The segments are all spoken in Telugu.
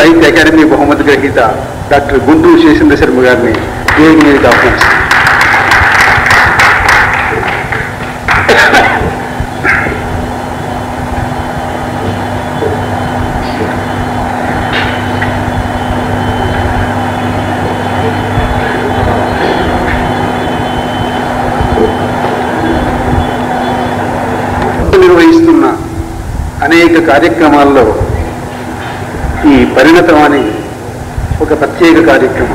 సాహిత్య అకాడమీ బహుమతి గ్రహీత డాక్టర్ గుంటూరు శేషేంద్ర శర్మ గారిని వేదిక మీదకి ఆహ్వానిస్తాను నిర్వహిస్తున్న అనేక కార్యక్రమాల్లో ఈ పరిణతవాణి ఒక ప్రత్యేక కార్యక్రమం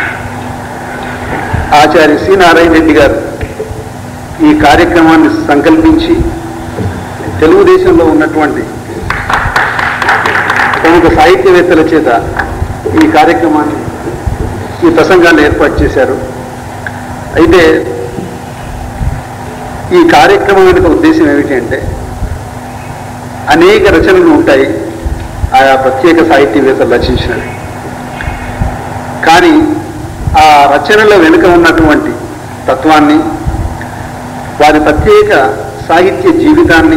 ఆచార్య సి నారాయణ రెడ్డి గారు ఈ కార్యక్రమాన్ని సంకల్పించి తెలుగుదేశంలో ఉన్నటువంటి ప్రముఖ సాహిత్యవేత్తల చేత ఈ కార్యక్రమాన్ని ఈ ప్రసంగాన్ని ఏర్పాటు చేశారు అయితే ఈ కార్యక్రమం వెనుక ఉద్దేశం ఏమిటి అంటే అనేక రచనలు ఉంటాయి ఆయా ప్రత్యేక సాహిత్యవేత్తలు రచించినవి కానీ ఆ రచనల వెనుక ఉన్నటువంటి తత్వాన్ని వారి ప్రత్యేక సాహిత్య జీవితాన్ని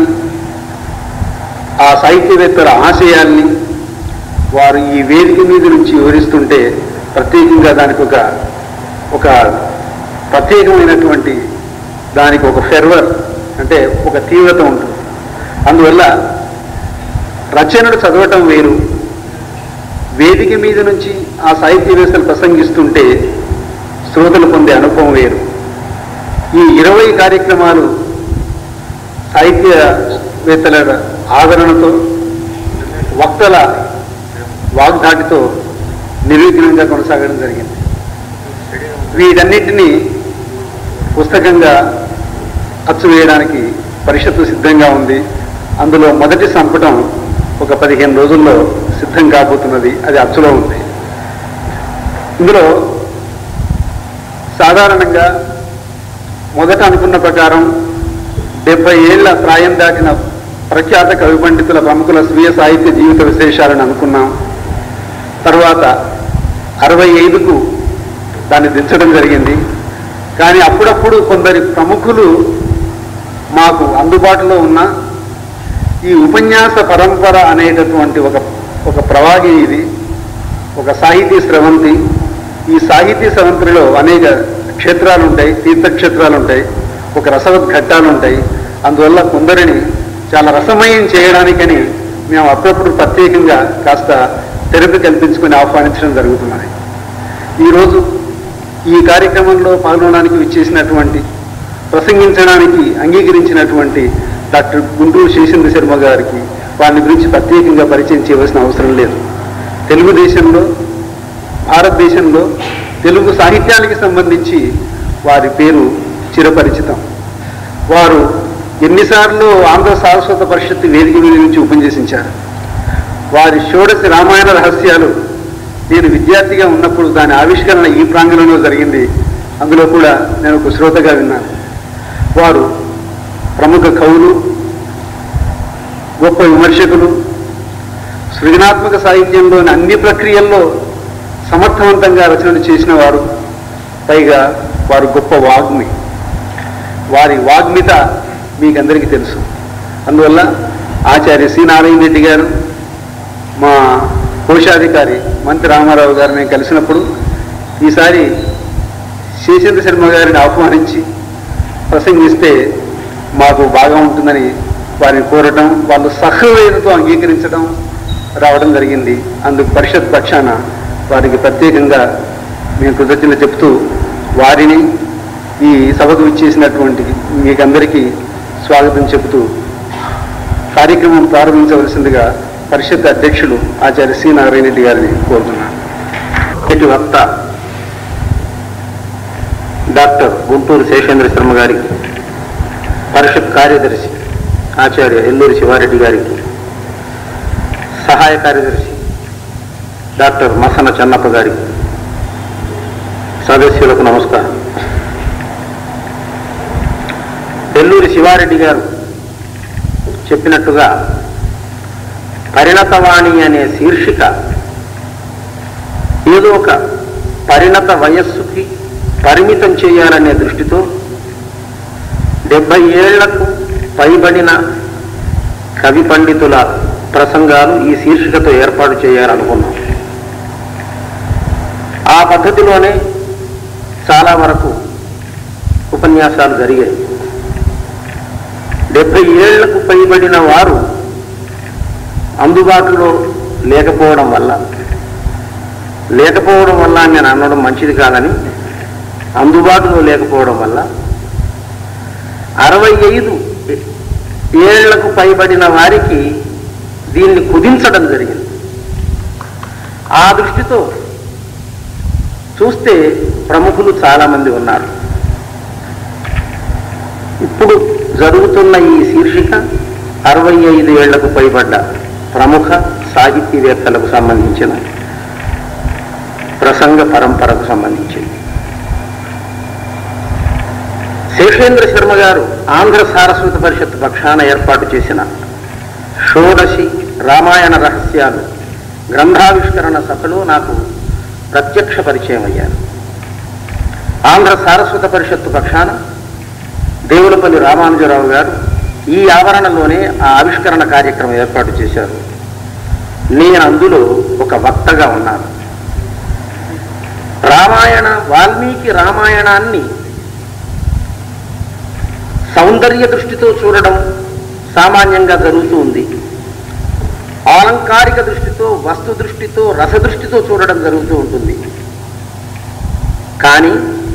ఆ సాహిత్యవేత్తల ఆశయాల్ని వారు ఈ వేదిక మీద నుంచి వివరిస్తుంటే ప్రత్యేకంగా దానికి ఒక ఒక ప్రత్యేకమైనటువంటి దానికి ఒక ఫెర్వర్ అంటే ఒక తీవ్రత ఉంటుంది అందువల్ల రచనలు చదవటం వేరు వేదిక మీద నుంచి ఆ సాహిత్యవేత్తలు ప్రసంగిస్తుంటే శ్రోతలు పొందే అనుభవం వేరు ఈ ఇరవై కార్యక్రమాలు సాహిత్యవేత్తల ఆదరణతో వక్తల వాగ్దాటితో నిర్విఘ్నంగా కొనసాగడం జరిగింది వీటన్నిటినీ పుస్తకంగా అచ్చు వేయడానికి పరిషత్తు సిద్ధంగా ఉంది అందులో మొదటి సంపుటం ఒక పదిహేను రోజుల్లో సిద్ధం కాబోతున్నది అది అచ్చులో ఉంది ఇందులో సాధారణంగా మొదట అనుకున్న ప్రకారం డెబ్బై ఏళ్ల ప్రాయం దాటిన ప్రఖ్యాత కవి పండితుల ప్రముఖుల స్వీయ సాహిత్య జీవిత విశేషాలను అనుకున్నాం తర్వాత అరవై ఐదుకు దాన్ని దించడం జరిగింది కానీ అప్పుడప్పుడు కొందరి ప్రముఖులు మాకు అందుబాటులో ఉన్న ఈ ఉపన్యాస పరంపర అనేటటువంటి ఒక ఒక ప్రవాహి ఇది ఒక సాహితీ స్రవంతి ఈ సాహితీ స్రవంతిలో అనేక క్షేత్రాలు ఉంటాయి తీర్థక్షేత్రాలు ఉంటాయి ఒక రసవద్ఘట్టాలు ఉంటాయి అందువల్ల కొందరిని చాలా రసమయం చేయడానికని మేము అప్పుడప్పుడు ప్రత్యేకంగా కాస్త తెరపి కల్పించుకొని ఆహ్వానించడం జరుగుతున్నది ఈరోజు ఈ కార్యక్రమంలో పాల్గొనడానికి విచ్చేసినటువంటి ప్రసంగించడానికి అంగీకరించినటువంటి డాక్టర్ గుంటూరు శేషేంద్ర శర్మ గారికి వారిని గురించి ప్రత్యేకంగా పరిచయం చేయవలసిన అవసరం లేదు తెలుగుదేశంలో భారతదేశంలో తెలుగు సాహిత్యానికి సంబంధించి వారి పేరు చిరపరిచితం వారు ఎన్నిసార్లు ఆంధ్ర సారస్వత పరిషత్ వేదిక మీద నుంచి ఉపన్యసించారు వారి షోడశి రామాయణ రహస్యాలు నేను విద్యార్థిగా ఉన్నప్పుడు దాని ఆవిష్కరణ ఈ ప్రాంగణంలో జరిగింది అందులో కూడా నేను ఒక శ్రోతగా విన్నాను వారు ప్రముఖ కవులు గొప్ప విమర్శకులు సృజనాత్మక సాహిత్యంలోని అన్ని ప్రక్రియల్లో సమర్థవంతంగా రచనలు చేసిన వారు పైగా వారు గొప్ప వాగ్మి వారి వాగ్మిత మీకందరికీ తెలుసు అందువల్ల ఆచార్య సి నారాయణ రెడ్డి గారు మా కోశాధికారి మంత్రి రామారావు గారు మేము కలిసినప్పుడు ఈసారి శేషేంద్ర శర్మ గారిని ఆహ్వానించి ప్రసంగిస్తే మాకు బాగా ఉంటుందని వారిని కోరటం వాళ్ళు సహృదయంతో అంగీకరించడం రావడం జరిగింది అందుకు పరిషత్ పక్షాన వారికి ప్రత్యేకంగా మేము కృతజ్ఞత చెప్తూ వారిని ఈ సభకు ఇచ్చేసినటువంటి మీకందరికీ స్వాగతం చెబుతూ కార్యక్రమం ప్రారంభించవలసిందిగా పరిషత్ అధ్యక్షులు ఆచార్య సి నారాయణ రెడ్డి గారిని కోరుతున్నాను ఇటు వక్త డాక్టర్ గుంటూరు శేషేంద్ర శర్మ గారికి పరిషత్ కార్యదర్శి ఆచార్య ఎల్లూరి శివారెడ్డి గారికి సహాయ కార్యదర్శి డాక్టర్ మసన చెన్నప్ప గారికి సదస్యులకు నమస్కారం ఎల్లూరి శివారెడ్డి గారు చెప్పినట్టుగా పరిణతవాణి అనే శీర్షిక ఏదో ఒక పరిణత వయస్సుకి పరిమితం చేయాలనే దృష్టితో డెబ్బై ఏళ్లకు పైబడిన కవి పండితుల ప్రసంగాలు ఈ శీర్షికతో ఏర్పాటు చేయాలనుకున్నాం ఆ పద్ధతిలోనే చాలా వరకు ఉపన్యాసాలు జరిగాయి డెబ్బై ఏళ్లకు పైబడిన వారు అందుబాటులో లేకపోవడం వల్ల లేకపోవడం వల్ల అని నేను అనడం మంచిది కాదని అందుబాటులో లేకపోవడం వల్ల అరవై ఐదు ఏళ్లకు పైబడిన వారికి దీన్ని కుదించడం జరిగింది ఆ దృష్టితో చూస్తే ప్రముఖులు చాలామంది ఉన్నారు ఇప్పుడు జరుగుతున్న ఈ శీర్షిక అరవై ఐదు ఏళ్లకు పైబడ్డ ప్రముఖ సాహితీవేత్తలకు సంబంధించిన ప్రసంగ పరంపరకు సంబంధించింది శేషేంద్ర శర్మ గారు ఆంధ్ర సారస్వత పరిషత్ పక్షాన ఏర్పాటు చేసిన షోడశి రామాయణ రహస్యాలు గ్రంథావిష్కరణ సభలో నాకు ప్రత్యక్ష పరిచయం అయ్యారు ఆంధ్ర సారస్వత పరిషత్తు పక్షాన దేవులపల్లి రామానుజరావు గారు ఈ ఆవరణలోనే ఆ ఆవిష్కరణ కార్యక్రమం ఏర్పాటు చేశారు నేను అందులో ఒక వక్తగా ఉన్నాను రామాయణ వాల్మీకి రామాయణాన్ని సౌందర్య దృష్టితో చూడడం సామాన్యంగా జరుగుతూ ఉంది ఆలంకారిక దృష్టితో వస్తు దృష్టితో రస దృష్టితో చూడడం జరుగుతూ ఉంటుంది కానీ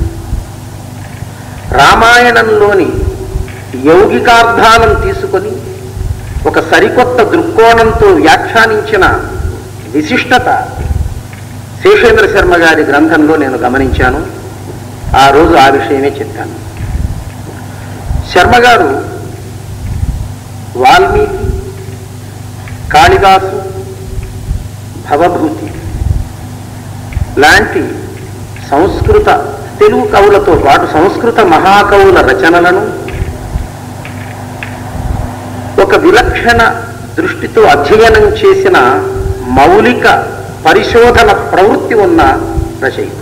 రామాయణంలోని యౌగికార్థాలను తీసుకొని ఒక సరికొత్త దృక్కోణంతో వ్యాఖ్యానించిన విశిష్టత శేషేంద్ర శర్మ గారి గ్రంథంలో నేను గమనించాను ఆ రోజు ఆ విషయమే చెప్పాను శర్మ గారు వాల్మీకి కాళిదాసు భవభూతి లాంటి సంస్కృత తెలుగు కవులతో పాటు సంస్కృత మహాకవుల రచనలను ఒక విలక్షణ దృష్టితో అధ్యయనం చేసిన మౌలిక పరిశోధన ప్రవృత్తి ఉన్న రచయిత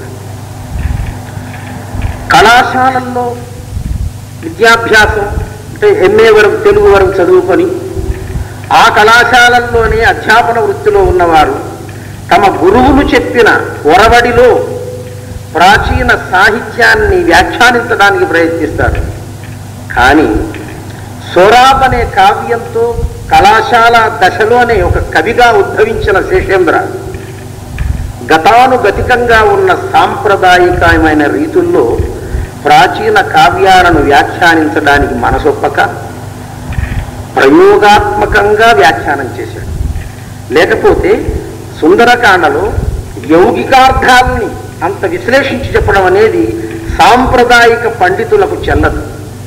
కళాశాలల్లో విద్యాభ్యాసం అంటే ఎంఏ వరకు తెలుగు వరకు చదువుకొని ఆ కళాశాలల్లోనే అధ్యాపన వృత్తిలో ఉన్నవారు తమ గురువులు చెప్పిన ఒరవడిలో ప్రాచీన సాహిత్యాన్ని వ్యాఖ్యానించడానికి ప్రయత్నిస్తారు కానీ సోరాబ్ అనే కావ్యంతో కళాశాల దశలోనే ఒక కవిగా ఉద్భవించిన శేషేంద్ర గతానుగతికంగా ఉన్న సాంప్రదాయికమైన రీతుల్లో ప్రాచీన కావ్యాలను వ్యాఖ్యానించడానికి మనసొప్పక ప్రయోగాత్మకంగా వ్యాఖ్యానం చేశాడు లేకపోతే సుందరకాండలో యౌగికార్థాలని అంత విశ్లేషించి చెప్పడం అనేది సాంప్రదాయిక పండితులకు చెల్లదు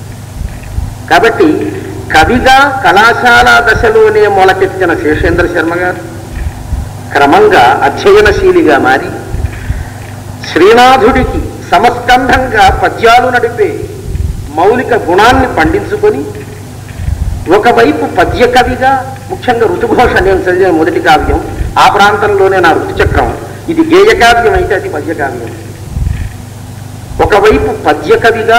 కాబట్టి కవిగా కళాశాల దశలోనే మొలకెత్తిన శేషేంద్ర శర్మ గారు క్రమంగా అధ్యయనశీలిగా మారి శ్రీనాథుడికి సమస్కంధంగా పద్యాలు నడిపే మౌలిక గుణాన్ని పండించుకొని ఒకవైపు పద్య కవిగా ముఖ్యంగా ఋతుఘోష నేను చదివిన మొదటి కావ్యం ఆ ప్రాంతంలోనే నా ఋతుచక్రం ఇది గేయ కావ్యం అయితే అది పద్య కావ్యం ఒకవైపు పద్య కవిగా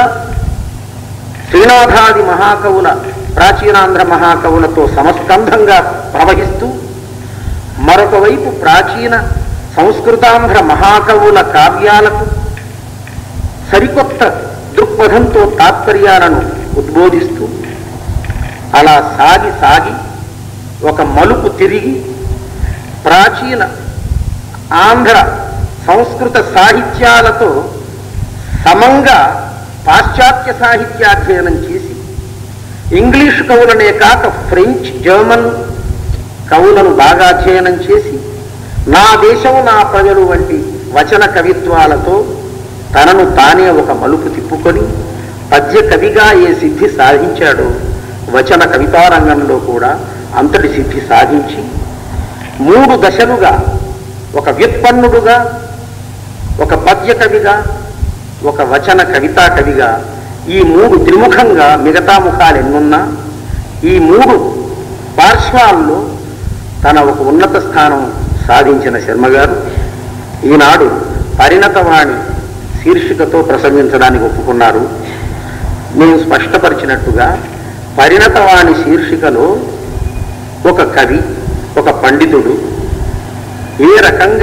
శ్రీనాథాది మహాకవుల ప్రాచీనాంధ్ర మహాకవులతో సమస్కంధంగా ప్రవహిస్తూ మరొక వైపు ప్రాచీన సంస్కృతాంధ్ర మహాకవుల కావ్యాలకు సరికొత్త దృక్పథంతో తాత్పర్యాలను ఉద్బోధిస్తూ అలా సాగి సాగి ఒక మలుపు తిరిగి ప్రాచీన ఆంధ్ర సంస్కృత సాహిత్యాలతో సమంగా పాశ్చాత్య సాహిత్యాధ్యయనం చేసి ఇంగ్లీష్ కవులనే కాక ఫ్రెంచ్ జర్మన్ కవులను బాగా అధ్యయనం చేసి నా దేశం నా ప్రజలు వంటి వచన కవిత్వాలతో తనను తానే ఒక మలుపు తిప్పుకొని పద్య కవిగా ఏ సిద్ధి సాధించాడో వచన కవితారంగంలో కూడా అంతటి సిద్ధి సాధించి మూడు దశలుగా ఒక వ్యుత్పన్నుడుగా ఒక పద్య కవిగా ఒక వచన కవితా కవిగా ఈ మూడు త్రిముఖంగా మిగతా ముఖాలు ఎన్నున్నా ఈ మూడు పార్శ్వాల్లో తన ఒక ఉన్నత స్థానం సాధించిన శర్మ గారు ఈనాడు పరిణతవాణి శీర్షికతో ప్రసంగించడానికి ఒప్పుకున్నారు నేను స్పష్టపరిచినట్టుగా పరిణతవాణి శీర్షికలో ఒక కవి ఒక పండితుడు ఏ రకంగా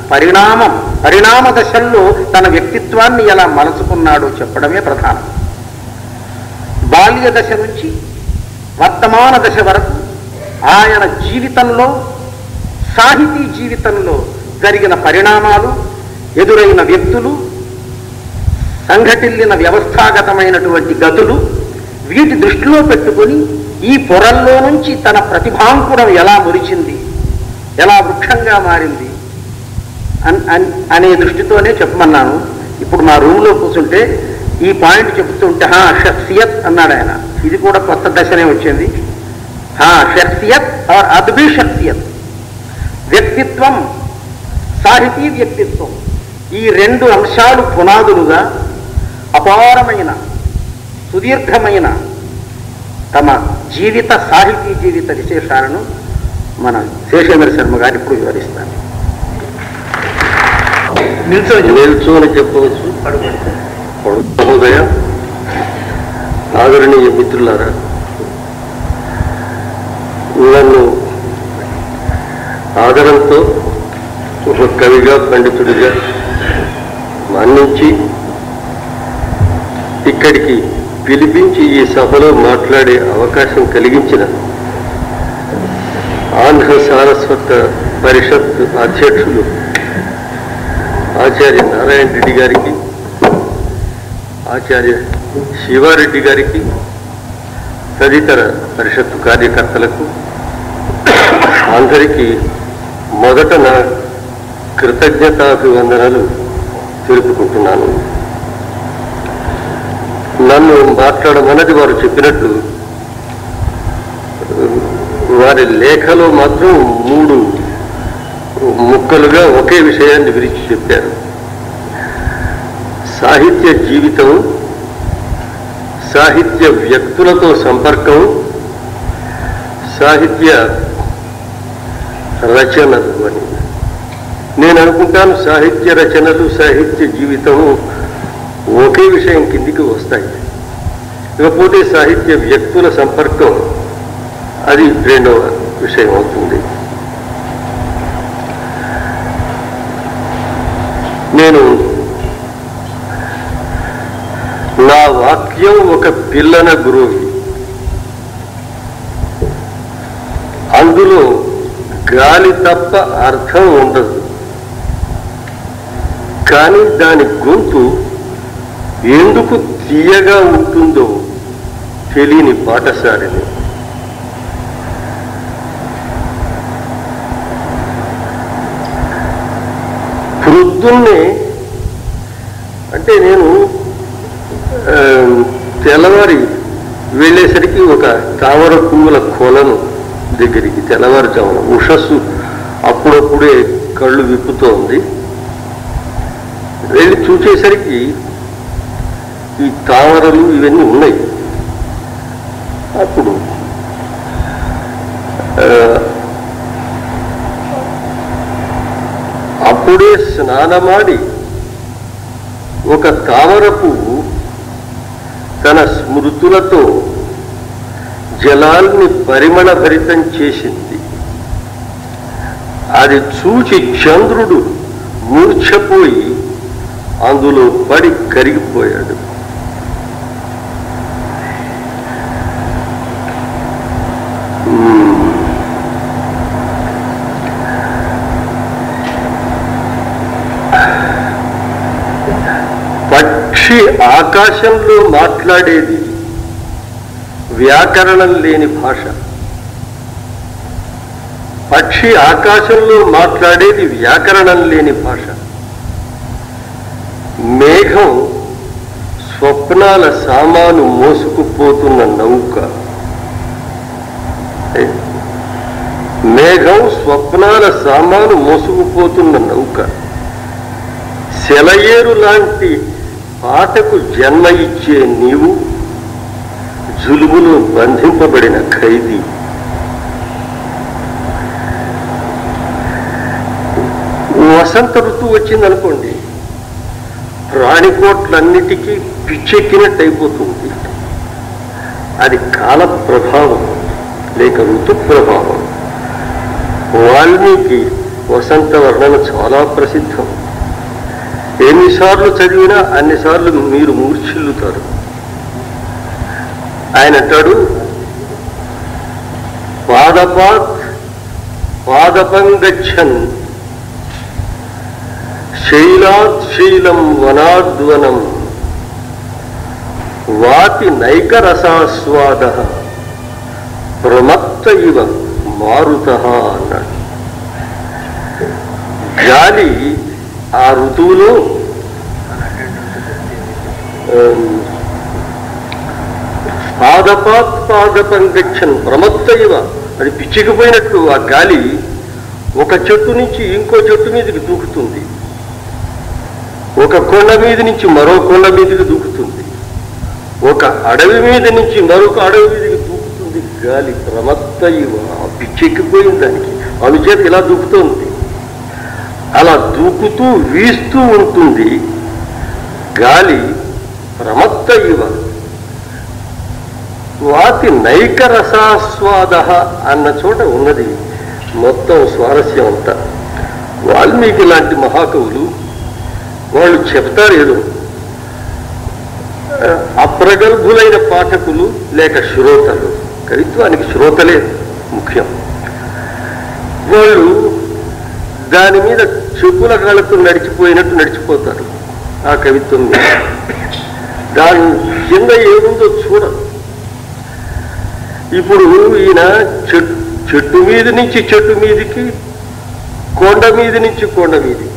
పరిణామం పరిణామ దశల్లో తన వ్యక్తిత్వాన్ని ఎలా మలచుకున్నాడో చెప్పడమే ప్రధానం బాల్య దశ నుంచి వర్తమాన దశ వరకు ఆయన జీవితంలో సాహితీ జీవితంలో జరిగిన పరిణామాలు ఎదురైన వ్యక్తులు సంఘటిల్లిన వ్యవస్థాగతమైనటువంటి గతులు వీటి దృష్టిలో పెట్టుకొని ఈ పొరల్లో నుంచి తన ప్రతిభాంకురం ఎలా మురిచింది ఎలా వృక్షంగా మారింది అన్- అన్- అనే దృష్టితోనే చెప్పమన్నాను ఇప్పుడు మా రూమ్లో కూర్చుంటే ఈ పాయింట్ చెప్తుంటే హా షఖ్సియత్ అన్నాడు ఆయన ఇది కూడా కొత్త దశనే వచ్చింది హా షఖ్సియత్ ఆర్ అద్భి షఖ్సియత్ వ్యక్తిత్వం సాహితీ వ్యక్తిత్వం ఈ రెండు అంశాలు పునాదులుగా అపారమైన సుదీర్ఘమైన తమ జీవిత సాహితీ జీవిత విశేషాలను మన శేషేంద్ర శర్మ గారు ఇప్పుడు వివరిస్తారు నిల్చొని నిల్చోని చెప్పవచ్చు మహోదయ ఆదరణీయ మిత్రులారా నన్ను ఆదరంతో ఒక కవిగా పండితుడిగా మన్నించి ఇక్కడికి పిలిపించి ఈ సభలో మాట్లాడే అవకాశం కలిగించిన ఆంధ్ర సారస్వత పరిషత్ అధ్యక్షులు ఆచార్య నారాయణ రెడ్డి గారికి ఆచార్య శివారెడ్డి గారికి తదితర పరిషత్తు కార్యకర్తలకు అందరికీ మొదట నా కృతజ్ఞతాభివందనలు తెలుపుకుంటున్నాను నన్ను మాట్లాడమన్నది వారు చెప్పినట్టు వారి లేఖలో మాత్రం మూడు ముక్కలుగా ఒకే విషయాన్ని విరిచి చెప్పారు సాహిత్య జీవితం సాహిత్య వ్యక్తులతో సంపర్కం సాహిత్య రచనలు అని నేను అనుకుంటాను సాహిత్య రచనలు సాహిత్య జీవితం ఒకే విషయం కిందికి వస్తాయి ఇకపోతే సాహిత్య వ్యక్తుల సంపర్కం అది రెండవ విషయం అవుతుంది నేను నా వాక్యం ఒక పిల్లన గురువు అందులో గాలి తప్ప అర్థం ఉండదు కానీ దాని గొంతు ఎందుకు తీయగా ఉంటుందో తెలియని పాఠశాలని ప్రొద్దున్నే అంటే నేను ఆ, తెల్లవారి వెళ్ళేసరికి ఒక తామర పువ్వుల కొలను దగ్గరికి తెల్లవారుజామున ఉషస్సు అప్పుడప్పుడే కళ్ళు విప్పుతోంది వెళ్ళి చూసేసరికి ఈ తామరలు ఇవన్నీ ఉన్నాయి అప్పుడు ఆ, అప్పుడే స్నానమాడి ఒక తామర పువ్వు తన స్మృతులతో జలాల్ని పరిమళభరితం చేసింది అది చూచి చంద్రుడు మూర్ఛపోయి అందులో పడి కరిగిపోయాడు మ్మ్. పక్షి ఆకాశంలో మాట్లాడేది వ్యాకరణం లేని భాష పక్షి ఆకాశంలో మాట్లాడేది వ్యాకరణం లేని భాష మేఘం స్వప్నాల సామాను మోసుకుపోతున్న నౌక ఏ? మేఘం స్వప్నాల సామాను మోసుకుపోతున్న నౌక సెలయేరు లాంటి పాటకు జన్మ ఇచ్చే నీవు జులుములో బంధింపబడిన ఖైదీ వసంత ఋతువు వచ్చిందనుకోండి ప్రాణికోట్లన్నిటికీ పిచ్చెక్కినట్టు అయిపోతుంది అది కాల ప్రభావం లేక ఋతు ప్రభావం వాల్మీకి వసంత వర్ణన చాలా ప్రసిద్ధం ఎన్నిసార్లు చదివినా అన్నిసార్లు మీరు మూర్ఛిల్లుతారు ఆయన అంటాడు పాదపాత్ పాదపంగచ్చన్ శైలాత్ శైలం వనాద్వనం వాతి నైకరసాస్వాద ప్రమత్త ఇవ మారుత అన్నాడు గాలి ఆ ఋతువులో ఆమ్, పాదపాత్ పాదపంగచ్చన్ ప్రమత్త ఇవ అది పిచ్చికిపోయినట్టు ఆ గాలి ఒక చెట్టు నుంచి ఇంకో చెట్టు మీదకి దూకుతుంది ఒక కొండ మీద నుంచి మరో కొండ మీదకి దూకుతుంది ఒక అడవి మీద నుంచి మరొక అడవి మీదకి దూకుతుంది గాలి ప్రమత్త ఇవ పిచ్చెక్కిపోయింది దానికి అనుచేత ఇలా దూకుతోంది అలా దూకుతూ వీస్తూ ఉంటుంది గాలి ప్రమత్త ఇవ వాతి నైక రసాస్వాద అన్న చోట ఉన్నది మొత్తం స్వారస్యం అంతా వాల్మీకి లాంటి మహాకవులు వాళ్ళు చెప్తారు ఏదో ఆ, అప్రగల్భులైన పాఠకులు లేక శ్రోతలు కవిత్వానికి శ్రోతలే ముఖ్యం వాళ్ళు దాని మీద చెప్పుల కాళ్ళతో నడిచిపోయినట్టు నడిచిపోతారు ఆ కవిత్వం మీద దాని కింద ఏముందో చూడరు ఇప్పుడు ఈయన చెట్టు చెట్టు మీద నుంచి చెట్టు మీదికి కొండ మీద నుంచి కొండ మీదికి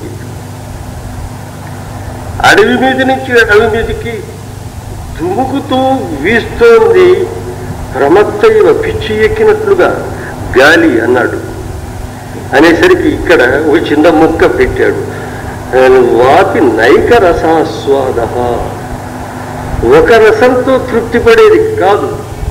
అడవి మీద నుంచి అడవి మీదికి దుముకుతూ వీస్తోంది ప్రమత్తైవ పిచ్చి ఎక్కినట్లుగా గాలి అన్నాడు అనేసరికి ఇక్కడ ఒక చిన్న ముక్క పెట్టాడు వాతి నైక రసాస్వాద ఒక రసంతో తృప్తి పడేది కాదు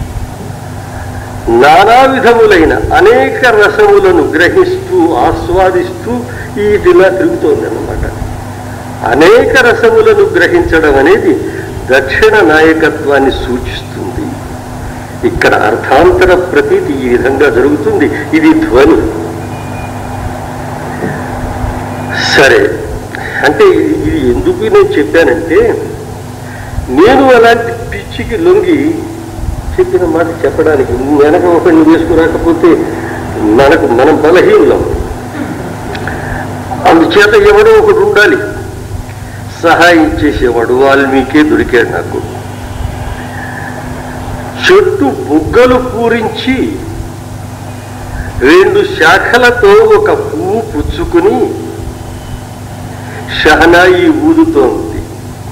నానా విధములైన అనేక రసములను గ్రహిస్తూ ఆస్వాదిస్తూ ఈ దిలా తిరుగుతోంది అన్నమాట అనేక రసములను గ్రహించడం అనేది దక్షిణ నాయకత్వాన్ని సూచిస్తుంది ఇక్కడ అర్థాంతర ప్రతీతి ఈ విధంగా జరుగుతుంది ఇది ధ్వని సరే అంటే ఇది ఎందుకు నేను చెప్పానంటే నేను అలాంటి పిచ్చికి లొంగి చెప్పిన మాట చెప్పడానికి వెనక ఒకరిని వేసుకురాకపోతే మనకు మనం బలహీనం అందుచేత ఎవడో ఒకడు ఉండాలి సహాయం చేసేవాడు వాల్మీకే దొరికాడు నాకు చెట్టు బుగ్గలు పూరించి రెండు శాఖలతో ఒక పువ్వు పుచ్చుకుని షహనాయి ఊదుతోంది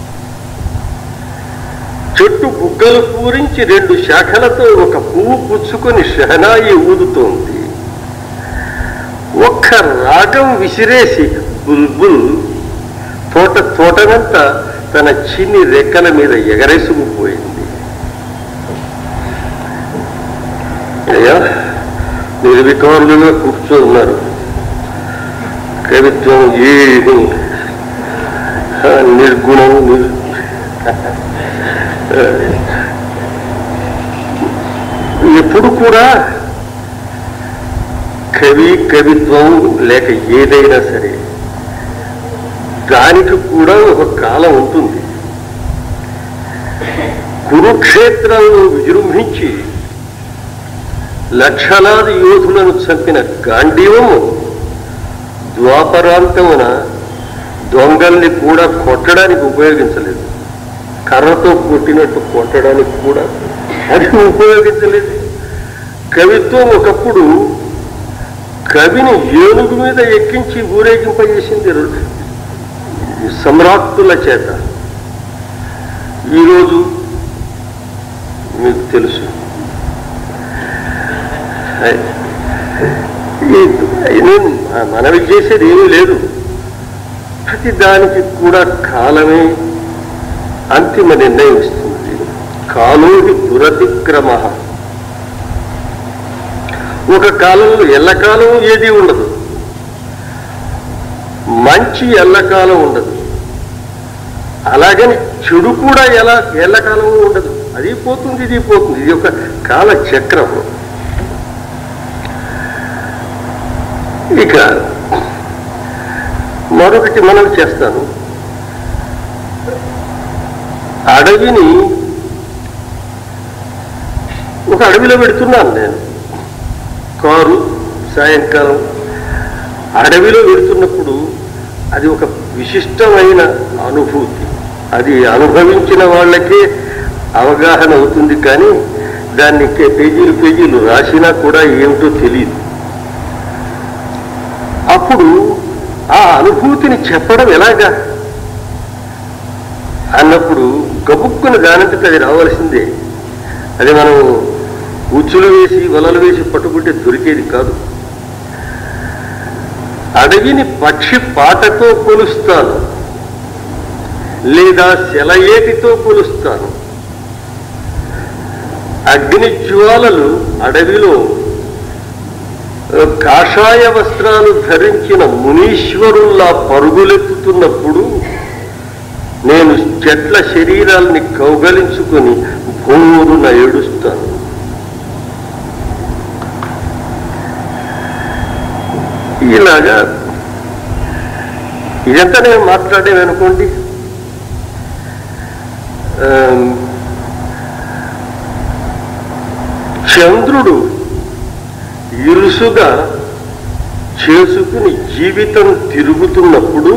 చెట్టు బుగ్గలు పూరించి రెండు శాఖలతో ఒక పువ్వు పుచ్చుకొని షహనాయి ఊదుతోంది ఒక్క రాగం విసిరేసి బుల్బుల్ తోట తోటనంతా తన చిన్ని రెక్కల మీద ఎగరేసుకుపోయింది అయ్యా నిర్వికారులుగా కూర్చోన్నారు కవిత్వం ఏమి ఆ, నిర్గుణం నిర్ ఎప్పుడు కూడా కవి కవిత్వం లేక ఏదైనా సరే దానికి కూడా ఒక కాలం ఉంటుంది కురుక్షేత్రంలో విజృంభించి లక్షలాది యోధులను చంపిన గాంధీవము ద్వాపరాంతమున దొంగల్ని కూడా కొట్టడానికి ఉపయోగించలేదు కర్రతో కొట్టినట్టు కొట్టడానికి కూడా అది ఉపయోగించలేదు కవిత్వం ఒకప్పుడు కవిని ఏనుగు మీద ఎక్కించి ఊరేగింపజేసింది సమ్రాట్టుల చేత ఈరోజు మీకు తెలుసు అయ్- ఈ- నేను మనవి చేసేది ఏమీ లేదు ప్రతి దానికి కూడా కాలమే అంతిమ నిర్ణయం ఇస్తుంది కాలోహి దురతిక్రమ ఒక కాలంలో ఎల్లకాలం ఏది ఉండదు మంచి ఎల్లకాలం ఉండదు అలాగని చెడు కూడా ఎలా ఎల్లకాలం ఉండదు అది పోతుంది ఇది పోతుంది ఇది ఒక కాల చక్రం ఇక మరొకటి మనం చేస్తాను అడవిని ఒక అడవిలో పెడుతున్నాను నేను కారు సాయంకాలం అడవిలో వెళుతున్నప్పుడు అది ఒక విశిష్టమైన అనుభూతి అది అనుభవించిన వాళ్ళకే అవగాహన అవుతుంది కానీ దాన్ని ఇంకే పేజీలు పేజీలు రాసినా కూడా ఏమిటో తెలియదు అప్పుడు ఆ అనుభూతిని చెప్పడం ఎలాగా అన్నప్పుడు గబుక్కున దానంతట అది రావాల్సిందే అది మనం ఉచ్చులు వేసి వలలు వేసి పట్టుకుంటే దొరికేది కాదు అడవిని పక్షి పాటతో కొలుస్తాను లేదా సెలయేటితో కొలుస్తాను అగ్ని జ్వాలలు అడవిలో ఆ, కాషాయ వస్త్రాలు ధరించిన మునీశ్వరుల్లా పరుగులెత్తుతున్నప్పుడు నేను చెట్ల శరీరాల్ని కౌగలించుకొని భూమున ఏడుస్తాను ఇలాగా ఇదంతా నేను మాట్లాడేమనుకోండి ఆమ్, చంద్రుడు ఇరుసుగా చేసుకుని జీవితం తిరుగుతున్నప్పుడు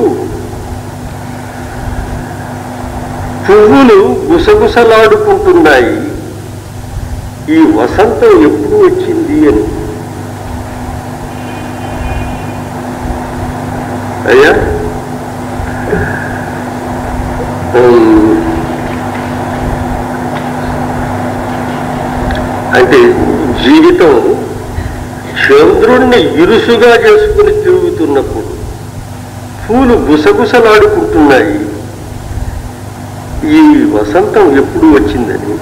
పువ్వులు గుసగుసలాడుకుంటున్నాయి ఈ వసంతం ఎప్పుడు వచ్చింది అని అయ్యా ఉమ్, అంటే జీవితం చంద్రుణ్ణి ఇరుసుగా చేసుకుని తిరుగుతున్నప్పుడు పూలు గుసగుసలాడుకుంటున్నాయి ఈ వసంతం ఎప్పుడు వచ్చిందని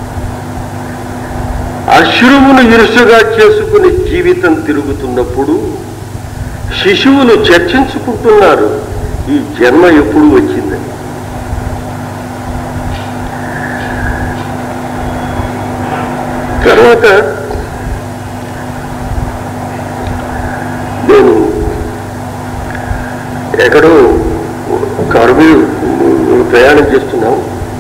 అశ్రువును ఇరుసుగా చేసుకుని జీవితం తిరుగుతున్నప్పుడు శిశువులు చర్చించుకుంటున్నారు ఈ జన్మ ఎప్పుడు వచ్చిందని తర్వాత నేను ఎక్కడో కారు మీద ప్రయాణం చేస్తున్నాం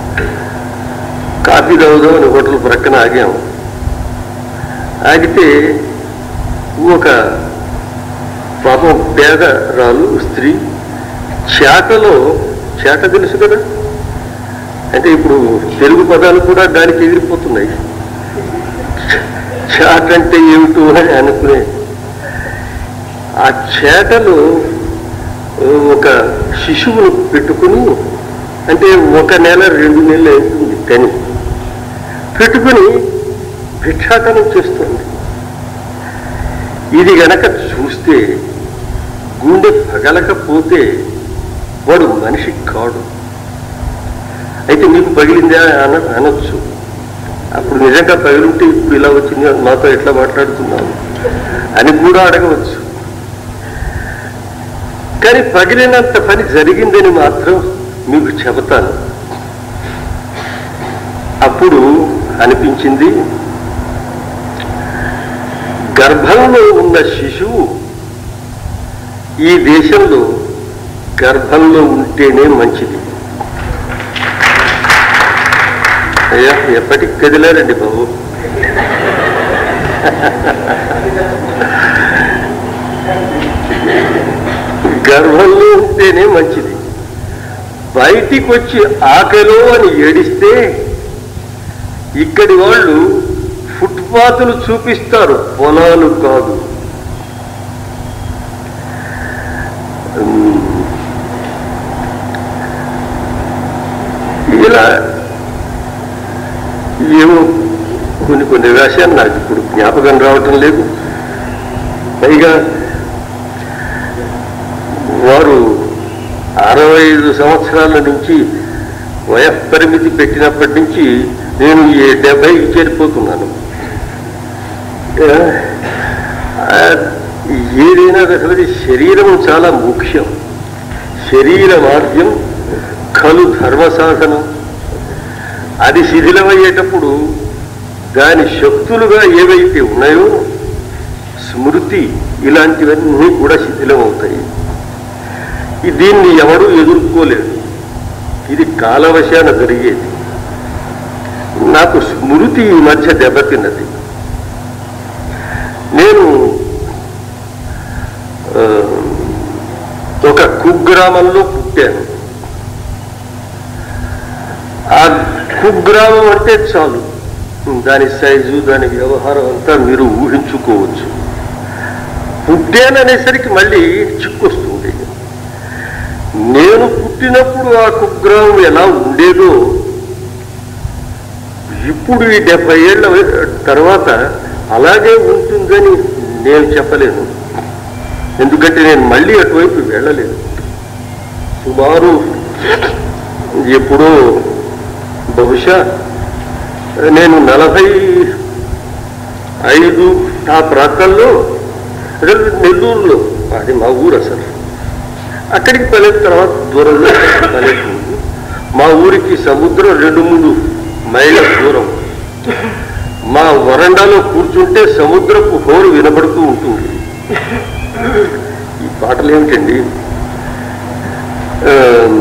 కాఫీ తాగుదాం అని హోటల్ ప్రక్కన ఆగాం ఆగితే ఒక పాపం పేదరాలు స్త్రీ చేటలో చేట తెలుసు కదా అంటే ఇప్పుడు తెలుగు పదాలు కూడా దానికి ఎగిరిపోతున్నాయి చాట్ అంటే ఏమిటో అని అనుకునే ఆ చేటలో ఒక శిశువును పెట్టుకుని అంటే ఒక నెల రెండు నెలలు అవుతుంది కని పెట్టుకుని భిక్షాటనం చేస్తుంది ఇది గనక చూస్తే గుండె పగలకపోతే వాడు మనిషి కాడు అయితే నీకు పగిలిందా అన అనొచ్చు అప్పుడు నిజంగా పగిలింటే ఇప్పుడు ఇలా వచ్చింది మాతో ఎట్లా మాట్లాడుతున్నావు అని కూడా అడగవచ్చు కానీ పగిలినంత పని జరిగిందని మాత్రం మీకు చెబుతాను అప్పుడు అనిపించింది గర్భంలో ఉన్న శిశువు ఈ దేశంలో గర్భంలో ఉంటేనే మంచిది అయ్యా ఎప్పటికి కదిలారండి బాబు గర్భంలో ఉంటేనే మంచిది బయటికి వచ్చి ఆకలో అని ఏడిస్తే ఇక్కడి వాళ్ళు ఫుట్పాత్లు చూపిస్తారు పొలాలు కాదు ఉమ్, ఇలా ఏమో కొన్ని కొన్ని రాశాను నాకు ఇప్పుడు జ్ఞాపకం రావటం లేదు పైగా వారు అరవై ఐదు సంవత్సరాల నుంచి వయఃపరిమితి పెట్టినప్పటి నుంచి నేను ఈ డెబ్బైకి చేరిపోతున్నాను ఆ, ఆ, ఏదైనా అసలు శరీరం చాలా ముఖ్యం శరీర మార్గం కలు ధర్మ సాధనం అది శిథిలమయ్యేటప్పుడు దాని శక్తులుగా ఏవైతే ఉన్నాయో స్మృతి ఇలాంటివన్నీ కూడా శిథిలం అవుతాయి ఈ దీన్ని ఎవడూ ఎదుర్కోలేడు ఇది కాలవశాన జరిగేది నాకు స్మృతి ఈ మధ్య దెబ్బతిన్నది నేను ఆ, ఒక కుగ్రామంలో పుట్టాను ఆ కుగ్రామం అంటే చాలు దాని సైజు దాని వ్యవహారం అంతా మీరు ఊహించుకోవచ్చు పుట్టాననేసరికి మళ్ళీ చిక్కొస్తుంది నేను పుట్టినప్పుడు ఆ కుగ్రామం ఎలా ఉండేదో ఇప్పుడు ఈ డెబ్బై ఏళ్ళ తర్వాత అలాగే ఉంటుందని నేను చెప్పలేను ఎందుకంటే నేను మళ్ళీ అటువైపు వెళ్ళలేదు సుమారు ఎప్పుడో బహుశా నేను నలభై ఐదు ఆ ప్రాంతాల్లో అదే నెల్లూరులో అది మా ఊరు అసలు అక్కడికి పల్లె తర్వాత దూరంలో పల్లెటూరు మా ఊరికి సముద్రం రెండు మూడు మైళ్ళ దూరం మా వరండాలో కూర్చుంటే సముద్రపు హోరు వినబడుతూ ఉంటుంది ఈ పాటలు ఏమిటండి ఆ,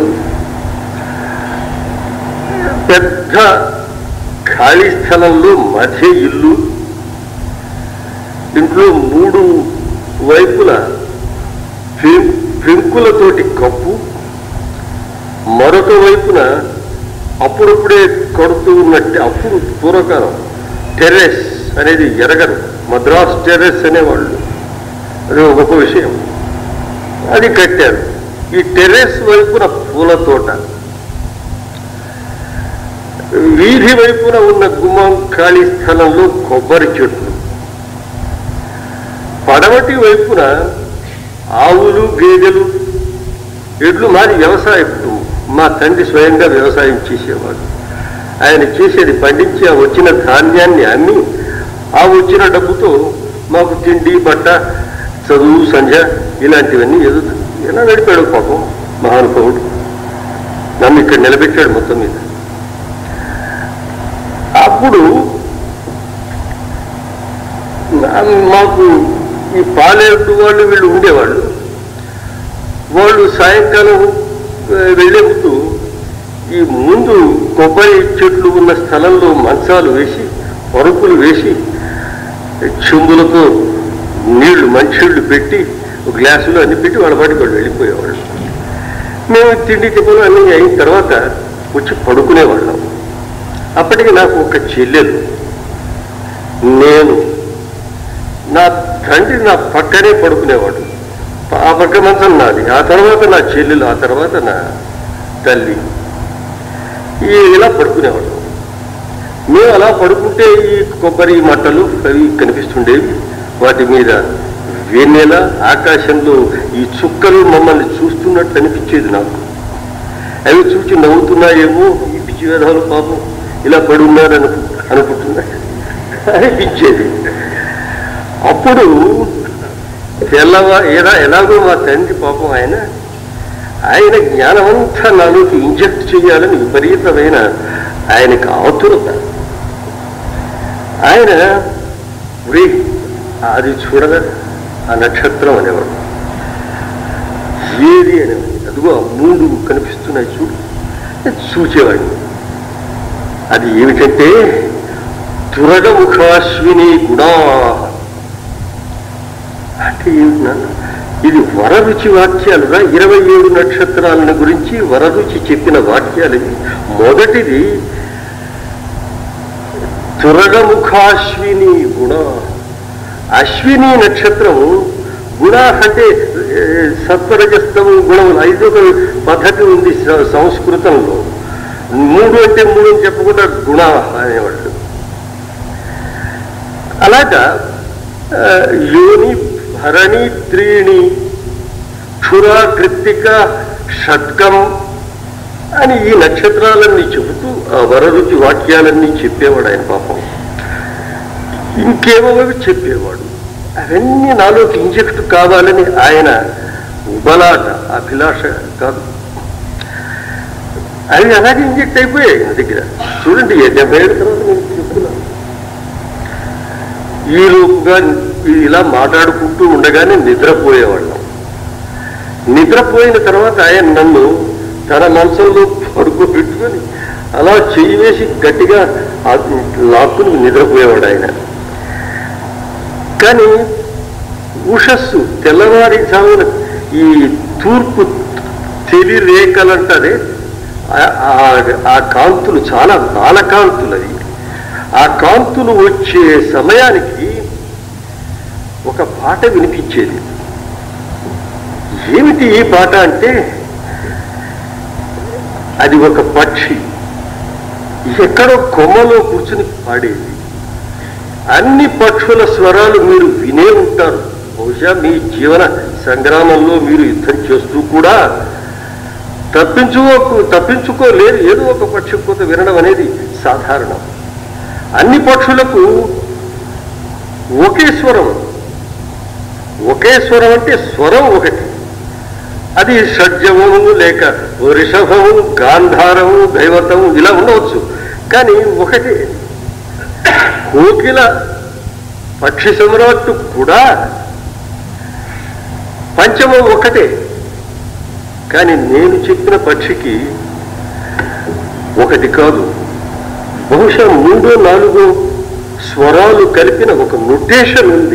పెద్ద ఖాళీ స్థలంలో మధ్య ఇల్లు ఇంట్లో మూడు వైపుల పెం- పెంకులతోటి కప్పు మరొక వైపున అప్పుడప్పుడే కడుతూ ఉన్నట్టు అప్పుడు పూర్వకాలం టెర్రస్ అనేది ఎరగరు మద్రాస్ టెర్రస్ అనేవాళ్ళు అది ఒక గొప్ప విషయం అది కట్టారు ఈ టెర్రస్ వైపున పూల తోట వీధి వైపున ఉన్న గుమ్మం ఖాళీ స్థలంలో కొబ్బరి చెట్లు పడమటి వైపున ఆవులు గేదెలు ఎడ్లు మాది వ్యవసాయ కుటుంబం మా తండ్రి స్వయంగా వ్యవసాయం చేసేవాడు ఆయన చేసేది పండించి ఆ వచ్చిన ధాన్యాన్ని అమ్మి ఆ వచ్చిన డబ్బుతో మాకు తిండి బట్ట చదువు సంధ్య ఇలాంటివన్నీ ఏదో ఎలా నడిపాడు పాపం మహానుభావుడు నన్ను ఇక్కడ నిలబెట్టాడు మొత్తం మీద అప్పుడు నా- మాకు ఈ పాలేరు వాళ్ళు వీళ్ళు ఉండేవాళ్ళు వాళ్ళు సాయంకాలం ఆ, వెళ్ళే ముందు ఈ ముందు కొబ్బరి చెట్లు ఉన్న స్థలంలో మంచాలు వేసి పరుపులు వేసి చెంబులతో నీళ్లు మంచిళ్ళు పెట్టి ఒక గ్లాసులో అన్ని పెట్టి వాళ్ళ పాటికి వాళ్ళు వెళ్ళిపోయేవాళ్ళు మేము తిండి తిప్పలు అన్నీ అయిన తర్వాత వచ్చి పడుకునేవాళ్ళం అప్పటికి నాకు ఒక చెల్లెలు నేను నా తండ్రి నా పక్కనే పడుకునేవాడు ఆ పక్క మంచం నాది ఆ తర్వాత నా చెల్లెలు ఆ తర్వాత నా తల్లి ఈ ఇలా పడుకునేవాడు మేము అలా పడుకుంటే ఈ కొబ్బరి మట్టలు అవి కనిపిస్తుండేవి వాటి మీద వెన్నెల ఆకాశంలో ఈ చుక్కలు మమ్మల్ని చూస్తున్నట్టు అనిపించేది నాకు అవి చూసి నవ్వుతున్నాయేమో ఈ పిచ్చి వేధాలు పాపం ఇలా పడి ఉన్నారని అనుకుంటున్నా అనిపించేది అప్పుడు తెల్లవా ఎలా ఎలాగో మా తండ్రి పాపం ఆయన ఆయన జ్ఞానమంతా నాలోకి ఇంజెక్ట్ చేయాలని విపరీతమైన ఆయనకు ఆతురత ఆయన "ఒరే, అది చూడగా ఆ నక్షత్రం అనేవాడు ఏది అనేవాడు అదిగో ఆ మూడు కనిపిస్తున్నాయి చూడు అది చూచేవాడిని అది ఏమిటంటే దురగముఖాశ్విని గుణా అంటే ఏమిటి నాన్న? ఇది వరరుచి వాక్యాలుగా ఇరవై ఏడు నక్షత్రాలను గురించి వరరుచి చెప్పిన వాక్యాలు ఇవి. మొదటిది తురగముఖాశ్విని గుణ అశ్విని నక్షత్రము గుణ అంటే ఏ, సత్వరజస్తము గుణములు ఐదొక పద్ధతి ఉంది స- సంస్కృతంలో మూడు అంటే మూడు అని చెప్పకుండా గుణ అనేవాళ్ళు అలాగా ఆ, యోని భరణి త్రీణి క్షుర కృత్తిక షట్కం అని ఈ నక్షత్రాలన్నీ చెబుతూ ఆ వరరుచి వాక్యాలన్నీ చెప్పేవాడు ఆయన పాపం ఇంకేమో చెప్పేవాడు అవన్నీ నాలోకి ఇంజెక్ట్ కావాలని ఆయన ఉబలాట అభిలాష కాదు అవి అలాగే ఇంజెక్ట్ అయిపోయాయి నా దగ్గర చూడండి ఏ డెబ్బై ఏళ్ళ తర్వాత నేను చెప్తున్నాను ఈ లోపుగా ఇలా మాట్లాడుకుంటూ ఉండగానే నిద్రపోయేవాళ్ళం నిద్రపోయిన తర్వాత ఆయన నన్ను తన మనసులో పడుకోబెట్టుకొని అలా చెయ్యి వేసి గట్టిగా ఆ లాక్కుని నిద్రపోయేవాడు ఆయన కానీ ఉషస్సు తెల్లవారి జామున ఈ తూర్పు తెలి రేఖలంటారే ఆ- ఆ- ఆ కాంతులు చాలా బాలకాంతులు అవి ఆ కాంతులు వచ్చే సమయానికి ఒక పాట వినిపించేది ఏమిటి ఈ పాట అంటే అది ఒక పక్షి ఎక్కడో కొమ్మలో కూర్చుని పాడేది అన్ని పక్షుల స్వరాలు మీరు వినే ఉంటారు బహుశా మీ జీవన సంగ్రామంలో మీరు యుద్ధం చేస్తూ కూడా తప్పించుకో తప్పించుకోలేరు ఏదో ఒక పక్షి కోత వినడం అనేది సాధారణం అన్ని పక్షులకు ఒకే స్వరం ఒకే స్వరం అంటే స్వరం ఒకటి అది షడ్జమము లేక రిషభము గాంధారము దైవతము ఇలా ఉండవచ్చు కానీ ఒకటే కోకిల పక్షి సమ్రాట్టు కూడా పంచమం ఒకటే కానీ నేను చెప్పిన పక్షికి ఒకటి కాదు బహుశా మూడో నాలుగో స్వరాలు కలిపిన ఒక నొటేషన్ ఉంది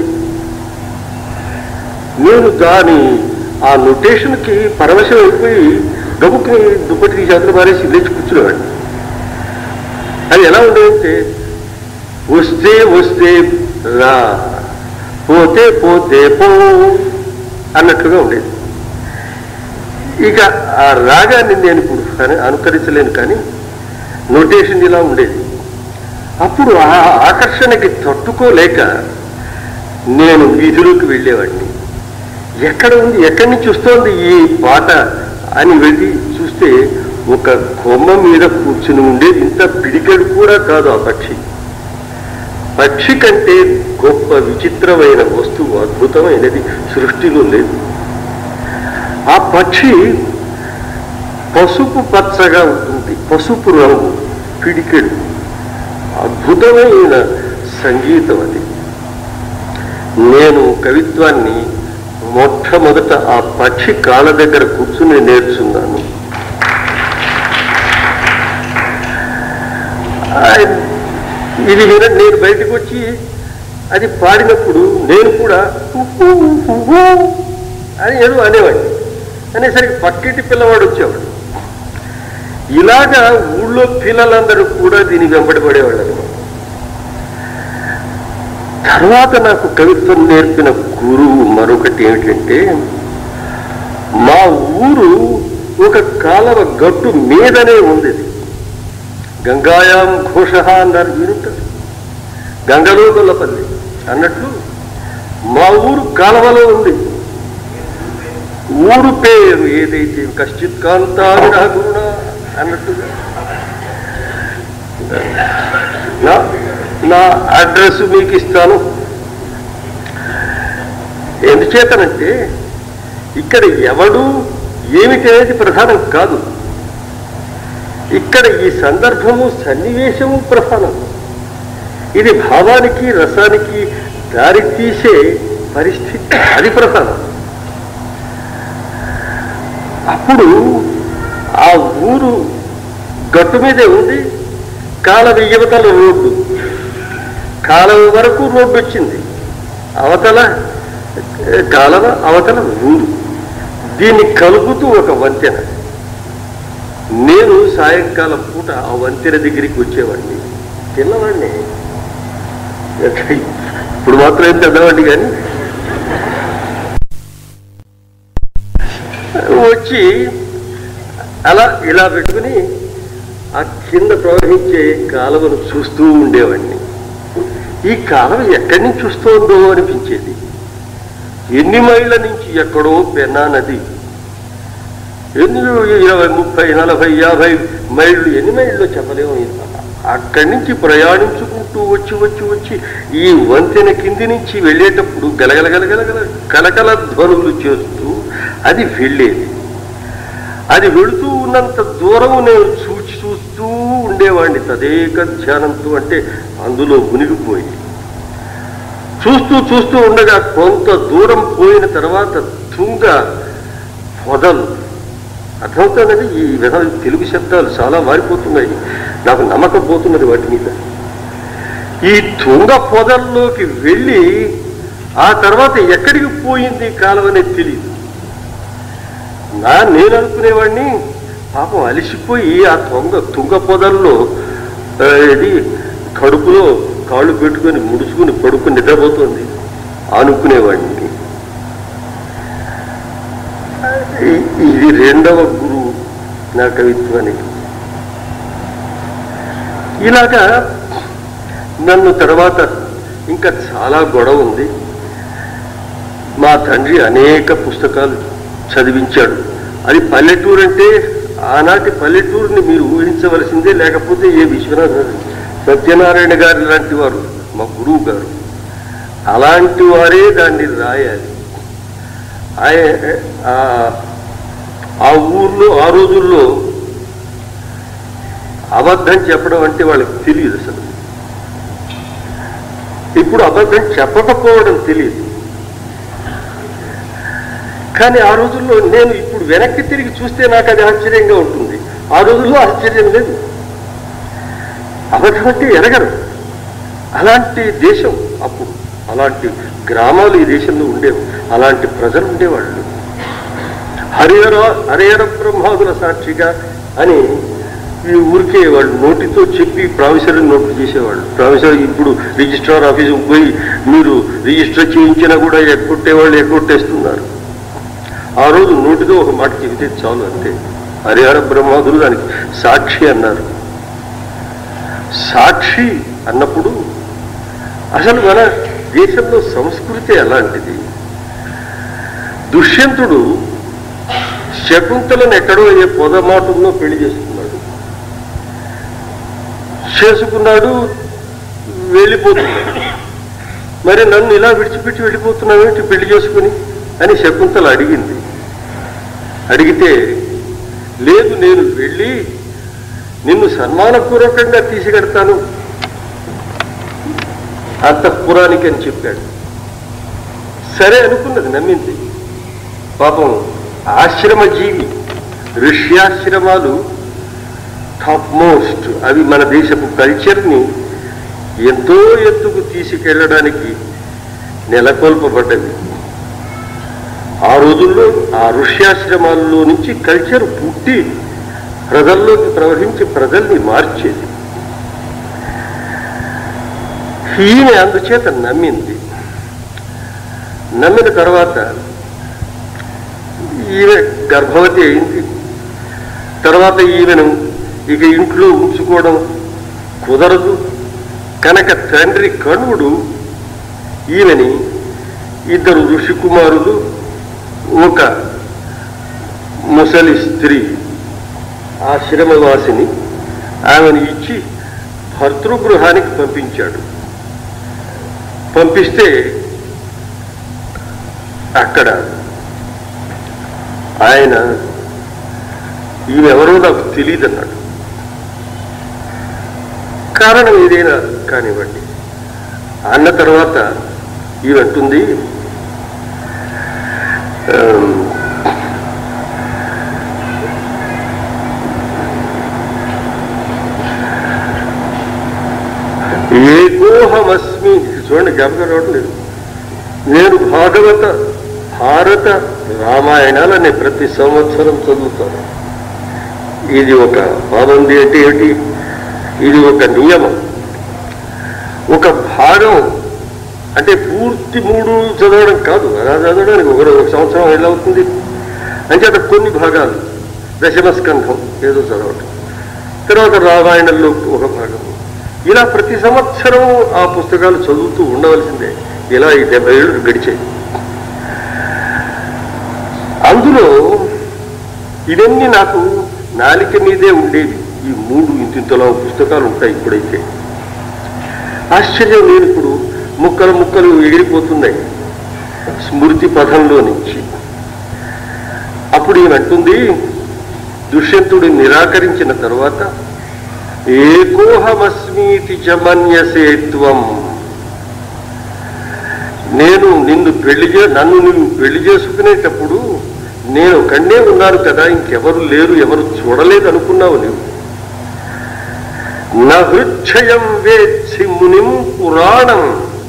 నేను దాని ఆ నొటేషన్కి పరవశం అయిపోయి గబుక్కి దుప్పటి చేతులు మారేసి లేచి కూర్చునేవాడిని అది ఎలా ఉండేదంటే వస్తే వస్తే రా పోతే పోతే పో అన్నట్లుగా ఉండేది ఇక ఆ రాగాన్ని నేను ఇప్పుడు అను- అనుకరించలేను కానీ నోటేషన్ ఇలా ఉండేది అప్పుడు ఆ ఆకర్షణకి తట్టుకోలేక నేను వీధిలోకి వెళ్ళేవాడిని ఎక్కడ ఉంది ఎక్కడి నుంచి వస్తోంది ఈ పాట అని వెళ్ళి చూస్తే ఒక కొమ్మ మీద కూర్చుని ఉండేది ఇంత పిడికెడు కూడా కాదు ఆ పక్షి పక్షి కంటే గొప్ప విచిత్రమైన వస్తువు అద్భుతమైనది సృష్టిలో లేదు ఆ పక్షి పసుపు పచ్చగా ఉంటుంది పసుపు రంగు పిడికెడు అద్భుతమైన సంగీతం అది నేను కవిత్వాన్ని మొట్టమొదట ఆ పక్షి కాళ్ళ దగ్గర కూర్చుని నేర్చున్నాను ఆ- ఇది విన నేను బయటకు వచ్చి అది పాడినప్పుడు నేను కూడా ఉహు, ఉహు అని ఏదో అనేవాడిని అనేసరికి పక్కింటి పిల్లవాడు వచ్చేవాడు ఇలాగా ఊళ్ళో పిల్లలందరూ కూడా దీని వెంబడి పడేవాళ్ళు అనమాట తర్వాత నాకు కవిత్వం నేర్పిన గురువు మరొకటి ఏమిటంటే మా ఊరు ఒక కాలవ గట్టు మీదనే ఉంది ఇది. గంగాయాం ఘోష అన్నారు వినుంటారు గంగలో గొల్లపల్లి అన్నట్లు మా ఊరు కాలవలో ఉంది ఊరు పేరు ఏదైతే కశ్చిత్ కాంతావిన గురుణ అన్నట్టుగా నా నా అడ్రస్ మీకు ఇస్తాను ఎందుచేతనంటే ఇక్కడ ఎవడు ఏమిటి అనేది ప్రధానం కాదు ఇక్కడ ఈ సందర్భము సన్నివేశము ప్రధానం ఇది భావానికి రసానికి దారి తీసే పరిస్థితి అది ప్రధానం అప్పుడు ఆ ఊరు గట్టు మీదే ఉంది కాలవ యువతల రోడ్డు కాలవ వరకు రోడ్డు వచ్చింది అవతల ఏ, కాలవ అవతల ఊరు దీన్ని కలుపుతూ ఒక వంతెన నేను సాయంకాలం పూట ఆ వంతెన దగ్గరికి వచ్చేవాడిని పిల్లవాడిని ఇప్పుడు మాత్రం ఏం పెద్దవాడిని కానీ వచ్చి అలా ఇలా పెట్టుకుని ఆ కింద ప్రవహించే కాలువను చూస్తూ ఉండేవాడిని ఈ కాలువ ఎక్కడి నుంచి వస్తోందో అనిపించేది ఎన్ని మైళ్ళ నుంచి ఎక్కడో పెన్నా నది ఎన్ని ఇరవై ముప్పై నలభై యాభై మైళ్ళు ఎన్ని మైళ్ళు చెప్పలేము అక్కడి నుంచి ప్రయాణించుకుంటూ వచ్చి వచ్చి వచ్చి ఈ వంతెన కింది నుంచి వెళ్ళేటప్పుడు గలగల గలగలగల కలకల ధ్వనులు చేస్తూ అది వెళ్ళేది అది వెళుతూ ఉన్నంత దూరము నేను చూచి చూస్తూ ఉండేవాడిని తదేక ధ్యానంతో అంటే అందులో మునిగిపోయి చూస్తూ చూస్తూ ఉండగా కొంత దూరం పోయిన తర్వాత తుంగ పొదలు అర్థమవుతుందండి ఈ విధ తెలుగు శబ్దాలు చాలా మారిపోతున్నాయి నాకు నమ్మకం పోతున్నది వాటి మీద ఈ తుంగ పొదల్లోకి వెళ్ళి ఆ తర్వాత ఎక్కడికి పోయింది కాలం అనేది తెలియదు నా నేను అనుకునేవాడిని పాపం అలసిపోయి ఆ తుంగ తుంగ పొదల్లో ఆ, ఇది కడుపులో కాళ్ళు పెట్టుకొని ముడుచుకుని పడుకుని నిద్రపోతుంది అనుకునేవాడిని ఇ- ఇది రెండవ గురువు నా కవిత్వానికి ఇలాగా నన్ను తర్వాత ఇంకా చాలా గొడవ ఉంది మా తండ్రి అనేక పుస్తకాలు చదివించాడు అది పల్లెటూరు అంటే ఆనాటి పల్లెటూరుని మీరు ఊహించవలసిందే లేకపోతే ఏ విశ్వనాథ సత్యనారాయణ గారు లాంటి వారు మా గురువు గారు అలాంటి వారే దాన్ని రాయాలి ఆయ- ఆ- ఆ ఊర్లో ఆ రోజుల్లో అబద్ధం చెప్పడం అంటే వాళ్ళకి తెలియదు అసలు ఇప్పుడు అబద్ధం చెప్పకపోవడం తెలియదు కానీ ఆ రోజుల్లో నేను ఇప్పుడు వెనక్కి తిరిగి చూస్తే నాకు అది ఆశ్చర్యంగా ఉంటుంది ఆ రోజుల్లో ఆశ్చర్యం లేదు అబద్ధం అంటే ఎరగరు అలాంటి దేశం అప్పుడు అలాంటి గ్రామాలు ఈ దేశంలో ఉండేవి అలాంటి ప్రజలు ఉండేవాళ్ళు హరిహర హరిహర బ్రహ్మాదుల సాక్షిగా అని ఈ ఊరికే వాళ్ళు నోటితో చెప్పి ప్రామిసరీ నోట్లు చేసేవాళ్ళు ప్రామిసరీ ఇప్పుడు రిజిస్ట్రార్ ఆఫీసుకు పోయి మీరు రిజిస్టర్ చేయించినా కూడా ఎక్కొట్టే వాళ్ళు ఎక్కొట్టేస్తున్నారు ఆ రోజు నోటితో ఒక మాట చెబితే చాలు అంతే హరిహర బ్రహ్మాదులు దానికి సాక్షి అన్నారు సాక్షి అన్నప్పుడు అసలు మన దేశంలో సంస్కృతి ఎలాంటిది దుష్యంతుడు శకుంతలను ఎక్కడో ఏ పొదమాటుల్లో పెళ్లి చేసుకున్నాడు చేసుకున్నాడు వెళ్ళిపోతున్నాడు మరి నన్ను ఇలా విడిచిపెట్టి వెళ్ళిపోతున్నావేంటి పెళ్లి చేసుకుని అని శకుంతల అడిగింది అడిగితే లేదు నేను వెళ్ళి నిన్ను సన్మానపూర్వకంగా తీసుకెడతాను అంతఃపురానికి అని చెప్పాడు సరే అనుకున్నది నమ్మింది పాపం ఆశ్రమ జీవి ఋష్యాశ్రమాలు టాప్ మోస్ట్ అవి మన దేశపు కల్చర్ని ఎంతో ఎత్తుకు తీసుకెళ్ళడానికి నెలకొల్పబడ్డవి ఆ రోజుల్లో ఆ ఋష్యాశ్రమాల్లో నుంచి కల్చర్ పుట్టి ప్రజల్లోకి ప్రవహించి ప్రజల్ని మార్చేది ఈమె అందుచేత నమ్మింది నమ్మిన తర్వాత ఈమె గర్భవతి అయింది తర్వాత ఈమెను ఇక ఇంట్లో ఉంచుకోవడం కుదరదు కనుక తండ్రి కణువుడు ఈమెని ఇద్దరు ఋషికుమారులు ఒక ముసలి స్త్రీ ఆశ్రమవాసిని ఆమెను ఇచ్చి భర్తృగృహానికి పంపించాడు పంపిస్తే అక్కడ ఆయన ఈమెవరో నాకు తెలియదు అన్నాడు కారణం ఏదైనా కానివ్వండి అన్న తర్వాత ఈమెంటుంది ఆమ్, ఏకోహమస్మి చూడండి జ్ఞాపకం రావడం లేదు నేను భాగవత భారత రామాయణాలని ప్రతి సంవత్సరం చదువుతాను ఇది ఒక పాబంది అంటే ఏంటి ఇది ఒక నియమం ఒక భాగం అంటే పూర్తి మూడు చదవడం కాదు అలా చదవడానికి ఒక ఒక సంవత్సరం ఎలా అవుతుంది అంటే అక్కడ కొన్ని భాగాలు దశమ స్కంధం ఏదో చదవటం తర్వాత రామాయణంలో ఒక భాగం ఇలా ప్రతి సంవత్సరం ఆ పుస్తకాలు చదువుతూ ఉండవలసిందే ఇలా ఈ డెబ్బై ఏళ్ళు గడిచాయి అందులో ఇవన్నీ నాకు నాలిక మీదే ఉండేవి ఈ మూడు ఇంతింతలో పుస్తకాలు ఉంటాయి ఇప్పుడైతే ఆశ్చర్యం నేను ఇప్పుడు ముక్కలు ముక్కలు ఎగిరిపోతున్నాయి స్మృతి పథంలో నుంచి అప్పుడు ఈయన అంటుంది దుష్యంతుడు నిరాకరించిన తరువాత ఏకోహమస్మీతి చమన్యసే త్వం నేను నిన్ను పెళ్లి చే నన్ను నువ్వు పెళ్లి చేసుకునేటప్పుడు నేను కన్నే ఉన్నాను కదా ఇంకెవరు లేరు ఎవరు చూడలేదు అనుకున్నావు నీవు నా హృచ్చయం వేత్సి మునిం పురాణం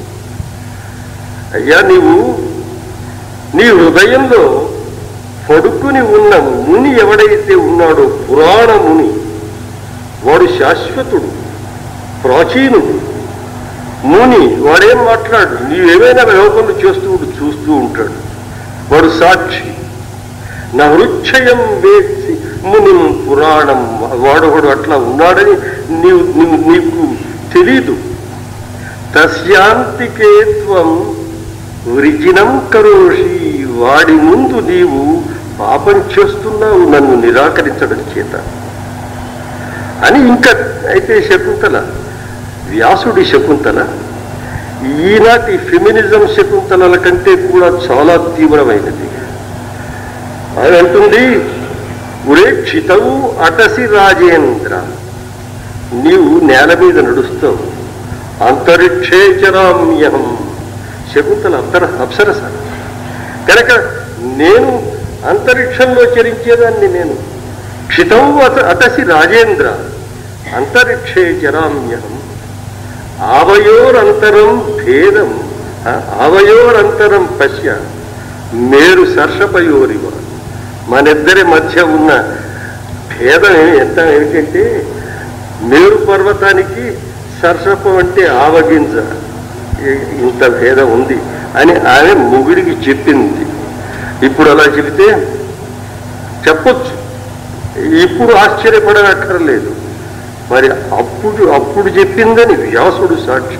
అయ్యా నీవు నీ హృదయంలో పడుకుని ఉన్న ముని ఎవడైతే ఉన్నాడో పురాణ ముని వాడు శాశ్వతుడు ప్రాచీనుడు ముని వాడేం మాట్లాడు నీవేమైనా లోకంలో చేస్తూ ఉండు, చూస్తూ ఉంటాడు వాడు సాక్షి నా హృచ్చయం వేసి మునిం పురాణం వాడు వాడు అట్లా ఉన్నాడని నీవు నీవు- నీకు తెలీదు తస్యాంతికే త్వం వృజినం కరోషి వాడి ముందు నీవు పాపం చేస్తున్నావు నన్ను నిరాకరించడం చేత అని ఇంకా అయితే శకుంతల వ్యాసుడి శకుంతల ఈనాటి ఫెమినిజం శకుంతలల కంటే కూడా చాలా తీవ్రమైనది ఆయన అంటుంది ఉరేక్షితవు అటసి రాజేంద్ర నీవు నేల మీద నడుస్తావు అంతరిక్షే చరామ్యహం శకుంతల అంతర అప్సరస కనుక నేను అంతరిక్షంలో చరించేదాన్ని నేను క్షితవు అత అటసి రాజేంద్ర అంతరిక్షే చరామ్యహం ఆవయోరంతరం భేదం ఆ, ఆవయోరంతరం పశ్య మేరు సర్షపయోరివ మనిద్దరి మధ్య ఉన్న భేదం ఏ- ఎంత ఏమిటంటే మేరు పర్వతానికి సర్షపం అంటే ఆవగింజ ఈ- ఇంత భేదం ఉంది అని ఆమె ముగుడికి చెప్పింది ఇప్పుడు అలా చెబితే చెప్పొచ్చు ఇప్పుడు ఆశ్చర్యపడనక్కర్లేదు మరి అప్పుడు అప్పుడు చెప్పిందని వ్యాసుడు సాక్షి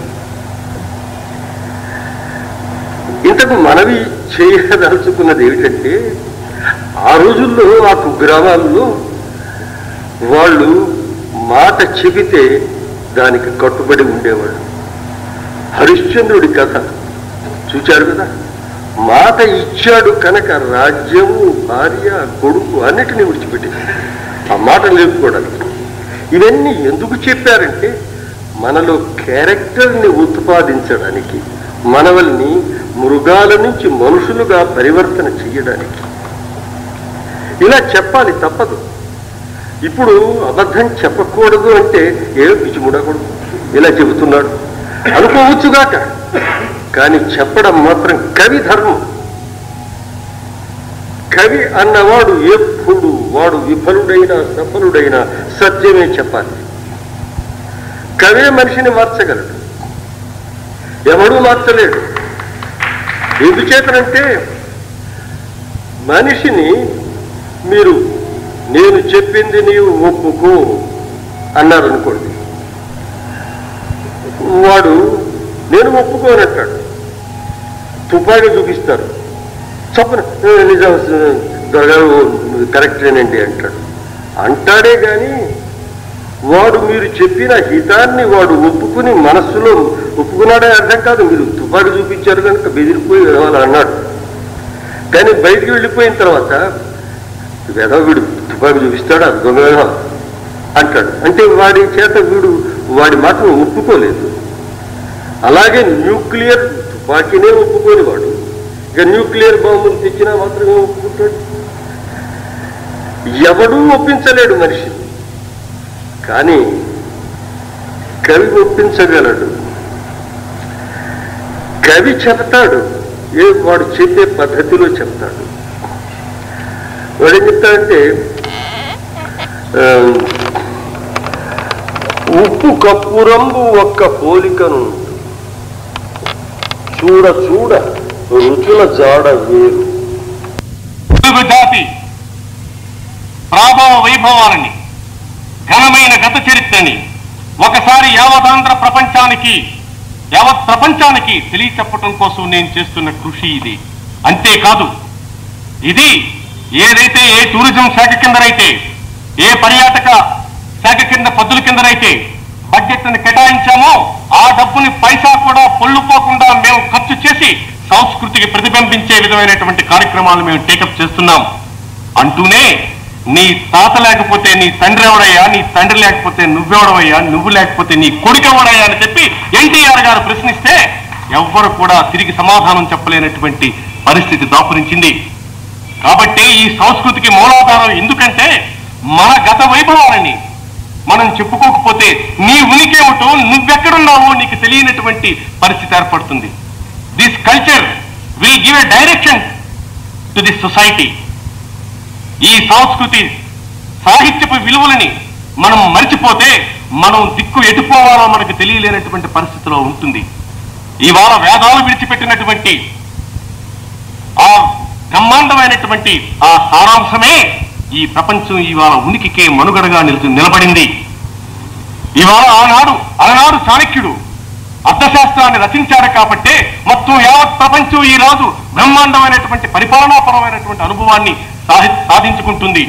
ఇంతకు మనవి చేయదలుచుకున్నది ఏమిటంటే ఆ రోజుల్లో ఆ కుగ్రామాల్లో వాళ్ళు మాట చెబితే దానికి కట్టుబడి ఉండేవాళ్ళు హరిశ్చంద్రుడి కథ చూచారు కదా మాట ఇచ్చాడు కనుక రాజ్యము భార్య కొడుకు అన్నిటినీ విడిచిపెట్టి ఆ మాట లేపుకోవడానికి ఇవన్నీ ఎందుకు చెప్పారంటే మనలో క్యారెక్టర్ని ఉత్పాదించడానికి మనవల్ని మృగాల నుంచి మనుషులుగా పరివర్తన చేయడానికి ఇలా చెప్పాలి తప్పదు ఇప్పుడు అబద్ధం చెప్పకూడదు అంటే ఏ పిచ్చిముడకూడదు ఇలా చెబుతున్నాడు అనుకోవచ్చుగాక కానీ చెప్పడం మాత్రం కవి ధర్మం కవి అన్నవాడు ఎప్పుడు వాడు విఫలుడైనా సఫలుడైనా సత్యమే చెప్పాలి కవే మనిషిని మార్చగలడు ఎవడూ మార్చలేడు ఎందుచేతనంటే మనిషిని మీరు నేను చెప్పింది నీవు ఒప్పుకో అన్నారనుకోండి వాడు నేను ఒప్పుకోనంటాడు తుపాకీ చూపిస్తారు చప్పున "ఏ, నిజం దొరగారు కరెక్టేనండి అంటాడు అంటాడే గాని వాడు మీరు చెప్పిన హితాన్ని వాడు ఒప్పుకుని మనస్సులో ఒప్పుకున్నాడే అర్థం కాదు మీరు తుపాకీ చూపించారు కనుక బెదిరిపోయి వాళ్ళు అన్నాడు కానీ బయటికి వెళ్ళిపోయిన తర్వాత వెధవ వీడు తుపాకీ చూపిస్తాడా దొంగ వెధవ అంటాడు అంటే వాడి చేత వీడు వాడి మాటను ఒప్పుకోలేదు అలాగే న్యూక్లియర్ తుపాకీనే ఒప్పుకోని వాడు ఇక న్యూక్లియర్ బాంబులు తెచ్చినా మాత్రమే ఒప్పుకుంటాడు ఎవడూ ఒప్పించలేడు మనిషి కానీ కవి ఒప్పించగలడు కవి చెప్తాడు ఏ వాడు చెప్పే పద్ధతిలో చెప్తాడు వాడు ఏం చెప్తాడంటే ఆ, ఉప్పు కప్పురంబు ఒక్క పోలికను చూడ చూడ రుచుల జాడ వేరు తెలుగు జాతి ప్రాభవ వైభవాలని ఘనమైన గత చరిత్రని ఒకసారి యావతాంధ్ర ప్రపంచానికి యావత్ ప్రపంచానికి తెలియచెప్పటం కోసం నేను చేస్తున్న కృషి ఇది అంతేకాదు ఇది ఏదైతే ఏ టూరిజం శాఖ కిందనైతే ఏ పర్యాటక శాఖ కింద పద్దుల కిందనైతే బడ్జెట్ని కేటాయించామో ఆ డబ్బుని పైసా కూడా పొల్లుపోకుండా మేము ఖర్చు చేసి సంస్కృతికి ప్రతిబింబించే విధమైనటువంటి కార్యక్రమాలు మేము టేకప్ చేస్తున్నాం అంటూనే నీ తాత లేకపోతే నీ తండ్రి ఎవడయ్యా నీ తండ్రి లేకపోతే నువ్వెవడవయ్యా నువ్వు లేకపోతే నీ కొడుకెవడయ్యా అని చెప్పి ఎన్టీఆర్ గారు ప్రశ్నిస్తే ఎవ్వరు కూడా తిరిగి సమాధానం చెప్పలేనటువంటి పరిస్థితి దాపురించింది కాబట్టి ఈ సంస్కృతికి మూలాధారం ఎందుకంటే మన గత వైభవాలని మనం చెప్పుకోకపోతే నీ ఉనికి ఏమిటో నువ్వెక్కడున్నావో నీకు తెలియనటువంటి పరిస్థితి ఏర్పడుతుంది this culture will give a direction to this society ఈ సంస్కృతి సాహిత్యపు విలువలని మనం మర్చిపోతే మనం దిక్కు ఎటుపోవాలో మనకు తెలియలేనటువంటి పరిస్థితిలో ఉంటుంది ఇవాళ వేదాలు విడిచిపెట్టినటువంటి ఆ బ్రహ్మాండమైనటువంటి ఆ సారాంశమే ఈ ప్రపంచం ఇవాళ ఉనికికే మనుగడగా నిలిచి నిలబడింది ఇవాళ ఆనాడు అలనాడు చాణక్యుడు అర్థశాస్త్రాన్ని రచించాడు కాబట్టే మొత్తం యావత్ ప్రపంచం ఈ రోజు బ్రహ్మాండమైనటువంటి పరిపాలనాపరమైనటువంటి అనుభవాన్ని సాధి సాధించుకుంటుంది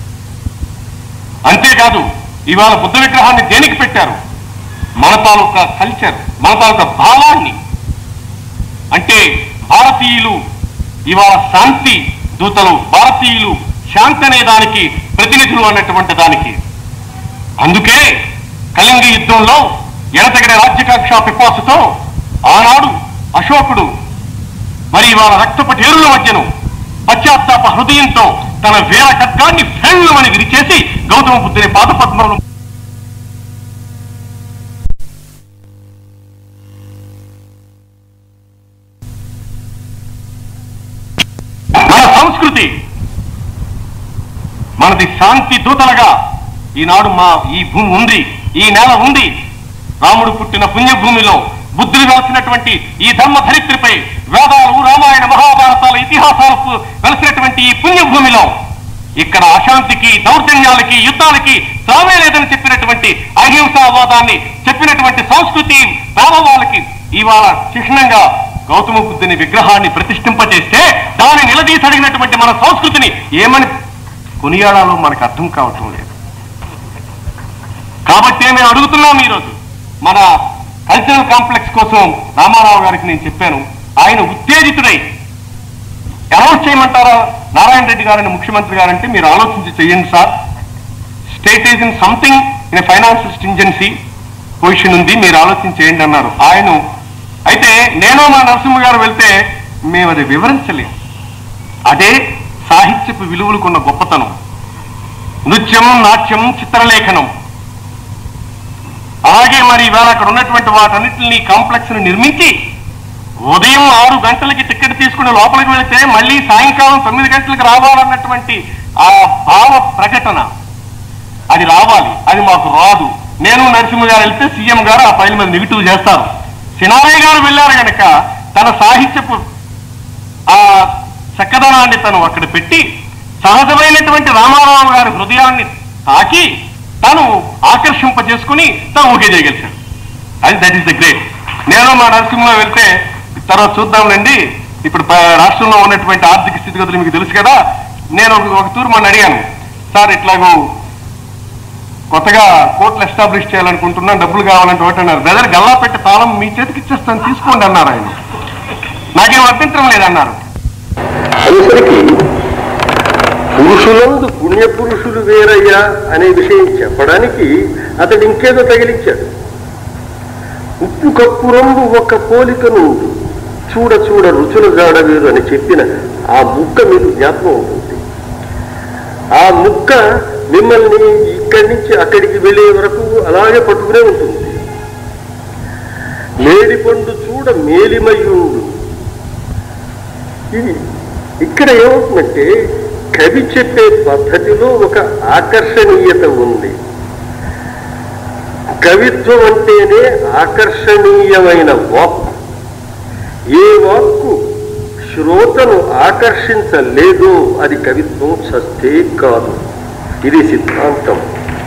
అంతేకాదు ఇవాళ బుద్ధ విగ్రహాన్ని దేనికి పెట్టారు మన తాలూకా కల్చర్ మన తాలూకా భావాన్ని అంటే భారతీయులు ఇవాళ శాంతి దూతలు భారతీయులు శాంతి అనే దానికి ప్రతినిధులు అన్నటువంటి దానికి అందుకే కళింగ యుద్ధంలో ఎడతగిన రాజ్యకాంక్ష పిపాసుతో ఆనాడు అశోకుడు మరి ఇవాళ రక్తపటేరుల మధ్యను పశ్చాత్తాప హృదయంతో తన వీర ఖడ్గాన్ని ఫెళ్ళమని విరిచేసి గౌతమ బుద్ధుని పాదపద్మలను మన సంస్కృతి మనది శాంతి దూతలుగా ఈనాడు మా ఈ భూమి ఉంది ఈ నేల ఉంది రాముడు పుట్టిన పుణ్యభూమిలో బుద్ధులు వెలసినటువంటి ఈ ధర్మ ధరిత్రిపై వేదాలు రామాయణ మహాభారతాల ఇతిహాసాలకు వెలసినటువంటి ఈ పుణ్యభూమిలో ఇక్కడ అశాంతికి దౌర్జన్యాలకి యుద్ధాలకి తామే లేదని చెప్పినటువంటి అహింసావాదాన్ని చెప్పినటువంటి సంస్కృతి భావవాళ్ళకి ఇవాళ చిహ్నంగా గౌతమ బుద్ధుని విగ్రహాన్ని ప్రతిష్ఠింపజేస్తే దాన్ని నిలదీసడిగినటువంటి మన సంస్కృతిని ఏమని కొనియాడాలో మనకు అర్థం కావటం లేదు కాబట్టి మేము అడుగుతున్నాం ఈరోజు మన కల్చరల్ కాంప్లెక్స్ కోసం రామారావు గారికి నేను చెప్పాను ఆయన ఉత్తేజితుడై అనౌన్స్ చేయమంటారా నారాయణ రెడ్డి గారని ముఖ్యమంత్రి గారంటే మీరు ఆలోచించి చెయ్యండి sir state is in something in financial stringency position ఉంది మీరు ఆలోచించి చేయండి అన్నారు ఆయన అయితే నేను మా నరసింహ గారు వెళ్తే మేము అది వివరించలేం అదే సాహిత్యపు విలువలకున్న గొప్పతనం నృత్యం నాట్యం చిత్రలేఖనం అలాగే మరి ఇవాళ అక్కడ ఉన్నటువంటి వాటన్నిటిని కాంప్లెక్స్ ని నిర్మించి ఉదయం ఆరు గంటలకి టికెట్ తీసుకుని లోపలికి వెళితే మళ్ళీ సాయంకాలం తొమ్మిది గంటలకు రావాలన్నటువంటి ఆ భావ ప్రకటన అది రావాలి అది మాకు రాదు నేను నరసింహ గారు వెళ్తే సీఎం గారు ఆ ఫైల్ మీద నెగిటివ్ చేస్తారు సినారయ్య గారు వెళ్ళారు గనక తన సాహిత్యపు ఆ చక్కదనాన్ని తను అక్కడ పెట్టి సహజమైనటువంటి రామారావు గారి హృదయాన్ని తాకి తను ఆకర్షింపజేసుకుని తను ఓకే చేయగలిగాడు అది దట్ ఈస్ ద గ్రేట్ నేను మా నరసింహ వెళ్తే తర్వాత చూద్దాంలేండి ఇప్పుడు ప- రాష్ట్రంలో ఉన్నటువంటి ఆర్థిక స్థితిగతులు మీకు తెలుసు కదా నేను ఒక ఒక తూరు మొన్న అడిగాను సార్ ఇట్లాగో కొత్తగా కోర్టులు ఎస్టాబ్లిష్ చేయాలనుకుంటున్నాను డబ్బులు కావాలంటే ఒకటి అన్నారు బ్రదర్ గల్లా పెట్టి తాళం మీ చేతికి ఇచ్చేస్తాను తీసుకోండి అన్నారు ఆయన నాకేం అభ్యంతరం లేదన్నారు అనేసరికి పురుషులందు పుణ్యపురుషులు వేరయ్యా అనే విషయం చెప్పడానికి అతడు ఇంకేదో తగిలించాడు ఉప్పు కప్పు రంగు ఒక పోలికను చూడ చూడ రుచుల జాడ వేరు అని చెప్పిన ఆ ముక్క మీకు జ్ఞాపకం ఉంటుంది ఆ ముక్క మిమ్మల్ని ఇక్కడి నుంచి అక్కడికి వెళ్ళే వరకు అలాగే పట్టుకునే ఉంటుంది మేడి పండు చూడ మేలిమయ్యుండు ఇది ఇక్కడ ఏమవుతుందంటే కవి చెప్పే పద్ధతిలో ఒక ఆకర్షణీయత ఉంది కవిత్వం అంటేనే ఆకర్షణీయమైన వాక్కు ఏ వాక్కు శ్రోతను ఆకర్షించలేదో అది కవిత్వం సస్తే కాదు ఇది సిద్ధాంతం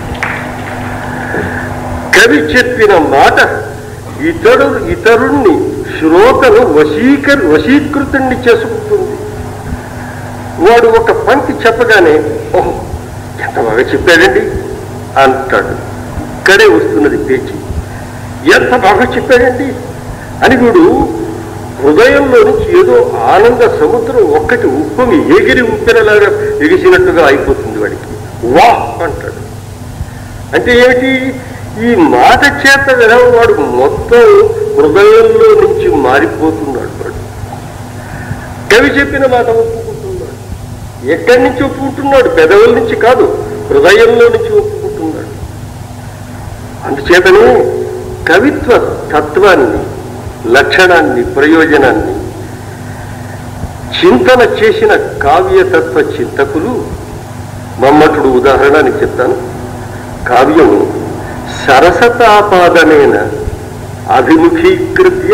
కవి చెప్పిన మాట ఇతడు ఇతరుణ్ణి శ్రోతను వశీకర్ వశీకృతుణ్ణి చేసుకుంటుంది వాడు ఒక పంక్తి చెప్పగానే ఓహో ఎంత బాగా చెప్పాడండి అంటాడు ఇక్కడే వస్తున్నది పేచి ఎంత బాగా చెప్పాడండి అని వీడు హృదయంలో నుంచి ఏదో ఆనంద సముద్రం ఒక్కటి ఉప్పమి ఎగిరి ఉప్పెనలాగా ఎగిసినట్టుగా అయిపోతుంది వాడికి వా అంటాడు అంటే ఏమిటి ఈ మాట చేత వాడు మొత్తం హృదయంలో నుంచి మారిపోతున్నాడు వాడు కవి చెప్పిన మాట ఒప్పుకుంటున్నాడు ఎక్కడి నుంచి ఒప్పుకుంటున్నాడు పెదవుల నుంచి కాదు హృదయంలో నుంచి ఒప్పుకుంటున్నాడు అందుచేతనే కవిత్వ తత్వాన్ని లక్షణాన్ని ప్రయోజనాన్ని చింతన చేసిన కావ్యతత్వ చింతకులు మమ్మటుడు ఉదాహరణని చెప్తాను కావ్యం సరసతాపాదనేన అభిముఖీకృత్య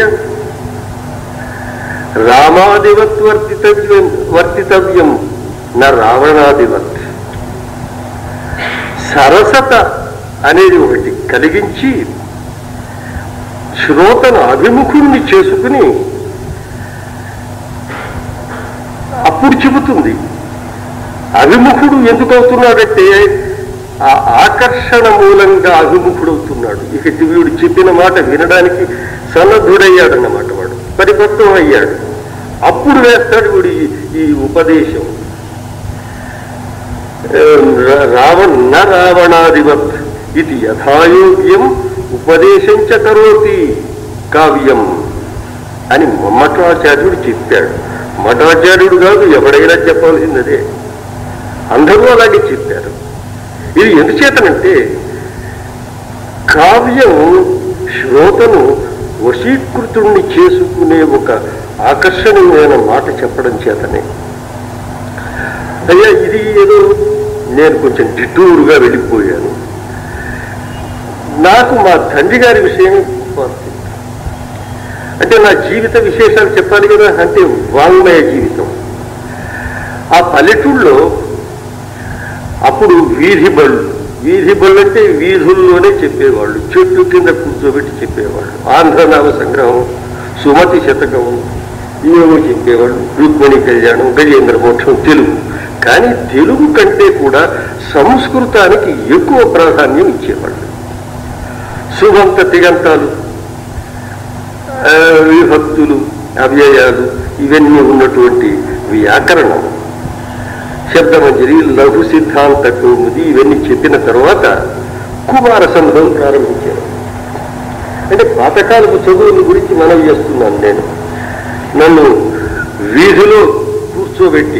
రామాదివత్ వర్తితవ్యం వర్తితవ్యం నా రావణాదివత్ సరసత అనేది ఒకటి కలిగించి శ్రోతను అభిముఖుణ్ణి చేసుకుని అప్పుడు చెబుతుంది అభిముఖుడు ఎందుకు అవుతున్నాడంటే ఆ ఆకర్షణ మూలంగా అభిముఖుడవుతున్నాడు ఇక వీడు చెప్పిన మాట వినడానికి సన్నద్ధుడయ్యాడన్నమాట వాడు పరిపక్వం అయ్యాడు అప్పుడు వేస్తాడు వీడు ఈ- ఈ ఉపదేశం రావణ న రావణాదివత్ ఇది యథాయోగ్యం ఉపదేశం చ కరోతి కావ్యం అని మఠాచార్యుడు చెప్పాడు మఠాచార్యుడు కాదు ఎవడైనా చెప్పవలసింది అదే అందరూ అలాగే చెప్పారు ఇది ఎందుచేతనంటే కావ్యం శ్రోతను వశీకృతుణ్ణి చేసుకునే ఒక ఆకర్షణీయమైన మాట చెప్పడం చేతనే అయ్యా ఇది ఏదో నేను కొంచెం డిటూరుగా వెళ్ళిపోయాను నాకు మా తండ్రి గారి విషయం గుర్తు. అంటే నా జీవిత విశేషాలు చెప్పాలి కదా అంటే వాంగ్మయ జీవితం ఆ పల్లెటూళ్ళలో అప్పుడు వీధి బళ్ళు వీధి బళ్ళు అంటే వీధుల్లోనే చెప్పేవాళ్ళు చెట్టు కింద కూర్చోబెట్టి చెప్పేవాళ్ళు ఆంధ్రనామ సంగ్రహం సుమతి శతకం ఇవేమో చెప్పేవాళ్ళు రుక్మిణి కళ్యాణం గజేంద్ర మోక్షం తెలుగు కానీ తెలుగు కంటే కూడా సంస్కృతానికి ఎక్కువ ప్రాధాన్యం ఇచ్చేవాళ్ళు సుమంత తిగంతాలు ఆ, విభక్తులు అవ్యయాలు ఇవన్నీ ఉన్నటువంటి వ్యాకరణం శబ్దమంజరి లఘు సిద్ధాంత కౌముది ఇవన్నీ చెప్పిన తర్వాత కుమార సంభవం ప్రారంభించారు అంటే పాతకాలపు చదువుల గురించి మనం చేస్తున్నాను నేను నన్ను వీధిలో కూర్చోబెట్టి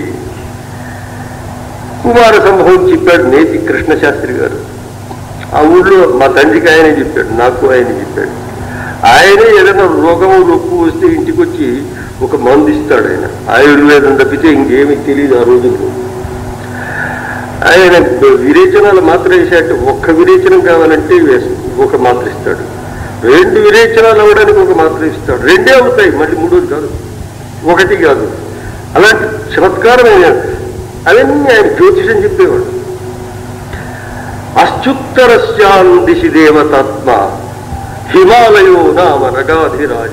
కుమార సంభవం చెప్పాడు నేతి కృష్ణశాస్త్రి గారు ఆ ఊళ్ళో మా తండ్రికి ఆయనే చెప్పాడు నాకు ఆయన చెప్పాడు ఆయనే ఏదైనా రోగము నొప్పు వస్తే ఇంటికి వచ్చి ఒక మందు ఇస్తాడు ఆయన ఆయుర్వేదం తప్పితే ఇంకేమీ తెలియదు ఆ రోజుల్లో ఆయన విరేచనాలు మాత్రం వేసాట ఒక్క విరేచనం కావాలంటే వేస్- ఒక మాత్ర ఇస్తాడు రెండు విరేచనాలు అవ్వడానికి ఒక మాత్ర ఇస్తాడు రెండే అవుతాయి మళ్ళీ మూడోది కాదు ఒకటి కాదు అలాంటి చమత్కారమైన అవన్నీ ఆయన జ్యోతిషం చెప్పేవాడు అశ్చుత్తరస్యాం దిశి దేవతాత్మ హిమాలయో నామ నగాధిరాజ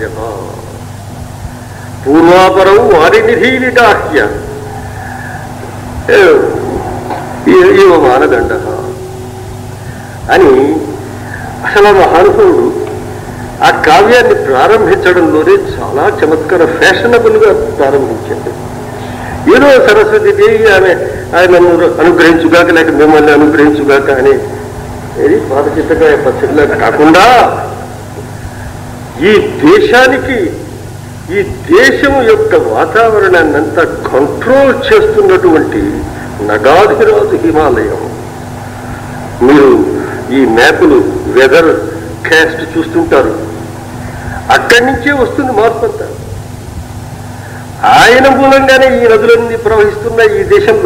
పూర్వాపరం వారినిధీలిటాహ్య ఇవ మానదండ అని అసలు ఆ మహానుభావుడు ఆ కావ్యాన్ని ప్రారంభించడంలోనే చాలా చమత్కార ఫ్యాషనబుల్గా ప్రారంభించాడు ఏదో సరస్వతి దేవి ఆమె ఆయనను అనుగ్రహించుగాక లేక మిమ్మల్ని అనుగ్రహించుగాక అని ఇది పాదచిత్తకాయ పచ్చడిలా కాకుండా ఈ దేశానికి ఈ దేశం యొక్క వాతావరణాన్ని అంతా కంట్రోల్ చేస్తున్నటువంటి నగాధిరాజు హిమాలయం మీరు ఈ మ్యాపులు వెదర్ క్యాస్ట్ చూస్తుంటారు అక్కడి నుంచే వస్తుంది మార్పు అంతా ఆయన మూలంగానే ఈ నదులన్నీ ప్రవహిస్తున్నాయి ఈ దేశంలో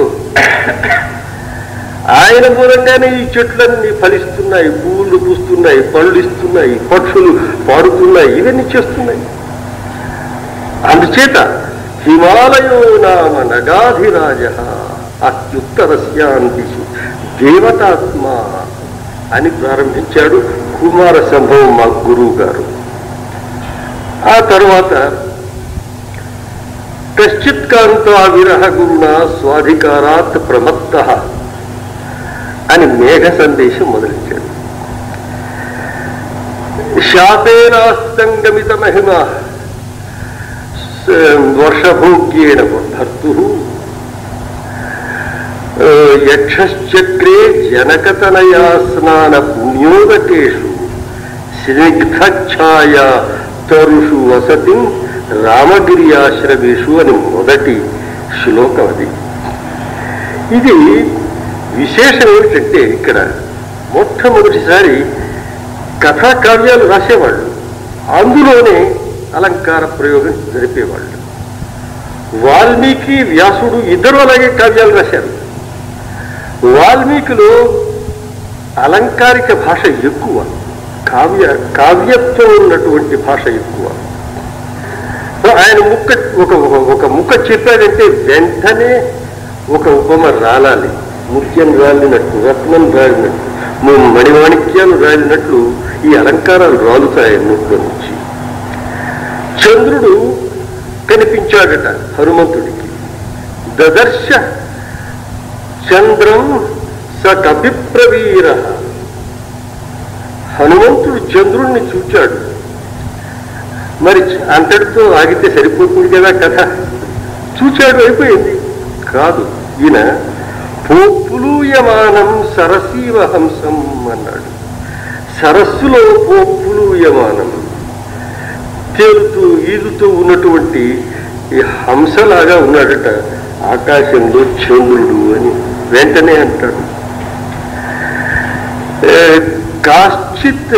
ఆయన మూలంగానే ఈ చెట్లన్నీ ఫలిస్తున్నాయి పువ్వులు పూస్తున్నాయి పళ్ళు ఇస్తున్నాయి పక్షులు పాడుతున్నాయి ఇవన్నీ చేస్తున్నాయి అందుచేత హిమాలయో నామ నగాధిరాజ అత్యుత్తరస్యాందిషు దేవతాత్మ అని ప్రారంభించాడు కుమార సంభవం మా గురువు గారు ఆ తర్వాత కశ్చిత్కాంతో విరహ గురుణ స్వాధికారాత్ ప్రమత్త అని మేఘ సందేశం మొదలెట్టాడు శాపేనాస్తంగమిత మహిమ వర్షభోగ్యేణ భర్తు యక్షశ్చక్రే జనకతనయా స్నాన పుణ్యోదకేషు స్నిగ్ధఛాయ తరుషు వసతి రామగిరి ఆశ్రమేషు అని మొదటి శ్లోకం అది ఇది విశేషం ఏమిటంటే ఇక్కడ మొట్టమొదటిసారి కథా కావ్యాలు రాసేవాళ్ళు అందులోనే అలంకార ప్రయోగం జరిపేవాళ్ళు వాల్మీకి వ్యాసుడు ఇద్దరు అలాగే కావ్యాలు రాశారు వాల్మీకిలో అలంకారిక భాష ఎక్కువ కావ్య కావ్యత్వం ఉన్నటువంటి భాష ఎక్కువ సో ఆయన ముక్క ఒక ఒక- ఒక ముక్క చెప్పాడంటే వెంటనే ఒక ఉపమ రాలాలి ముత్యం రాలినట్టు రత్నం రాలినట్టు ము- మణిమాణిక్యాలు రాలినట్లు ఈ అలంకారాలు రాలుతాయి నోట్లో నుంచి చంద్రుడు కనిపించాడట హనుమంతుడికి దదర్శ చంద్రం స కపిప్రవీర హనుమంతుడు చంద్రుణ్ణి చూచాడు మరి అంతటితో ఆగితే సరిపోతుంది కదా కథ చూచాడు అయిపోయింది కాదు ఈయన పోప్పులూయమానం సరసీవ హంసం అన్నాడు సరస్సులో పోప్పులూయమానం తేలుతూ ఈదుతూ ఉన్నటువంటి ఈ హంసలాగా ఉన్నాడట ఆకాశంలో చంద్రుడు అని వెంటనే అంటాడు ఏ, కాశ్చిత్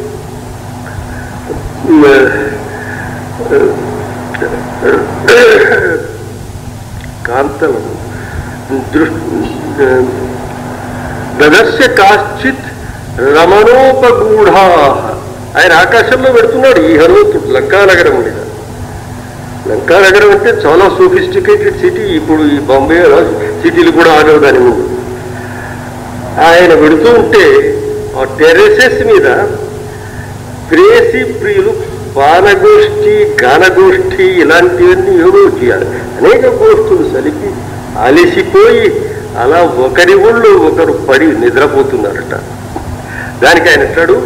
కాంతలం దృష్టి దదర్శ కాశ్చిత్ రమణోపగూఢా ఆయన ఆకాశంలో పెడుతున్నాడు ఈ హనుమంతుడు లంకానగరం మీద లంకానగరం అంటే చాలా సోఫిస్టికేటెడ్ సిటీ ఇప్పుడు ఈ బాంబే సిటీలు కూడా ఆగవు దాని ముందు ఆయన పెడుతూ ఉంటే ఆ టెరెసెస్ మీద ప్రేసి ప్రియులు పానగోష్ఠి గానగోష్ఠి ఇలాంటివన్నీ ఏవో చేయాలి అనేక గోష్ఠులు సలిపి అలసిపోయి అలా ఒకరి ఒళ్ళు ఒకరు పడి నిద్రపోతున్నారట దానికి ఆయన అంటాడు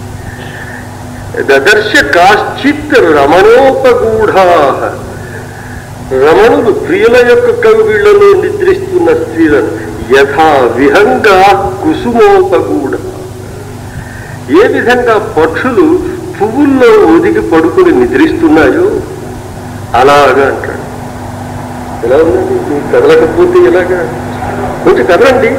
దదర్శ కాశ్చిత్ రమణోపగూఢా రమణులు ప్రియుల యొక్క కవిళ్ళలో నిద్రిస్తున్న స్త్రీలను యథా విహంగా కుసుమోపగూఢ ఏ విధంగా పక్షులు పువ్వుల్లో ఒదిగి పడుకుని నిద్రిస్తున్నాయో అలాగా అంటాడు ఎలా ఉందండి మీకు కదలకపోతే ఎలాగా కొంచెం కదలండి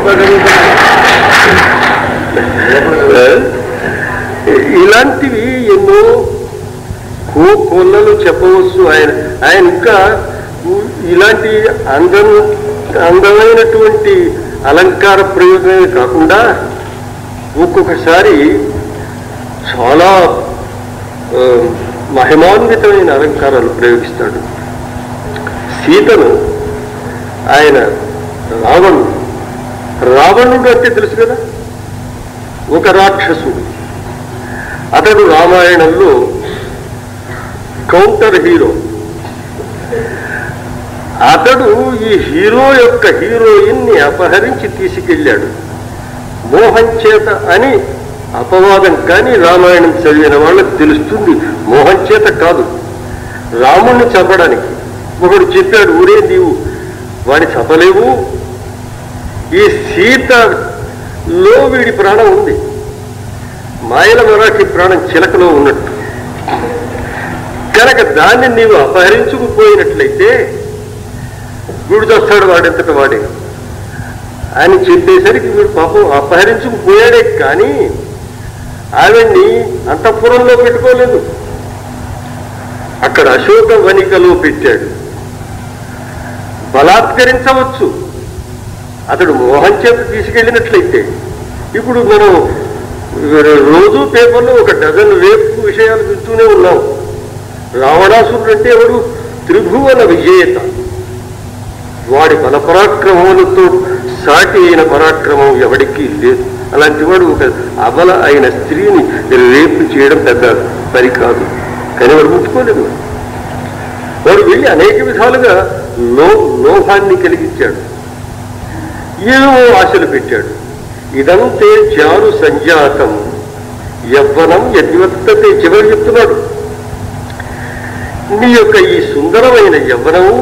ఆ? ఇలాంటివి ఎన్నో కో కొల్లలు చెప్పవచ్చు ఆయన ఆయన ఇంకా ఇలాంటి అందం అందమైనటువంటి అలంకార ప్రయోగమే కాకుండా ఒక్కొక్కసారి చాలా ఆ, మహిమాన్వితమైన అలంకారాలు ప్రయోగిస్తాడు సీతను ఆయన రావణుడు రావణుడు అంటే తెలుసు కదా ఒక రాక్షసుడు అతడు రామాయణంలో కౌంటర్ హీరో అతడు ఈ హీరో యొక్క హీరోయిన్ని అపహరించి తీసుకెళ్ళాడు మోహం చేత అని అపవాదం కానీ రామాయణం చదివిన వాళ్ళకి తెలుస్తుంది మోహం చేత కాదు రాముణ్ణి చంపడానికి ఒకడు చెప్పాడు ఊరే నీవు వాడి చంపలేవు ఈ సీతలో వీడి ప్రాణం ఉంది మాయల మరాఠీ ప్రాణం చిలకలో ఉన్నట్టు కనుక దాన్ని నీవు అపహరించుకుపోయినట్లయితే వీడు చస్తాడు వాడెంతట వాడే అని చెప్పేసరికి వీడు పాపం అపహరించుకుపోయాడే కానీ ఆవిడ్ని అంతఃపురంలో పెట్టుకోలేదు అక్కడ అశోక వనికలో పెట్టాడు బలాత్కరించవచ్చు అతడు మోహన్ చేత తీసుకెళ్ళినట్లయితే ఇప్పుడు మనం రోజు పేపర్లో ఒక డజన్ రేపు విషయాలు వింటూనే ఉన్నాం రావణాసురుడు అంటే ఎవడు త్రిభువన విజేత వాడి బల పరాక్రమములతో సాటి అయిన పరాక్రమం ఎవడికి లేదు అలాంటి వాడు ఒక అబల అయిన స్త్రీని రేపు చేయడం పెద్ద పని కాదు కానీ వాడు ముట్టుకోలేదు వాడు వెళ్ళి అనేక విధాలుగా లో లోభాన్ని కలిగించాడు ఏవో ఆశలు పెట్టాడు ఇదంతే చారు సంజాతం యవ్వనం యద్వర్తతే చివరి చెప్తున్నాడు నీ యొక్క ఈ సుందరమైన యవ్వనము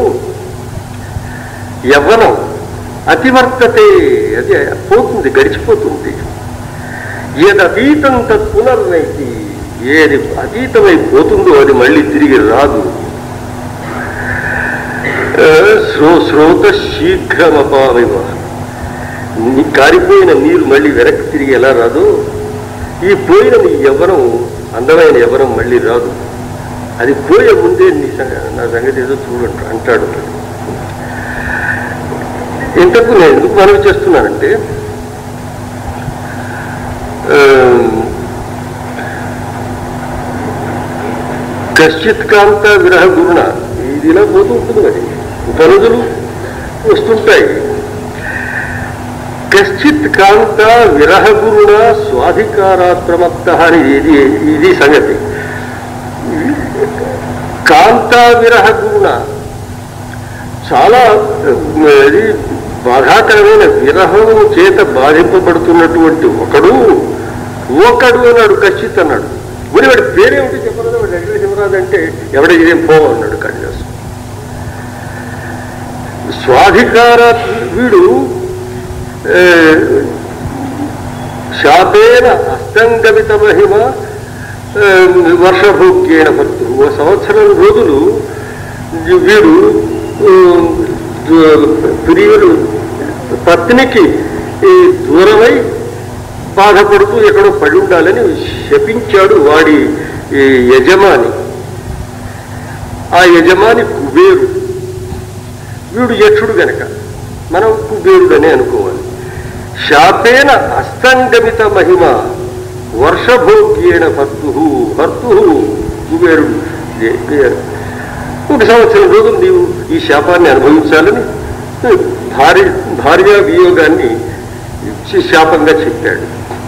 యవ్వనం అతివర్తతే అది పోతుంది గడిచిపోతుంది ఏదతీతం తత్ పునర్నైతి ఏది అతీతమై పోతుందో అది మళ్ళీ తిరిగి రాదు ఆ, శ్రో శ్రోత శీఘ్రమపావివ నీ కారిపోయిన నీరు మళ్ళీ వెనక్కి తిరిగి ఎలా రాదు ఈ పోయిన నీ యవ్వనం అందమైన యవ్వనం మళ్ళీ రాదు అది పోయే ముందే నీ సంగ- నా సంగతి ఏదో చూడండి అంటాడు ఇంతకు నేను ఎందుకు మనవి చేస్తున్నానంటే ఆ, కశ్చిత్ కాంత విరహ గురుణ ఇది ఇలా పోతూ ఉంటుంది మరి ఉపనదులు వస్తుంటాయి కశ్చిత్ కాంత విరహ గురుణ స్వాధికారాత్ ప్రమత్త అని ఇది ఇది సంగతి కాంత విరహ గురుణ చాలా అది బాధాకరమైన విరహం చేత బాధింపబడుతున్నటువంటి ఒకడు ఒకడు అన్నాడు కశ్చిత్ అన్నాడు మరి వాడి పేరేమిటి చెప్పరాదు వాడు ఎక్కడ చెప్పరాదు అంటే ఎవడ ఇదేం పో అన్నాడు కాళిదాసు స్వాధికార వీడు ఏ, శాపేన అస్తంగమిత మహిమ ఏ, వర్షభోగ్యేణ భక్తు ఓ సంవత్సరం రోజులు వీడు ఆ, ప్రియుడు పత్నికి ఈ దూరమై బాధపడుతూ ఎక్కడో పడి ఉండాలని శపించాడు వాడి ఈ యజమాని ఆ యజమాని కుబేరు వీడు యక్షుడు గనక మనం కుబేరుడనే అనుకోవాలి శాపేన అస్తంగమిత మహిమ వర్షభోగ్యేణ భర్తు భర్తు కుబేరుడు ఏ- ఏ- ఒక సంవత్సరం రోజులు నీవు ఈ శాపాన్ని అనుభవించాలని భార్య భార్యా వియోగాన్ని ఇచ్చి శాపంగా చెప్పాడు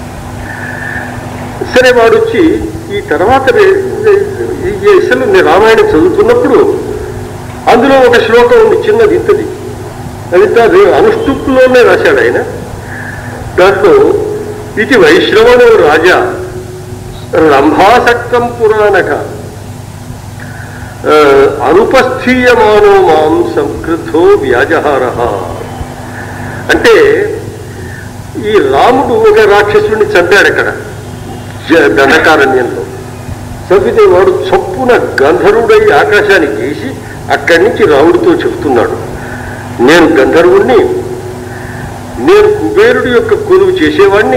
సరే వాడు వచ్చి ఈ తర్వాత నే- ఈ అసలు నేను రామాయణం చదువుతున్నప్పుడు అందులో ఒక శ్లోకం ఉంది చిన్నది ఇంతది అది కాదు అనుష్టుప్లోనే రాశాడు ఆయన దాంట్లో ఇది వైశ్రవణో రాజా రంభాసక్తం పురాణక ఆ, అనుపస్థీయమానో మాం సంకృతో వ్యాజహార అంటే ఈ రాముడు ఒక రాక్షసుడిని చంపాడు అక్కడ జ- దండకారణ్యంలో చంపితే వాడు చొప్పున గంధర్వుడై ఆకాశానికి వేసి అక్కడి నుంచి రాముడితో చెబుతున్నాడు నేను గంధర్వుణ్ణి నేను కుబేరుడి యొక్క కొలువు చేసేవాణ్ణి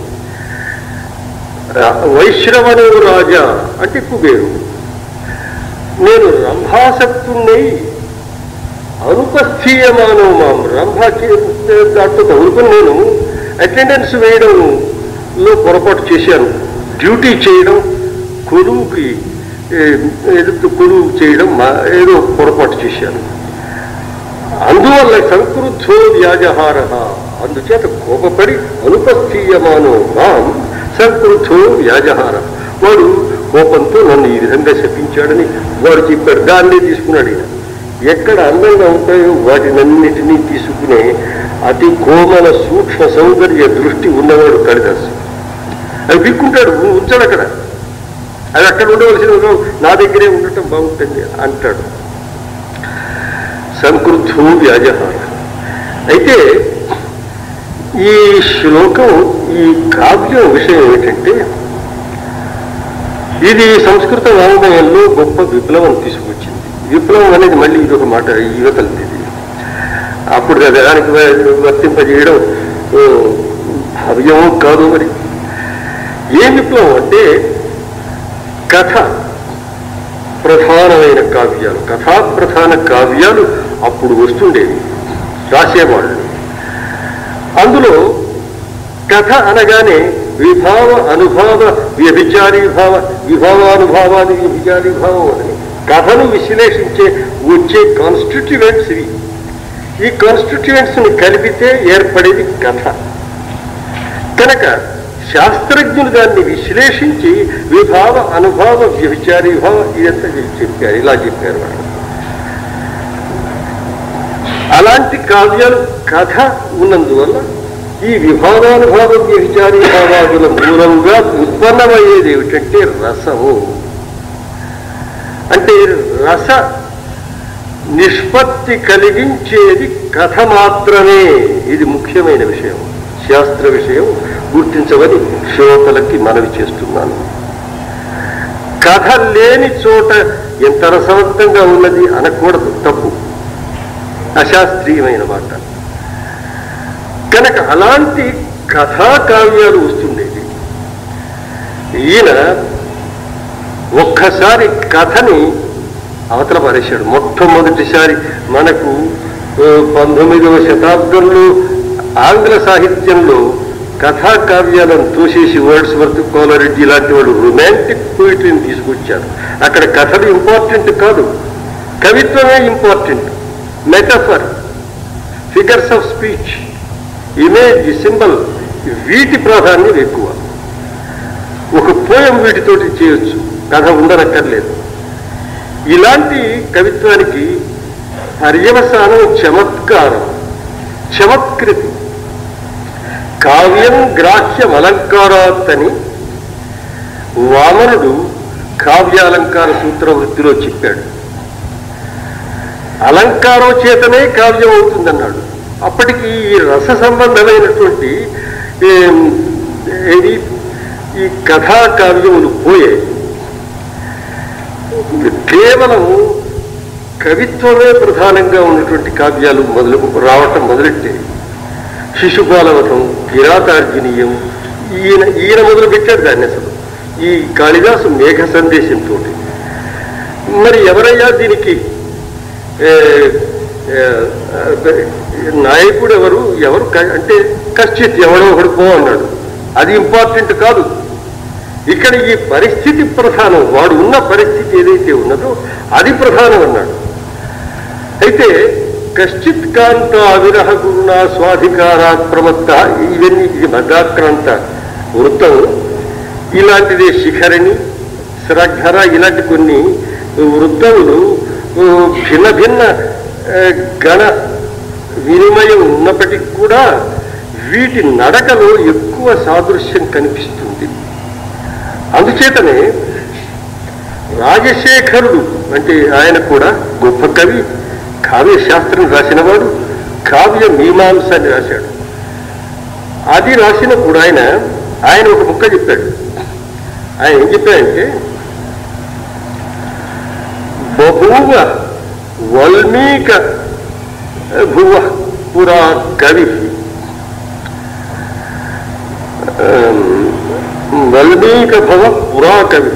ఆ, వైశ్రవణు రాజా అంటే కుబేరుడు నేను రంభాసక్తున్నై అనుపస్థీయమానో మాం రంభ దాంట్లో తగులుకొని నేను అటెండెన్స్ వేయడంలో పొరపాటు చేశాను డ్యూటీ చేయడం కొలువుకి ఏ, ఎదురు కొలువు చేయడం మా- ఏదో పొరపాటు చేశాను అందువల్ల సంక్రుద్ధో వ్యాజహార అందుచేత కోపపడి అనుపస్థీయమానో మాం సంక్రుద్ధో వ్యాజహార వాడు కోపంతో నన్ను ఈ విధంగా శపించాడని వాడు చెప్పాడు దాన్నే తీసుకున్నాడు ఈయన ఎక్కడ అందంగా ఉంటాయో వాటినన్నిటినీ తీసుకునే అతి కోమల సూక్ష్మ సౌందర్య దృష్టి ఉన్నవాడు కాళిదాసు అది విక్కుంటాడు ఉంచాడు అక్కడ అది అక్కడ ఉండవలసిన నా దగ్గరే ఉండటం బాగుంటుంది అంటాడు సంకృద్ధు వ్యాజహార అయితే ఈ శ్లోకం ఈ కావ్యం విషయం ఏమిటంటే ఇది సంస్కృత వాంగ్మయంలో గొప్ప విప్లవం తీసుకొచ్చింది విప్లవం అనేది మళ్ళీ ఇదొక మాట యువతలది ఇది అప్పుడు దానికి వర్తింపజేయడం ఓ, భావ్యమో కాదు మరి ఏ విప్లవం అంటే కథ ప్రధానమైన కావ్యాలు కథా ప్రధాన కావ్యాలు అప్పుడు వస్తుండేవి రాసేవాళ్ళు అందులో కథ అనగానే విభావ అనుభావ వ్యభిచారీ భావ విభావానుభావాది వ్యభిచారీ భావం అని కథను విశ్లేషించే వచ్చే కాన్స్టిట్యూయెంట్స్ ఇవి ఈ కాన్స్టిట్యూయెంట్స్ ని కలిపితే ఏర్పడేది కథ కనుక శాస్త్రజ్ఞులు దాన్ని విశ్లేషించి విభావ అనుభావ వ్యభిచారీ భావ ఇదంతా చెప్పారు ఇలా చెప్పారు వాళ్ళు అలాంటి కావ్యాలు కథ ఉన్నందువల్ల ఈ విభావానుభావ వ్యభిచారీ భావాదుల మూలంగా ఉత్పన్నమయ్యేది ఏమిటంటే రసము అంటే రస నిష్పత్తి కలిగించేది కథ మాత్రమే ఇది ముఖ్యమైన విషయం శాస్త్ర విషయం గుర్తించవని శ్రోతలకి మనవి చేస్తున్నాను కథ లేని చోట ఎంత రసవంతంగా ఉన్నది అనకూడదు తప్పు అశాస్త్రీయమైన మాట కనుక అలాంటి కథా కావ్యాలు వస్తుండేవి ఈయన ఒక్కసారి కథని అవతల పారేశాడు మొట్టమొదటిసారి మనకు ఆ, పంతొమ్మిదవ శతాబ్దంలో ఆంగ్ల సాహిత్యంలో కథా కావ్యాలను తోసేసి వర్డ్స్ వర్త్ కోలారెడ్డి ఇలాంటి వాళ్ళు రొమాంటిక్ పోయిటరీని తీసుకొచ్చారు అక్కడ కథలు ఇంపార్టెంట్ కాదు కవిత్వమే important metaphor figures of speech image symbol వీటి ప్రాధాన్యం ఎక్కువ ఒక పోయం వీటితోటి చేయొచ్చు కథ ఉండనక్కర్లేదు ఇలాంటి కవిత్వానికి పర్యవసానం చమత్కారం చమత్కృతి కావ్యం గ్రాహ్యం అలంకారాత్ అని వామనుడు కావ్యాలంకార సూత్ర వృత్తిలో చెప్పాడు అలంకారం చేతనే కావ్యం అవుతుందన్నాడు అప్పటికి ఈ రస సంబంధమైనటువంటి ఏం, ఏది ఈ కథా కావ్యములు పోయాయి కేవలం కవిత్వమే ప్రధానంగా ఉన్నటువంటి కావ్యాలు మొదలు రావటం మొదలెట్టాయి శిశుపాలవతం కిరాతార్జునీయం ఈయన ఈయన మొదలు పెట్టాడు దాన్ని అసలు ఈ కాళిదాసు మేఘ సందేశంతో మరి ఎవరయ్యా దీనికి ఏ, ఏ, నాయకుడు ఎవరు ఎవరు క- అంటే కశ్చిత్ ఎవడో ఒకడు పో అన్నాడు అది ఇంపార్టెంట్ కాదు ఇక్కడ ఈ పరిస్థితి ప్రధానం వాడు ఉన్న పరిస్థితి ఏదైతే ఉన్నదో అది ప్రధానం అన్నాడు అయితే కశ్చిత్ కాంత అవిరహ గురుణ స్వాధికారా ప్రమత్త ఇవన్నీ ఇది భద్రాక్రాంత వృత్తం ఇలాంటిదే శిఖరిణి శ్రద్ధర ఇలాంటి కొన్ని వృత్తములు ఆ, భిన్న భిన్న ఆ, గణ వినిమయం ఉన్నప్పటికీ కూడా వీటి నడకలో ఎక్కువ సాదృశ్యం కనిపిస్తుంది అందుచేతనే రాజశేఖరుడు అంటే ఆయన కూడా గొప్ప కవి కావ్య శాస్త్రం రాసినవాడు కావ్య మీమాంస అని రాశాడు అది రాసినప్పుడు ఆయన ఆయన ఒక ముక్క చెప్పాడు ఆయన ఏం చెప్పాడంటే బహూవ వల్మీక భువ పురా కవి వల్మీక భవ పురా కవి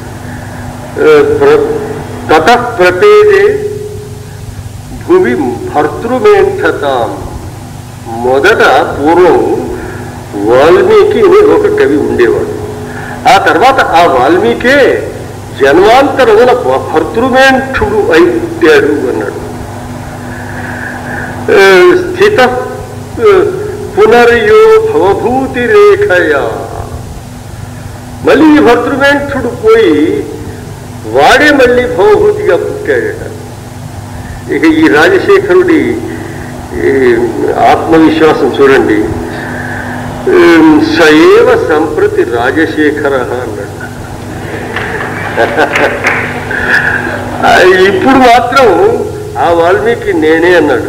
తత ప్రపేదే భువి భర్తృమేంఠతాం మొదట పూర్వం వాల్మీకి అనే ఒక కవి ఉండేవాడు ఆ తర్వాత ఆ వాల్మీకే జన్మాంతరమున భర్తృమేంఠుడు అయి పుట్టాడు అన్నాడు ఆ, స్థిత ఆ, పునర్యో భవభూతి రేఖయా మళ్ళీ ఈ భర్తృమేంఠుడు పోయి వాడే మళ్ళీ భవభూతిగా పుట్టాడట ఇక ఈ రాజశేఖరుడి ఈ ఆత్మవిశ్వాసం చూడండి ఉమ్, సయేవ సంప్రతి రాజశేఖర అన్నాడు ఆ, ఇప్పుడు మాత్రం ఆ వాల్మీకి నేనే అన్నాడు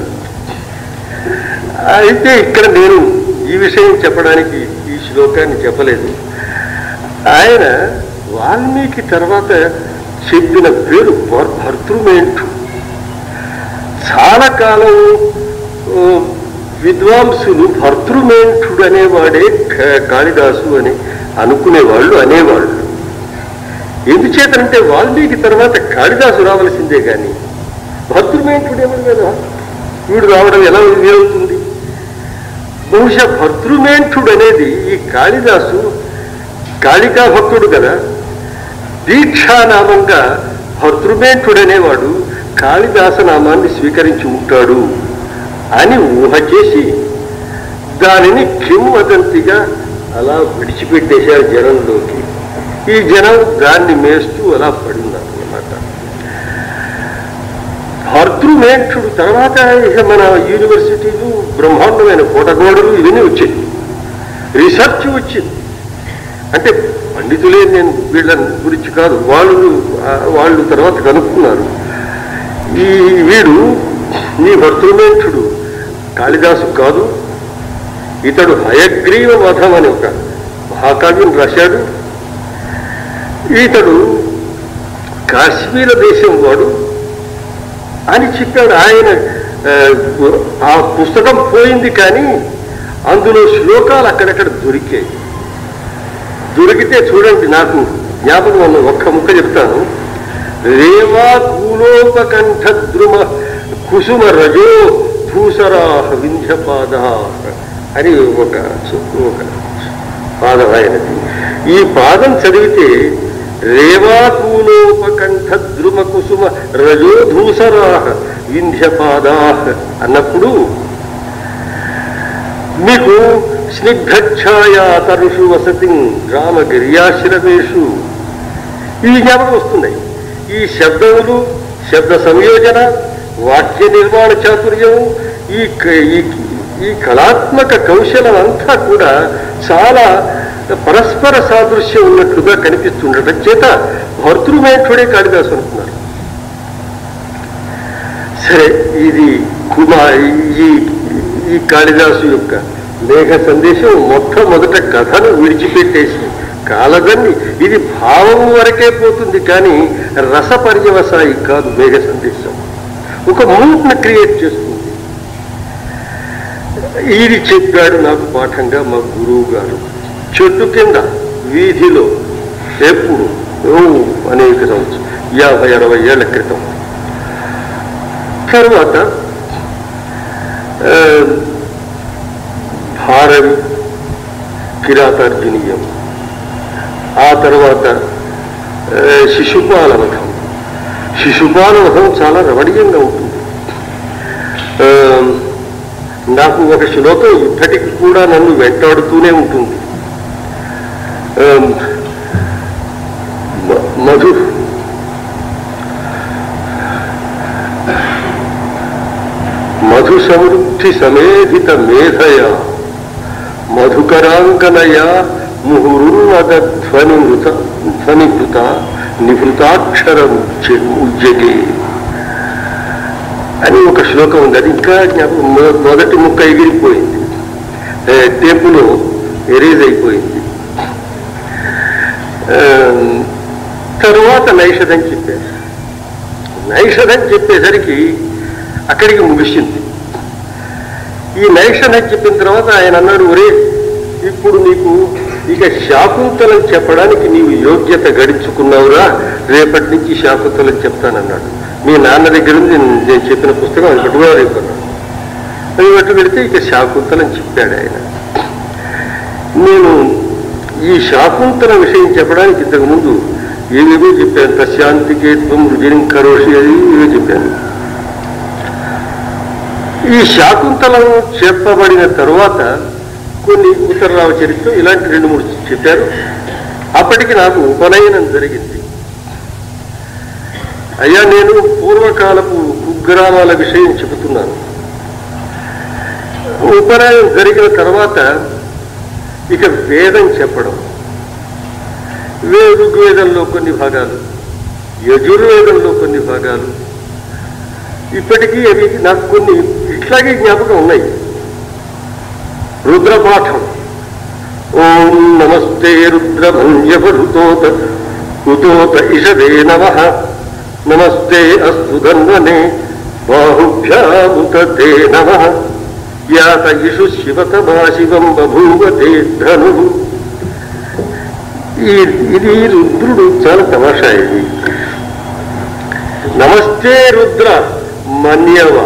అయితే ఇక్కడ నేను ఈ విషయం చెప్పడానికి ఈ శ్లోకాన్ని చెప్పలేదు ఆయన వాల్మీకి తర్వాత చెప్పిన పేరు భర్- భర్తృమేంఠు చాలా కాలం ఆ, విద్వాంసులు భర్తృమేంఠుడు అనేవాడే క- కాళిదాసు అని అనుకునేవాళ్ళు అనేవాళ్ళు ఎందుచేతనంటే వాల్మీకి తర్వాత కాళిదాసు రావలసిందే కానీ భర్తృమేంఠుడేమని కదా వీడు రావడం ఎలా వీలవుతుంది బహుశా భర్తృమేంఠుడు అనేది ఈ కాళిదాసు కాళికా భక్తుడు కదా దీక్షానామంగా భర్తృమేంఠుడు అనేవాడు కాళిదాస నామాన్ని స్వీకరించి ఉంటాడు అని ఊహ చేసి దానిని కింవదంతిగా అలా విడిచిపెట్టేశారు జనంలోకి ఈ జనం దాన్ని మేస్తూ అలా పడిన్నారు అన్నమాట భర్తృమేక్షుడు తర్వాత ఇక మన యూనివర్సిటీలు బ్రహ్మాండమైన కోటగోడలు ఇవన్నీ వచ్చాయి రీసెర్చ్ వచ్చింది అంటే పండితులే నేను వీళ్ళ గురించి కాదు వాళ్ళు ఆ, వాళ్ళు తర్వాత కనుక్కున్నారు ఈ వీడు ఈ భర్తృమేక్షుడు కాళిదాసు కాదు ఇతడు హయగ్రీవ వధం అని ఒక మహాకావ్యం రాశాడు ఇతడు కాశ్మీర దేశం వాడు అని చెప్పాడు ఆయన ఆ, ఆ పుస్తకం పోయింది కానీ అందులో శ్లోకాలు అక్కడక్కడ దొరికాయి దొరికితే చూడండి నాకు జ్ఞాపకం ఉన్న ఒక్క ముక్క చెప్తాను రేవా కూలోపకంఠ ద్రుమ కుసుమ రజో భూసరాహ వింధ్యపాద అని ఒక ఒక పాదం ఆయనది ఈ పాదం చదివితే రేవాకూలోపకంఠ ద్రుమ కుసుమ రజోధూసరాహ వింధ్యపాదా అన్నప్పుడు మీకు స్నిగ్ధఛాయా తరుషు వసతి గ్రామ గిర్యాశ్రమేషు ఇవి జ్ఞాపకం వస్తున్నాయి ఈ శబ్దములు శబ్ద సంయోజన వాక్య నిర్మాణ చాతుర్యం ఈ క- ఈ- ఈ కళాత్మక కౌశలం అంతా కూడా చాలా పరస్పర సాదృశ్యం ఉన్నట్లుగా కనిపిస్తుండటం చేత భర్తృమేఠుడే కాళిదాసు అనుకున్నారు సరే ఇది కుమార్ ఈ ఈ కాళిదాసు యొక్క మేఘ సందేశం మొట్టమొదట కథను విడిచిపెట్టేసి కాలదన్ని ఇది భావం వరకే పోతుంది కానీ రస పర్యవసాయి కాదు మేఘ సందేశం ఒక మూడ్ను క్రియేట్ చేస్తుంది ఇది చెప్పాడు నాకు పాఠంగా మా గురువు గారు చెట్టు కింద వీధిలో ఎప్పుడు ఓ అనేక సంవత్సరం యాభై అరవై ఏళ్ల క్రితం తర్వాత ఆ, భారవి కిరాతార్జునీయం ఆ తర్వాత ఆ, శిశుపాలవధం శిశుపాలవధం చాలా రమణీయంగా ఉంటుంది ఆ, నాకు ఒక శ్లోకం ఇప్పటికి కూడా నన్ను వెంటాడుతూనే ఉంటుంది ఆ, మ- మధు మధు సమృద్ధి సమేధిత మేధయ మధుకరాంకనయ ముహురున్నద ధ్వని మృత ధ్వనిభృత నిభృతాక్షరం ఉజ్జగే అని ఒక శ్లోకం ఉంది అది ఇంకా జ్ఞాపకం మొ- మొదటి ముక్క ఎగిరిపోయింది ఏ, టేపులో ఎరేజ్ అయిపోయింది ఆ, తరువాత నైషధం చెప్పారు నైషధం చెప్పేసరికి అక్కడికి ముగిసింది ఈ నైషధం చెప్పిన తర్వాత ఆయన అన్నాడు ఒరే ఇప్పుడు నీకు ఇక శాకుంతలం చెప్పడానికి నీవు యోగ్యత గడించుకున్నావురా రేపటి నుంచి శాకుంతలం చెప్తానన్నాడు మీ నాన్న దగ్గర ఉంది నేను చెప్పిన పుస్తకం అది పట్టుకున్నా రేపు అన్నాడు అది పట్టు పెడితే ఇక శాకుంతలం చెప్పాడు ఆయన నేను ఈ శాకుంతల విషయం చెప్పడానికి ఇంతకు ముందు ఏవేవో చెప్పాను తశాంతికే త్వం రుజిని కరోషి అది ఇవే చెప్పాను ఈ శాకుంతలం చెప్పబడిన తరువాత కొన్ని ఉత్తరరావ చరిత్ర ఇలాంటి రెండు మూడు చెప్పారు అప్పటికి నాకు ఉపనయనం జరిగింది అయ్యా నేను పూర్వకాలపు కుగ్రామాల విషయం చెబుతున్నాను ఉపనయనం జరిగిన తర్వాత ఇక వేదం చెప్పడం ఋగ్వేదంలో కొన్ని భాగాలు యజుర్వేదంలో కొన్ని భాగాలు ఇప్పటికీ అవి నాకు కొన్ని ఇట్లాగే జ్ఞాపకం ఉన్నాయి రుద్రపాఠం ఓం నమస్తే రుద్రభంజభృతోత కుతోత ఇషదే నమ నమస్తే అస్తు ధన్వనే బాహుభ్యాముతే నమ యాత ఇషు శివతమా శివం బభూవతే ధను ఈ ఇది రుద్రుడు చాలా తమాషా ఇది నమస్తే రుద్ర మన్యవ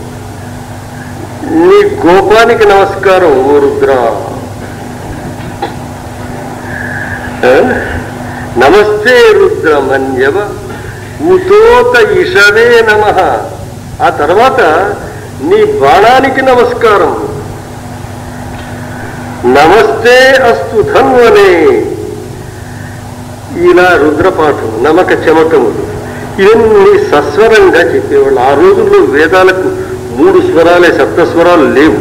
నీ కోపానికి నమస్కారం ఓ రుద్ర ఆ? నమస్తే రుద్ర మన్యవ ఉతోత ఇషవే నమ ఆ తర్వాత నీ బాణానికి నమస్కారం నమస్తే అస్తు ధన్వనే ఇలా రుద్రపాఠం నమక చమకములు ఇవన్నీ సస్వరంగా చెప్పేవాళ్ళు ఆ రోజుల్లో వేదాలకు మూడు స్వరాలే సప్తస్వరాలు లేవు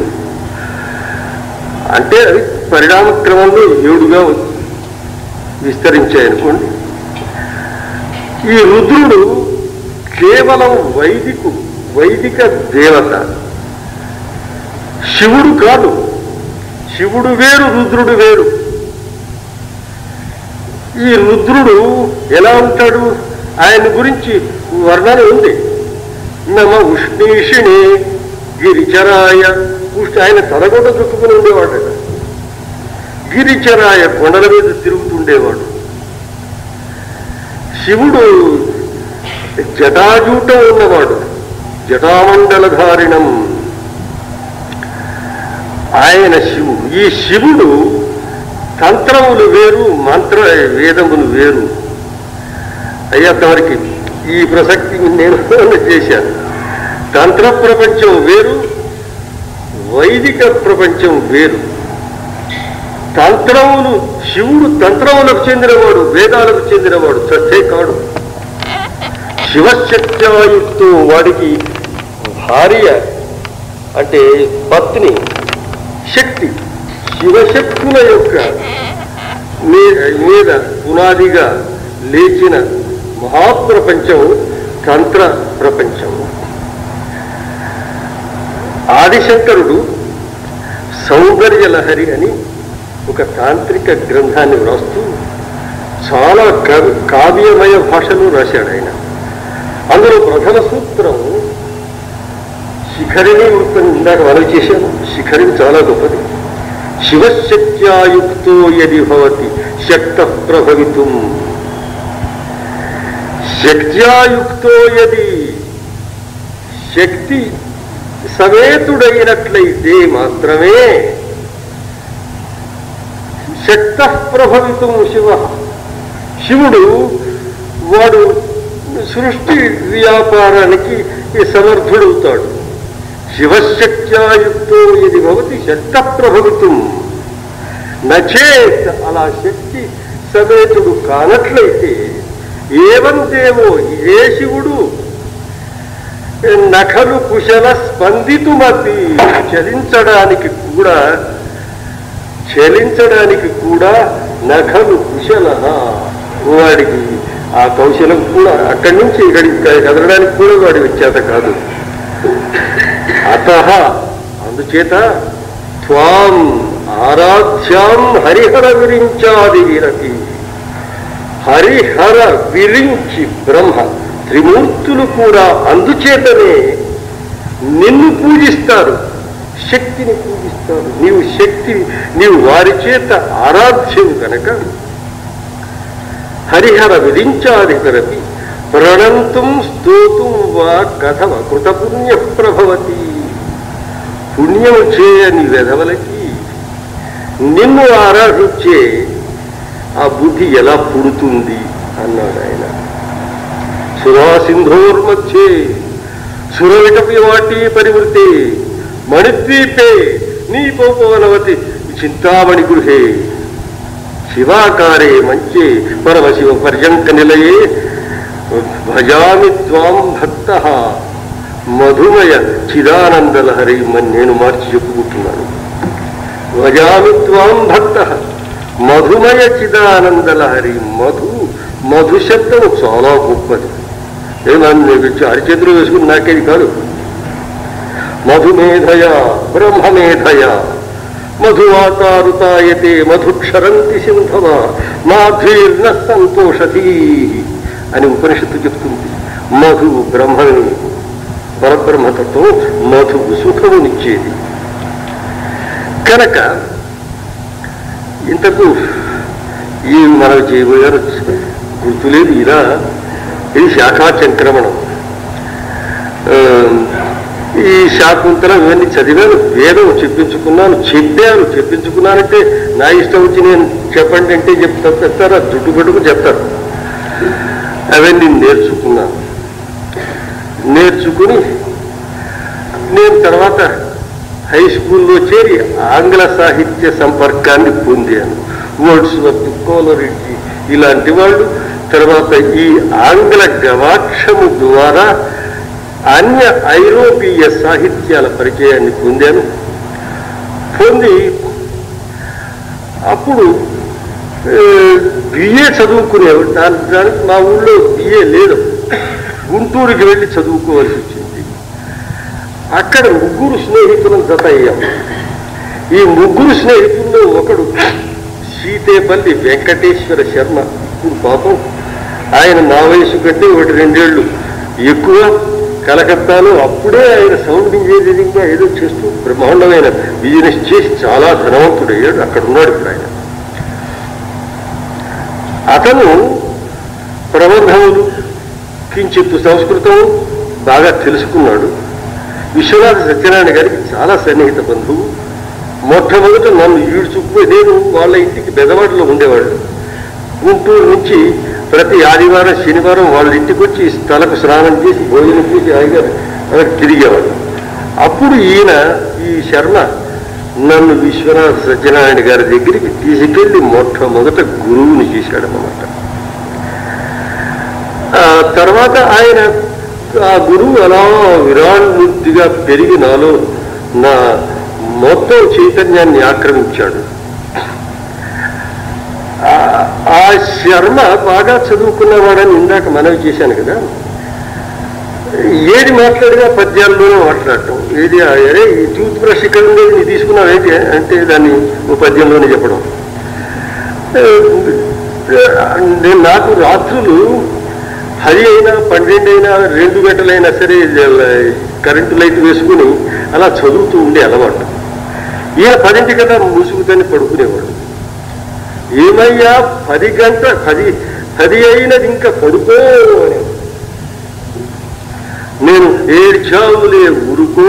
అంటే అవి పరిణామ క్రమంలో ఏడుగా విస్తరించాయనుకోండి ఈ రుద్రుడు కేవలం వైదికు వైదిక దేవత శివుడు కాదు శివుడు వేరు రుద్రుడు వేరు ఈ రుద్రుడు ఎలా ఉంటాడు ఆయన గురించి వర్ణన ఉంది నమ ఉష్ణీషిణి గిరిచరాయ పుష్టి ఆయన తలగొండ చుట్టుకుని ఉండేవాడట గిరిచరాయ కొండల మీద తిరుగుతుండేవాడు శివుడు జటాజూటం ఉన్నవాడు జటామండలధారిణం ఆయన శివుడు ఈ శివుడు తంత్రములు వేరు మంత్ర వేదములు వేరు అయ్యా తమరికి ఈ ప్రసక్తి నేను చేశాను తంత్ర ప్రపంచం వేరు వైదిక ప్రపంచం వేరు తంత్రములు శివుడు తంత్రములకు చెందినవాడు వేదాలకు చెందినవాడు చచ్చే కాడు శివశక్త్యాయుక్తో వాడికి భార్య అంటే పత్ని శక్తి శివశక్తుల యొక్క మీ- మీద పునాదిగా లేచిన మహాప్రపంచం తంత్ర ప్రపంచం ఆదిశంకరుడు సౌందర్యలహరి అని ఒక తాంత్రిక గ్రంథాన్ని వ్రాస్తూ చాలా క- కావ్యమయ భాషలో రాశాడు ఆయన అందులో ప్రథమ సూత్రం శిఖరిని వృత్తం ఇందాక మనం చేశాము శిఖరిని చాలా గొప్పది శివశక్త్యాయుక్తో యది భవతి శక్త ప్రభవితుం శక్త్యాయుక్తో యది శక్తి సమేతుడైనట్లయితే మాత్రమే శక్త ప్రభవితం శివ శివుడు వాడు సృష్టి వ్యాపారానికి సమర్థుడవుతాడు శివశక్త్యాయుక్తో ఇది భవతి శక్త ప్రభవితం నచేత్ అలా శక్తి సమేతుడు కానట్లయితే ఏవం దేవో ఏ శివుడు నఖలు కుశల స్పందితుమతి చలించడానికి కూడా చలించడానికి కూడా నఖలు కుశల వాడికి ఆ కౌశలం కూడా అక్కడి నుంచి ఇక్కడికి కదలడానికి కూడా వాడి వచ్చేత కాదు అత అందుచేత త్వాం ఆరాధ్యాం హరిహర విరించాది విరతి హరిహర విరించి బ్రహ్మ త్రిమూర్తులు కూడా అందుచేతనే నిన్ను పూజిస్తారు శక్తిని పూజిస్తారు నీవు శక్తి నీవు వారి చేత ఆరాధ్యం కనుక హరిహర విరించాధికరపి ప్రణంతుం స్తోతుం వా కథమ కృతపుణ్య ప్రభవతి పుణ్యం చేయని వెధవలకి నిన్ను ఆరాధించే ఆ బుద్ధి ఎలా పుడుతుంది అన్నాడు ఆయన సురాసింధోర్మధ్యే సురవిటపి వాటి పరివృతే మణిద్వీపే నీపోపవనవతి చింతామణి గృహే శివాకారే మంచే పరమశివ పర్యంక నిలయే భజామి త్వాం భక్త మధుమయ చిదానందలహరి మని నేను మార్చి చెప్పుకుంటున్నాను భజామి త్వాం భక్త మధుమయ చిదానందలహరి మధు మధు శబ్దం చాలా గొప్పది ఏమన్నా అరిచేతులు వేసుకుని నాకేది కాదు మధుమేధయ బ్రహ్మమేధయ మధువాతారుతాయతే మధుక్షరంతి సింధవ మాధీర్ణ సంతోషతి అని ఉపనిషత్తు చెప్తుంది మధు బ్రహ్మని పరబ్రహ్మతత్వం మధువు సుఖమునిచ్చేది కనుక ఇంతకు ఈ మనం చేయబోయారు గుర్తులేదు ఇలా ఇది శాఖా సంక్రమణం ఆ, ఈ శాకుంతలం ఇవన్నీ చదివాను వేదం చెప్పించుకున్నాను చెప్పాను చెప్పించుకున్నానంటే నా ఇష్టం వచ్చి నేను చెప్పండి అంటే చెప్తా చెప్తారా జుట్టు పెట్టుకు చెప్తారు అవన్నీ నేర్చుకున్నాను నేర్చుకుని నేను తర్వాత హై స్కూల్లో చేరి ఆంగ్ల సాహిత్య సంపర్కాన్ని పొందాను వర్డ్స్ వర్త్ కోలరెడ్డి ఇలాంటి వాళ్ళు తర్వాత ఈ ఆంగ్ల గవాక్షము ద్వారా అన్య ఐరోపీయ సాహిత్యాల పరిచయాన్ని పొందాను పొంది అప్పుడు బిఏ చదువుకునేవాడు దాని దానికి మా ఊళ్ళో బిఏ లేదు గుంటూరుకి వెళ్ళి చదువుకోవాల్సి వచ్చింది అక్కడ ముగ్గురు స్నేహితులను జత అయ్యాం ఈ ముగ్గురు స్నేహితుల్లో ఒకడు సీతేపల్లి వెంకటేశ్వర శర్మ ఇప్పుడు పాపం ఆయన నా వయసు కంటే ఒకటి రెండేళ్లు ఎక్కువ కలకత్తాలో అప్పుడే ఆయన సౌండ్ ఇంజనీరింగ్ గా ఏదో చేస్తూ బ్రహ్మాండమైన బిజినెస్ చేసి చాలా ధనవంతుడయ్యాడు అక్కడ ఉన్నాడు ఇప్పుడు ఆయన అతను ప్రబంధములు కించిత్తు సంస్కృతం బాగా తెలుసుకున్నాడు విశ్వనాథ సత్యనారాయణ గారికి చాలా సన్నిహిత బంధువు మొట్టమొదట నన్ను ఈడ్చుకుపోయి నేను వాళ్ళ ఇంటికి బెదవాడలో ఉండేవాళ్ళు గుంటూరు నుంచి ప్రతి ఆదివారం శనివారం వాళ్ళ ఇంటికి వచ్చి తలకు స్నానం చేసి భోజనం చేసి హాయిగా అక్కడ తిరిగేవాడు అప్పుడు ఈయన ఈ శర్మ నన్ను విశ్వనాథ సత్యనారాయణ గారి దగ్గరికి తీసుకెళ్లి మొట్టమొదట గురువుని చేశాడనమాట ఆ తర్వాత ఆయన ఆ గురువు అలా విరాళమూర్తిగా పెరిగి నాలో నా మొత్తం చైతన్యాన్ని ఆక్రమించాడు ఆ- ఆ శర్మ బాగా చదువుకున్నవాడని ఇందాక మనవి చేశాను కదా ఏది మాట్లాడినా పద్యాల్లోనే మాట్లాడటం ఏది అరే ఈ టూత్ బ్రష్ ఇక్కడ ఉండేది నీ తీసుకున్నావు ఏంటి అంటే దాన్ని ఓ పద్యంలోనే చెప్పడం ఆ, నేను నాకు రాత్రులు పది అయినా పన్నెండు అయినా రెండు గంటలైనా సరే కరెంటు లైట్ వేసుకుని అలా చదువుతూ ఉండే అలవాటు ఈయన పదింటి కదా మూసుకుతని పడుకునేవాడు ఏమయ్యా పది గంట పది పది అయినది ఇంకా పడుకో అని నేను ఏడ్చావులే ఊరుకో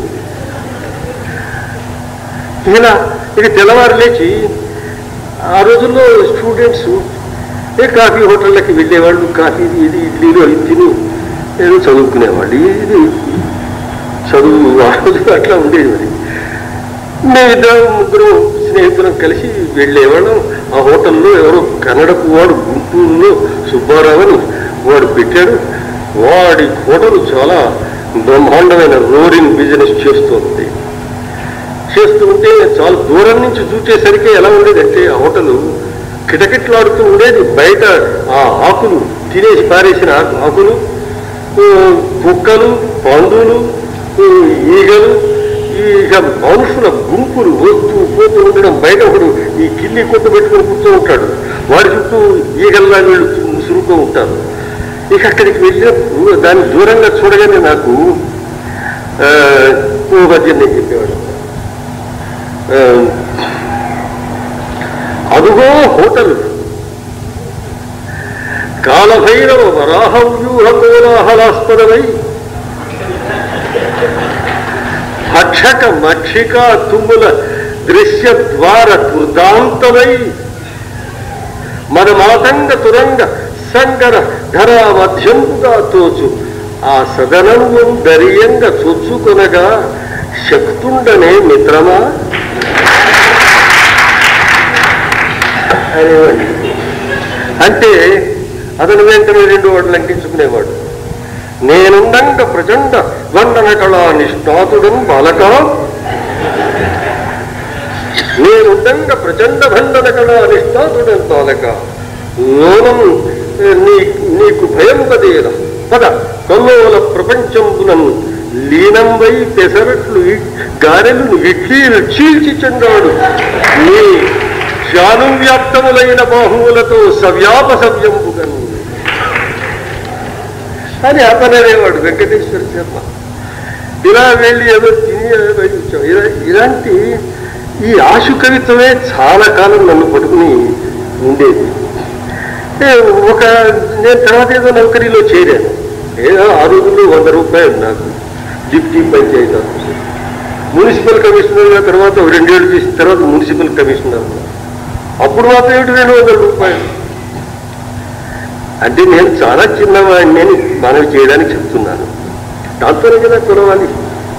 ఇలా ఇక తెల్లవారు లేచి ఆ రోజుల్లో స్టూడెంట్స్ ఏ కాఫీ హోటళ్ళకి వెళ్ళేవాళ్ళు కాఫీ ఇది ఇడ్లీలు అవి తిని ఏదో చదువుకునేవాళ్ళు ఇది చదువు ఆ రోజు అట్లా ఉండేది మరి మేమిద్దరం ముగ్గురు స్నేహితులం కలిసి వెళ్ళేవాళ్ళం ఆ హోటల్లో ఎవరో కన్నడపు వాడు గుంటూరులో సుబ్బారావు అని వాడు పెట్టాడు వాడి హోటల్ చాలా బ్రహ్మాండమైన రోరింగ్ బిజినెస్ చేస్తుంది చేస్తూ ఉంటే చాలా దూరం నుంచి చూసేసరికి ఎలా ఉండేదంటే ఆ హోటల్ కిటకిట్లాడుతూ ఉండేది బయట ఆ ఆకులు తినేసి పారేసిన ఆకు- ఆకులు ఆ, కుక్కలు పందులు ఆ, ఈగలు ఈ ఇక మనుషుల గుంపులు వస్తూ పోతూ ఉండడం బయట ఒకడు ఈ కిల్లి కొట్టు పెట్టుకుని కూర్చో ఉంటాడు వాడి చుట్టూ ఈగల్లా వీళ్ళు ముసురుతూ ఉంటారు ఇక అక్కడికి వెళ్ళినప్పుడు దాన్ని దూరంగా చూడగానే నాకు ఆ, ఓ పద్యం నేను చెప్పేవాడు ఆ, అదుగో హోటల్ కాలభైరవ వరాహ వ్యూహ కోలాహలాస్పదమై భక్షక మక్షిక తుమ్ముల దృశ్య ద్వార దుర్దాంతమై మన మాతంగ తురంగ సంగర ధర మధ్యంగా తోచు ఆ సదనము దరియంగ చొచ్చుకొనగా శక్తుండనే మిత్రమా అనేవాడు అంటే అతను వెంటనే రెండు వాడు లంకించుకునేవాడు నేనుండంగ ప్రచండ వందన కళా నిష్ణాతుడన్ బాలక నేనుండంగ ప్రచండ భండన కళా నిష్ణాతుడన్ బాలక లోనం నీ నీకు భయం పదేల పద కల్లోల ప్రపంచంబునన్ లీనంవై పెసరట్లు ఇ- గారెలు ఇడ్లీలు చీల్చి చెండాడు నీ జానువ్యాప్తములైన బాహువులతో సవ్యాప సవ్యంబుగను అని అతననేవాడు వెంకటేశ్వర శర్మ ఇలా వెళ్ళి ఏదో తిని ఏదో వచ్చాం ఇలా- ఇలాంటి ఈ ఆశు కవిత్వమే చాలా కాలం నన్ను పట్టుకుని ఉండేది ఏ, ఒక నేను తర్వాత ఏదో నౌకరీలో చేరాను ఏదో ఆ రోజుల్లో వంద రూపాయలు నాకు deputy panchayat officer municipal commissioner తర్వాత ఒక రెండేళ్ళు చేసిన తర్వాత మున్సిపల్ కమిషనర్ అప్పుడు మాత్రం ఏమిటి రెండు వందల రూపాయలు అంటే నేను చాలా చిన్నవాడిని నేను మనవి చేయడానికి చెప్తున్నాను దాంతోనే కదా కొలవాలి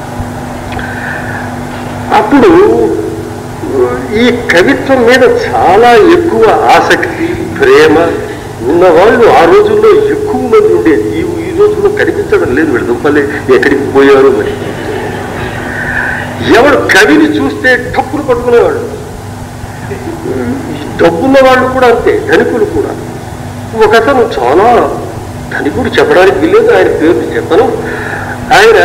అప్పుడు ఈ కవిత్వం మీద చాలా ఎక్కువ ఆసక్తి ప్రేమ ఉన్నవాళ్ళు ఆ రోజుల్లో ఎక్కువ మంది ఉండేది ఈ ఈ రోజుల్లో కనిపించడం లేదు వీళ్ళు దుంపలే ఎక్కడికి పోయారు మరి ఎవడు కవిని చూస్తే టప్పులు పట్టుకునేవాడు డబ్బున్న వాళ్ళు కూడా అంతే ధనికులు కూడా ఒకతను చాలా ధనికుడు చెప్పడానికి వీల్లేదు ఆయన పేరు చెప్పను ఆయన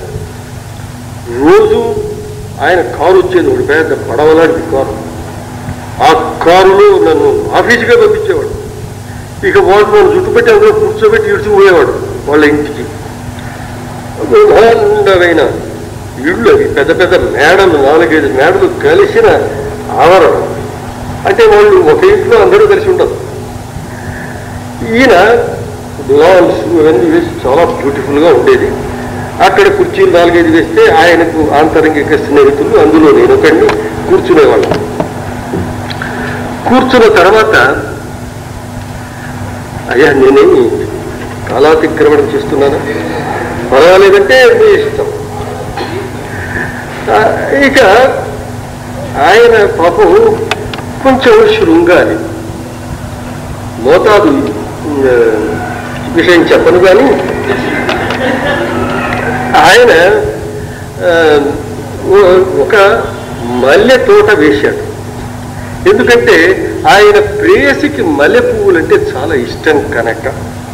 రోజు ఆయన కారు వచ్చేది ఒకటి పెద్ద పడవలాంటి కారు ఆ కారులో నన్ను ఆఫీసుగా పంపించేవాడు ఇక వాళ్ళు నన్ను చుట్టుపెట్టి అందులో కూర్చోబెట్టి ఇడుచుకుపోయేవాడు వాళ్ళ ఇంటికి బ్రహ్మాండమైన ఇళ్ళు అవి పెద్ద పెద్ద మేడలు నాలుగైదు మేడలు కలిసిన ఆవరణ అంటే వాళ్ళు ఒక ఇంట్లో అందరూ కలిసి ఉంటారు ఈయన లాన్స్ ఇవన్నీ వేసి చాలా బ్యూటిఫుల్గా ఉండేది అక్కడ కుర్చీలు నాలుగైదు వేస్తే ఆయనకు ఆంతరంగిక స్నేహితులు అందులో నేను ఒకడిని కూర్చునేవాళ్ళం కూర్చున్న తర్వాత అయ్యా నేనేమి కాలాతిక్రమణం చేస్తున్నానా పర్వాలేదంటే మీ ఇష్టం ఆ, ఇక ఆయన పాపం కొంచెం శృంగాలి మోతాదు ఆ, విషయం చెప్పను కానీ ఆయన ఆ, ఓ- ఒక మల్లె తోట వేశాడు ఎందుకంటే ఆయన ప్రేయసికి మల్లె పువ్వులంటే చాలా ఇష్టం కనుక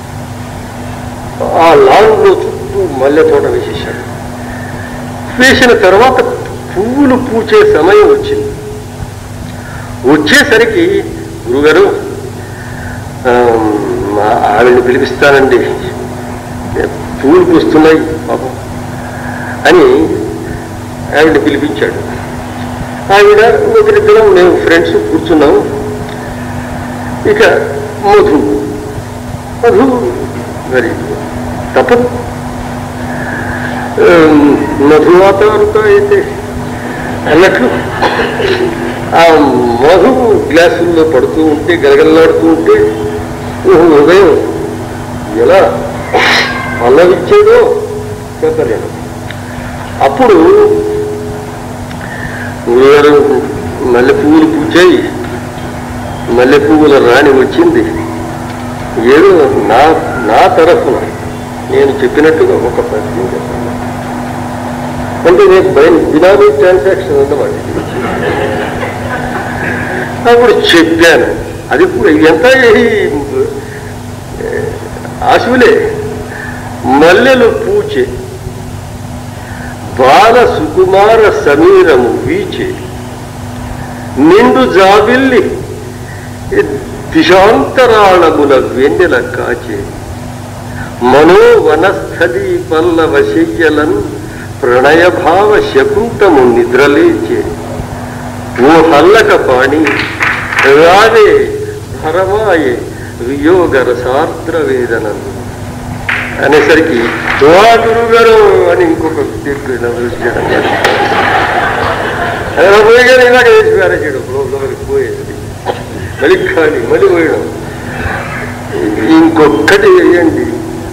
ఆ లాన్లో చుట్టూ మల్లె తోట వేసేసాడు వేసిన తర్వాత పువ్వులు పూచే సమయం వచ్చింది వచ్చేసరికి గురుగారు ఆ, మా ఆవిడని పిలిపిస్తానండి పువ్వులు పూస్తున్నాయి పాపం అని ఆవిడని పిలిపించాడు ఆవిడ ఒకరిద్దరం మేము ఫ్రెండ్స్ కూర్చున్నాము ఇక మధు మధు మరి తప్పదు మధువాతావరణతో అయితే అన్నట్లు ఆ మధు గ్లాసుల్లో పడుతూ ఉంటే గలగలలాడుతూ ఉంటే ఓహో, ఉదయం ఎలా పల్లవిచ్చేదో చెప్పలేను అప్పుడు ఊరు మల్లె పువ్వులు పూచాయి మల్లె పువ్వుల రాణి వచ్చింది ఏదో నా నా తరఫున నేను చెప్పినట్టుగా ఒక పద్యం చెప్పాను అంటే రేపు బయట బినామీ ట్రాన్సాక్షన్ అన్నమాట ఇది. అప్పుడు చెప్పాను అది కూడా ఎంత ఈ, ఏ, ఆశువులే మల్లెలు పూచే బాల సుకుమార సమీరము వీచే నిండు జాబిల్లి దిశాంతరాళముల వెన్నెల కాచే మనో వనస్థలి పల్లవ శయ్యలన్ ప్రణయభావ శకుంతము నిద్రలేచే ఓ హల్లక పాణి రావే భరమాయే వియోగ రసార్ద్ర వేదనను అనేసరికి వా గురుగారు అని ఇంకొక దిక్కు నవ్వుచాడు పోయి కానీ ఇలాగ వేసి పారేసాడు లోపలికి పోయేది మళ్ళీ ఖాళీ మళ్ళీ పోయడం ఇంకొక్కటి వేయండి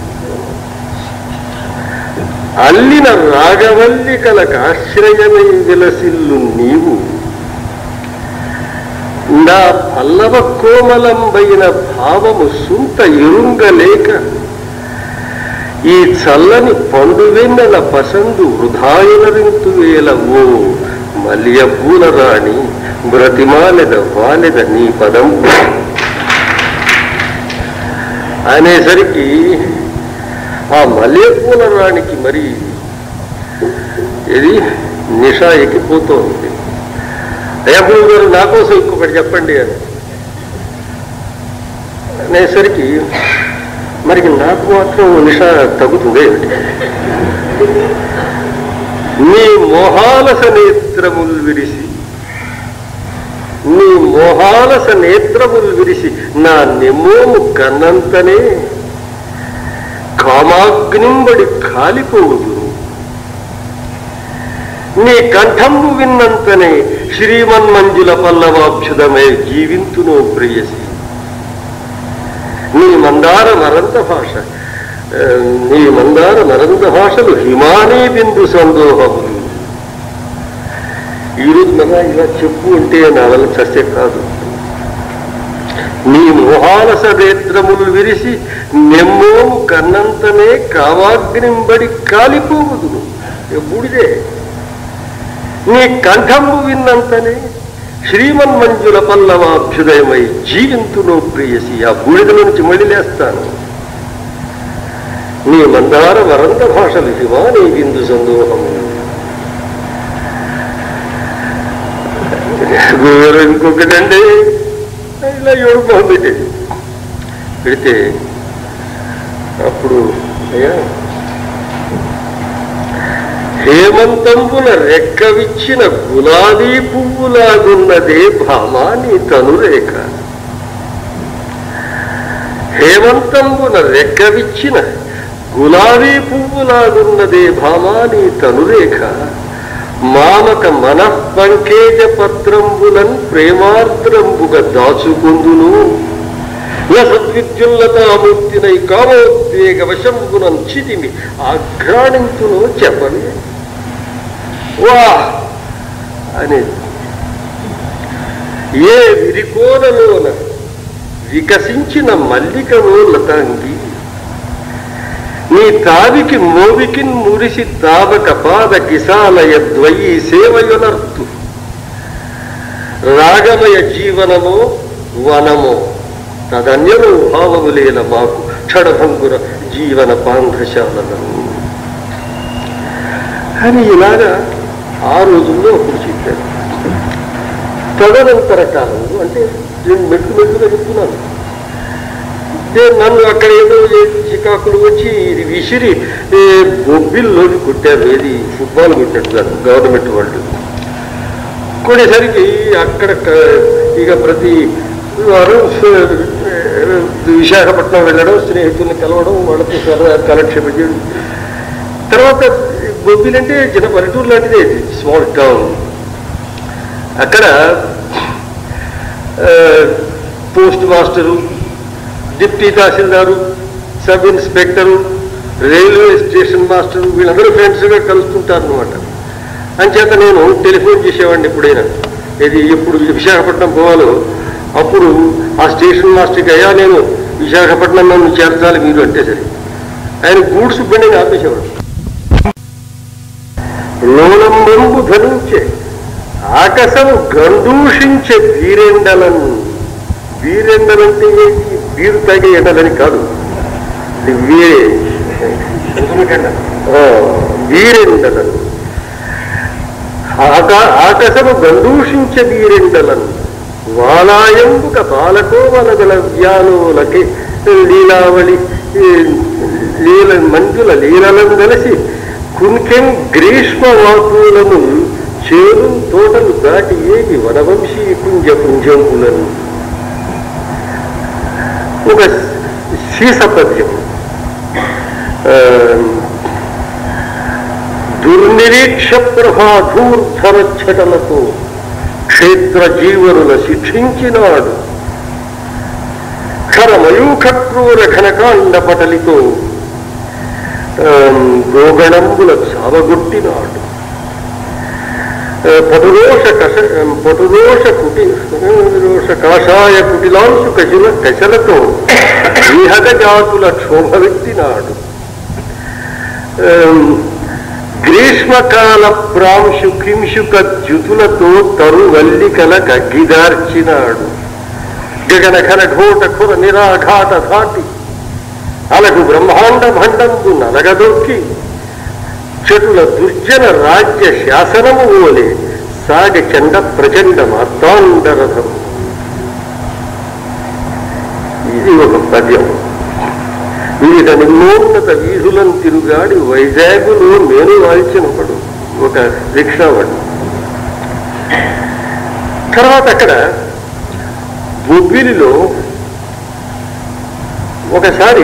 అల్లిన రాగవల్లికలకు ఆశ్రయమై విలసిల్లు నీవు నా పల్లవ కోమలంబైన భావము సుంత ఎరుంగలేక ఈ చల్లని పండు వెన్నెల పసందు వృధాయనరింతు వేల ఓ మలియ పూల రాణి బ్రతిమాలెద వాలెద నీ పదం అనేసరికి ఆ మల్లెపూల రాణికి మరి ఇది నిషా ఎక్కిపోతోంది అయ్యప్పుడు గారు నా కోసం ఇంకొకటి చెప్పండి అని అనేసరికి మరి నాకు మాత్రం నిషా తగ్గుతుంది ఏమిటి నీ మోహాలస నేత్రములు విరిసి నీ మోహాలస నేత్రములు విరిసి నా నెమ్మోము కన్నంతనే కామాగ్నింబడి కాలిపోవుదు నీ కంఠంబు విన్నంతనే శ్రీమన్మంజుల పల్లవాభ్యుదమై జీవింతునో ప్రేయసి నీ మందార మరంత భాష ఆ, నీ మందార మరంత భాషలు హిమానీ బిందు సందోహములు ఈరోజు మన ఇలా చెప్పు అంటే నా వల్ల చస్తే కాదు నీ మోహాలస నేత్రములు విరిసి నెమ్మోము కన్నంతనే కావాగ్నింబడి కాలిపోవుదు బూడిదే నీ కంఠంబు విన్నంతనే శ్రీమన్మంజుల పల్లవాభ్యుదయమై జీవింతునో ప్రేయసి ఆ బూడిద నుంచి మళ్ళీ లేస్తాను నీ మందార వరంద భాషలు శివా నీ బిందు సందోహము వేరే ఇంకొకటండి ఇలా ఏడుపు పెట్టేది పెడితే అప్పుడు అయ్యా హేమంతంబున రెక్కవిచ్చిన గులాబీ పువ్వులాగున్నదే భామా నీ తనురేఖ హేమంతంబున రెక్కవిచ్చిన గులాబీ పువ్వులాగున్నదే భామా నీ తనురేఖ మామక మనఃపంకేజ పత్రంబులన్ ప్రేమార్ద్రంబుగ దాచుకుందును సద్విద్యుల్లతామూర్తినై కామోద్వేగ వశంబునం చితిమి ఆఘ్రాణించును చెప్పని వా అని ఏ విరికోనలోన వికసించిన మల్లికను లతాంగి నీ తావికి మోవికిన్ మురిసి తావక పాద కిసాలయ ద్వయీ సేవయునర్తు రాగమయ జీవనమో వనమో తదన్యమో భావములేల మాకు క్షణభంగుర జీవన పాంధశాలను అని ఇలాగా ఆ రోజుల్లో అప్పుడు చెప్పారు తదనంతర కాలంలో అంటే నేను మెట్టు మెట్టుగా చెప్తున్నాను నేను నన్ను అక్కడ ఏదో ఏ చికాకులు వచ్చి ఇది విసిరి ఏ బొబ్బిల్లోకి కొట్టారు ఏది ఫుట్బాల్ కొట్టాడు కాదు గవర్నమెంట్ వాళ్ళు కొనేసరికి అక్కడ క- ఇక ప్రతి వారం స- విశాఖపట్నం వెళ్ళడం స్నేహితుల్ని కలవడం వాళ్ళతో సరదా కాలక్షేపం చేయడం తర్వాత బొబ్బిల్ అంటే చిన్న పల్లెటూరు లాంటిదే స్మాల్ టౌన్ అక్కడ ఆ, post master deputy tahsildar sub inspector railway station master వీళ్ళందరూ ఫ్రెండ్స్గా కలుస్తుంటారు అనమాట అంచేత నేను టెలిఫోన్ చేసేవాడిని ఎప్పుడైనా ఇది ఎప్పుడు విశాఖపట్నం పోవాలో అప్పుడు ఆ స్టేషన్ మాస్టర్కి అయ్యా నేను విశాఖపట్నం నన్ను చేర్చాలి మీరు అంటే సరే ఆయన గూడ్స్ బండిని ఆపేసేవాడు లోలంబంబు ధరించే ఆకాశము గందూషించే వీరెండలను వీరెండలంటే ఏంటి వీరు తాగే ఎండలని కాదు ఇది వీరే ఆ, వీరెండలను ఆకా ఆకాశము గందూషించే వీరెండలను వాలాయంబుక బాలకోవలగల వ్యాలోలకి లీలావళి ఈ, లీల మంజుల లీలలను కలిసి కుంకెం గ్రీష్మ వాకులను చేరు తోటలు దాటి ఏగి వనవంశీ కుంజ పుంజంబులను ఒక శీసపద్యం ఆ, దుర్నిరీక్ష ప్రభాధూర్ధరచ్చటలతో క్షేత్ర జీవనుల శిక్షించినాడు ఖరమయూఖ క్రూర ఘనకాండ పటలితో ఆమ్, గోగణంబుల చావగొట్టినాడు ఆ, పటురోష కష పటురోష కుటి రోష కాషాయ కుటిలాంశు కశుల కశలతో విహగ జాతుల క్షోభవెత్తినాడు ఆమ్, గ్రీష్మకాల ప్రాంశు కింశుక జ్యుతులతో తరువల్లికల గగ్గిదార్చినాడు గగన ఘన ఘోట ఖుర నిరాఘాట ధాటి అలకు బ్రహ్మాండ భండంబు నలగదొక్కి చెటుల దుర్జన రాజ్య శాసనము ఓలే సాగ చండ ప్రచండ మార్తాండరథం ఇది ఒక పద్యం వివిధ నిమ్మోన్నత వీధులను తిరుగాడి వైజాగులో మేను వాల్చినప్పుడు ఒక రిక్షావాడు తర్వాత అక్కడ బొబ్బిలిలో ఒకసారి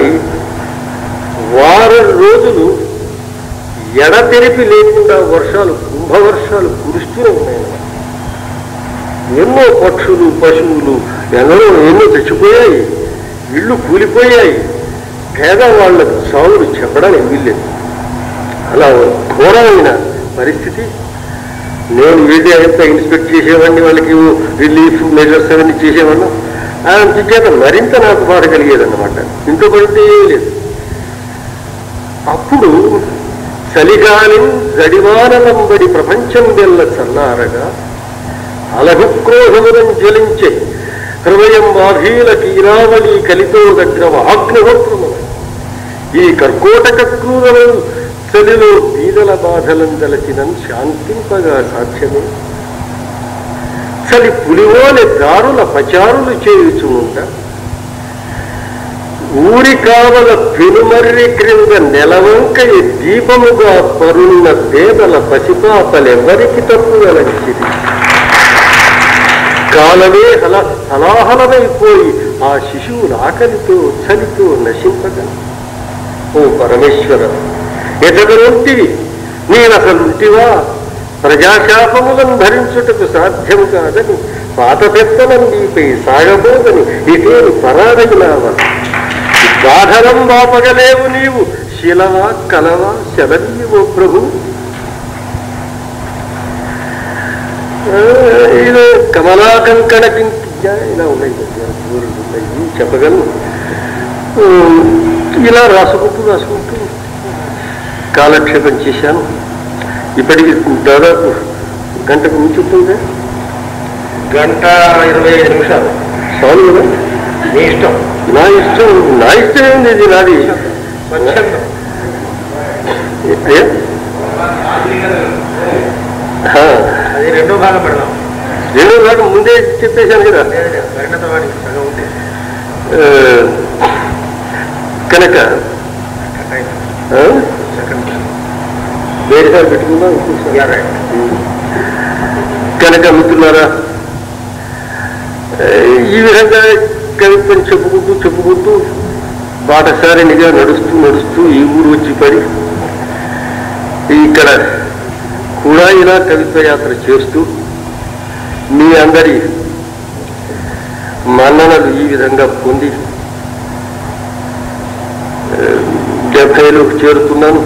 వారం రోజులు ఎడతెరిపి లేకుండా వర్షాలు కుంభవర్షాలు కురుస్తూనే ఉన్నాయి ఎన్నో పక్షులు పశువులు ఎన్నో ఎన్నో చచ్చిపోయాయి ఇళ్ళు కూలిపోయాయి పేదవాళ్లకు సాగులు చెప్పడానికి వీల్లేదు అలా ఘోరమైన పరిస్థితి నేను వెళ్ళి అంతా ఇన్స్పెక్ట్ చేసేవాడిని వాళ్ళకి రిలీఫ్ మెజర్స్ అవన్నీ చేసేవాళ్ళం ఆయన చేత మరింత నాకు బాధ కలిగేదన్నమాట ఇంట్లో పడితే ఏమీ లేదు అప్పుడు చలిగాలి జడివానలంబడి ప్రపంచం వెళ్ళ చల్లారగా అలఘుక్రోధములను జ్వలించే హృదయం బాధీల కీరావళి కలితో దగ్గర ఆగ్నిహోత్రము ఈ కర్కోటక క్రూరములు చలిలో బీదల బాధలను తలచినన్ శాంతింపగా సాధ్యమే చలి పులివోలె దారుల పచారులు చేయుచుంట ఊరి కావల పెనుమర్రి క్రింద నెలవంక దీపముగా పరున్న పేదల పసిపాపలెవ్వరికి తప్పు వెలచిది కాలమే హల హలాహలమైపోయి ఆ శిశువుల ఆకలితో చలితో నశింపగా ఓ పరమేశ్వర ఎదగనుంటివి నేనసలుంటివా ప్రజాశాపములను భరించుటకు సాధ్యం కాదని పాత పెత్తనం నీపై సాగబోదని ఇదేని పరాడగినావా బాధనం బాపగలేవు నీవు శిలవా కలవా శబరియవో ప్రభు ఆ, ఇది కమలా కంకణ కింకియ ఇలా ఉన్నాయి ఊరులు ఉన్నాయి చెప్పగలను ఉమ్, ఇలా రాసుకుంటూ రాసుకుంటూ కాలక్షేపం చేశాను ఇప్పటికి దాదాపు గంటకు మించి ఉంటుందా గంట ఇరవై ఐదు నిమిషాలు చాలు కదా మీ ఇష్టం నా ఇష్టం నా ఇష్టం ఏంది ఇది నాది స్వచ్ఛందం ఏ? ఆ, అది రెండో భాగం పెడదాం రెండో భాగం ముందే చెప్పేశాను కదా లేదు, పరిణత వాడికి సగం ఉంది ఆ, కనుక ఆ, సెకండ్ వేరేసారి పెట్టుకుందాం ఇంకోసారి. యా రైట్ కనుక మిత్రులారా ఆ, ఈ విధంగా కవిత్వం చెప్పుకుంటూ చెప్పుకుంటూ బాటసారినిగా నడుస్తూ నడుస్తూ ఈ ఊరు వచ్చి పడి ఇక్కడ కూడా ఇలా కవిత్వ యాత్ర చేస్తూ మీ అందరి మన్ననలు ఈ విధంగా పొంది ఆ, డెబ్భైలోకి చేరుతున్నాను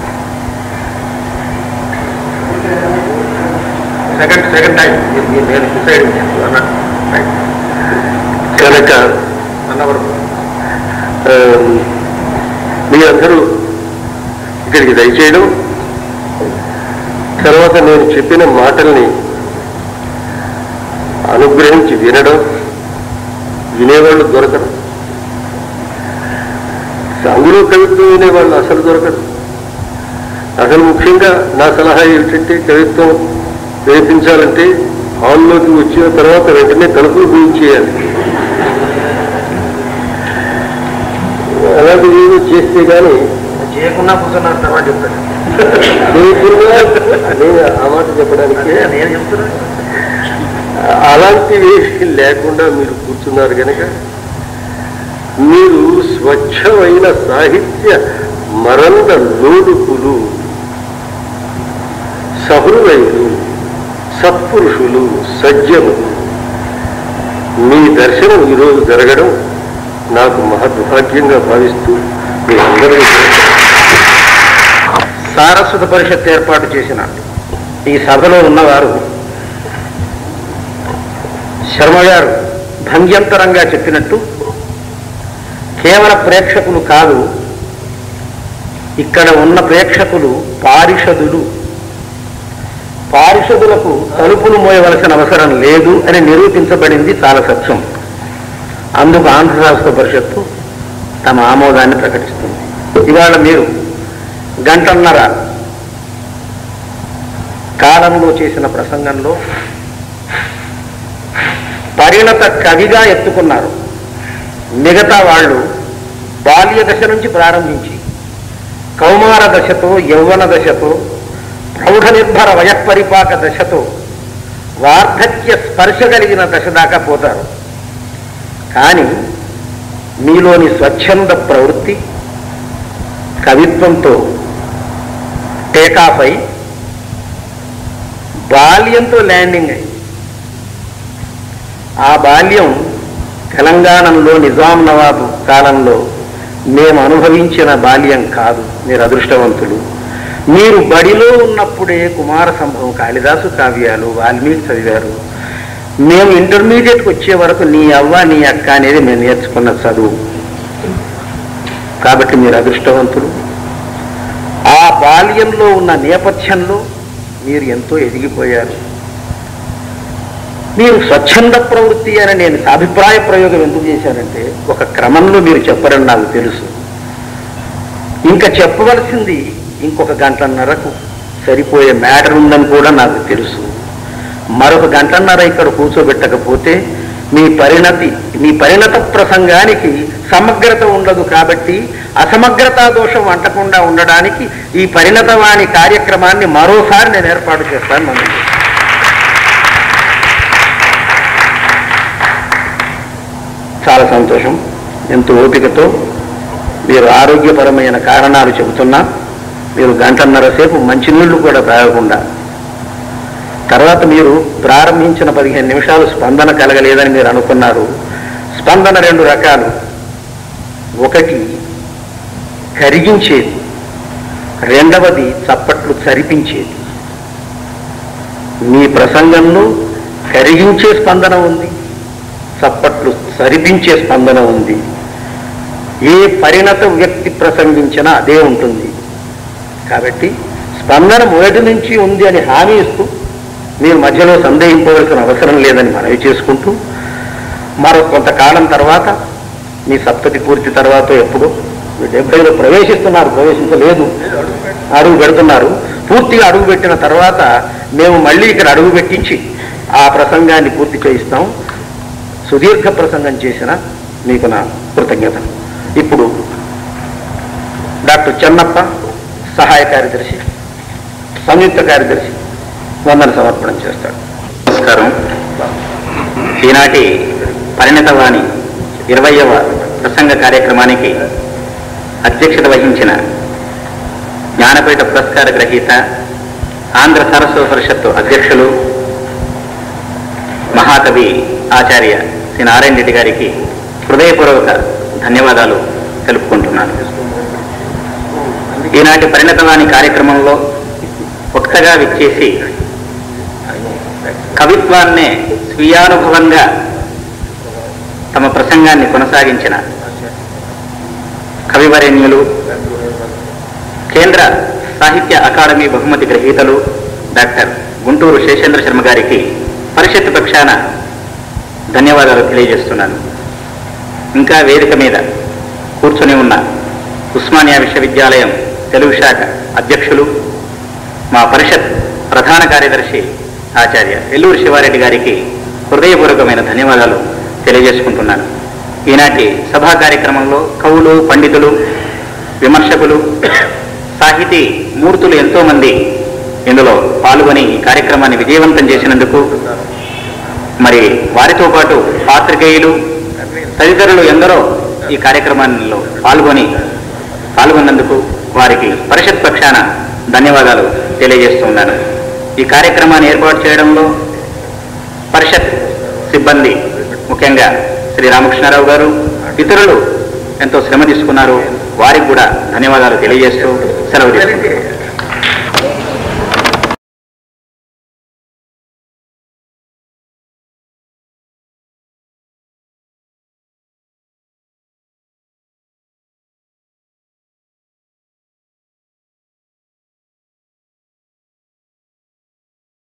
సెకండ్ సెకండ్ టైం నేను డిసైడ్ అన్నట్టు రైట్ కనుక అన్నవరకు ఆ, మీరందరూ ఇక్కడికి దయచేయడం తర్వాత నేను చెప్పిన మాటల్ని అనుగ్రహించి వినడం వినేవాళ్ళు దొరకరు అందులో కవిత్వం వినేవాళ్ళు అసలు దొరకరు అసలు ముఖ్యంగా నా సలహా ఏమిటంటే కవిత్వం వినిపించాలంటే హాల్లోకి వచ్చిన తర్వాత వెంటనే తలుపులు చేయాలి అలాంటివి ఏమీ చేస్తే కానీ చేయకుండా కూర్చున్నారు తర్వాత చెప్తాను చేయకుండా నేను ఆ మాట చెప్పడానికి అదే నేను చెప్తున్నాను అలాంటివి లేకుండా మీరు కూర్చున్నారు కనుక మీరు స్వచ్ఛమైన సాహిత్య మరంద లోడుకులు సహృదయులు సత్పురుషులు సజ్జనులు మీ దర్శనం ఈరోజు జరగడం నాకు మహద్భాగ్యంగా భావిస్తూ మీ అందరికీ సారస్వత పరిషత్ ఏర్పాటు చేసిన ఈ సభలో ఉన్నవారు శర్మ గారు భంగ్యంతరంగా చెప్పినట్టు కేవల ప్రేక్షకులు కాదు ఇక్కడ ఉన్న ప్రేక్షకులు పారిషదులు పారిషదులకు తలుపులు మోయవలసిన అవసరం లేదు అని నిరూపించబడింది చాలా సత్యం అందుకు ఆంధ్ర రాష్ట్ర పరిషత్తు తమ ఆమోదాన్ని ప్రకటిస్తుంది ఇవాళ మీరు గంటన్నర కాలంలో చేసిన ప్రసంగంలో పరిణత కవిగా ఎత్తుకున్నారు మిగతా వాళ్ళు బాల్య దశ నుంచి ప్రారంభించి కౌమార దశతో యౌవన దశతో ప్రౌఢ నిర్భర వయఃపరిపాక దశతో వార్ధక్య స్పర్శ కలిగిన దశ దాకా పోతారు కానీ మీలోని స్వచ్ఛంద ప్రవృత్తి కవిత్వంతో టేకాఫ్ అయి బాల్యంతో ల్యాండింగ్ అయింది ఆ బాల్యం తెలంగాణలో నిజాం నవాబు కాలంలో మేము అనుభవించిన బాల్యం కాదు మీరు అదృష్టవంతులు మీరు బడిలో ఉన్నప్పుడే కుమార సంభవం కాళిదాసు కావ్యాలు వాల్మీకి చదివారు మేము ఇంటర్మీడియట్కి వచ్చే వరకు నీ అవ్వ నీ అక్క అనేది మేము నేర్చుకున్న చదువు కాబట్టి మీరు అదృష్టవంతులు ఆ బాల్యంలో ఉన్న నేపథ్యంలో మీరు ఎంతో ఎదిగిపోయారు మీరు స్వచ్ఛంద ప్రవృత్తి అని నేను అభిప్రాయ ప్రయోగం ఎందుకు చేశానంటే ఒక క్రమంలో మీరు చెప్పరని నాకు తెలుసు ఇంకా చెప్పవలసింది ఇంకొక గంటన్నరకు సరిపోయే మ్యాటర్ ఉందని కూడా నాకు తెలుసు మరొక గంటన్నర ఇక్కడ కూర్చోబెట్టకపోతే మీ పరిణతి మీ పరిణత ప్రసంగానికి సమగ్రత ఉండదు కాబట్టి అసమగ్రతా దోషం అంటకుండా ఉండడానికి ఈ పరిణతవాణి కార్యక్రమాన్ని మరోసారి నేను ఏర్పాటు చేస్తాను మనం చాలా సంతోషం ఎంతో ఓపికతో మీరు ఆరోగ్యపరమైన కారణాలు చెబుతున్నా మీరు గంటన్నర సేపు మంచినీళ్లు కూడా తాగకుండా తర్వాత మీరు ప్రారంభించిన పదిహేను నిమిషాలు స్పందన కలగలేదని మీరు అనుకున్నారు స్పందన రెండు రకాలు ఒకటి కరిగించేది రెండవది చప్పట్లు చరిపించేది మీ ప్రసంగంలో కరిగించే స్పందన ఉంది చప్పట్లు సరిపించే స్పందన ఉంది ఏ పరిణత వ్యక్తి ప్రసంగించినా అదే ఉంటుంది కాబట్టి స్పందన మొదటి నుంచి ఉంది అని హామీ ఇస్తూ మీరు మధ్యలో సందేహింపవలసిన అవసరం లేదని మనవి చేసుకుంటూ మరో కొంతకాలం తర్వాత మీ సప్తతి పూర్తి తర్వాత ఎప్పుడు మీ డెబ్బైలో ప్రవేశిస్తున్నారు ప్రవేశించలేదు అడుగు పెడుతున్నారు పూర్తిగా అడుగు పెట్టిన తర్వాత మేము మళ్ళీ ఇక్కడ అడుగు పెట్టించి ఆ ప్రసంగాన్ని పూర్తి చేయిస్తాం సుదీర్ఘ ప్రసంగం చేసిన మీకు నా కృతజ్ఞత ఇప్పుడు డాక్టర్ చెన్నప్ప సహాయ కార్యదర్శి సంయుక్త కార్యదర్శి వందన సమర్పణం చేస్తాడు నమస్కారం ఈనాటి పరిణతవాణి ఇరవయవ ప్రసంగ కార్యక్రమానికి అధ్యక్షత వహించిన జ్ఞానపీఠ పురస్కార గ్రహీత ఆంధ్ర సరస్వత పరిషత్తు అధ్యక్షులు మహాకవి ఆచార్య శ్రీ నారాయణ రెడ్డి గారికి హృదయపూర్వక ధన్యవాదాలు తెలుపుకుంటున్నాను ఈనాటి పరిణతవాణి కార్యక్రమంలో ఒక్కగా విచ్చేసి కవిత్వాన్నే స్వీయానుభవంగా తమ ప్రసంగాన్ని కొనసాగించిన కవివరేణ్యులు కేంద్ర సాహిత్య అకాడమీ బహుమతి గ్రహీతలు డాక్టర్ గుంటూరు శేషేంద్ర శర్మ గారికి పరిషత్ పక్షాన ధన్యవాదాలు తెలియజేస్తున్నాను ఇంకా వేదిక మీద కూర్చొని ఉన్న ఉస్మానియా విశ్వవిద్యాలయం తెలుగు శాఖ అధ్యక్షులు మా పరిషత్ ప్రధాన కార్యదర్శి ఆచార్య ఎల్లూరు శివారెడ్డి గారికి హృదయపూర్వకమైన ధన్యవాదాలు తెలియజేసుకుంటున్నాను ఈనాటి సభా కార్యక్రమంలో కవులు పండితులు విమర్శకులు సాహితీ మూర్తులు ఎంతో మంది ఇందులో పాల్గొని ఈ కార్యక్రమాన్ని విజయవంతం చేసినందుకు మరి వారితో పాటు పాత్రికేయులు తదితరులు ఎందరో ఈ కార్యక్రమాల్లో పాల్గొని పాల్గొన్నందుకు వారికి పరిషత్ పక్షాన ధన్యవాదాలు తెలియజేస్తున్నాను ఈ కార్యక్రమాన్ని ఏర్పాటు చేయడంలో పరిషత్ సిబ్బంది ముఖ్యంగా శ్రీ రామకృష్ణారావు గారు ఇతరులు ఎంతో శ్రమ తీసుకున్నారు వారికి కూడా ధన్యవాదాలు తెలియజేస్తూ సెలవు తీసుకుంటున్నాను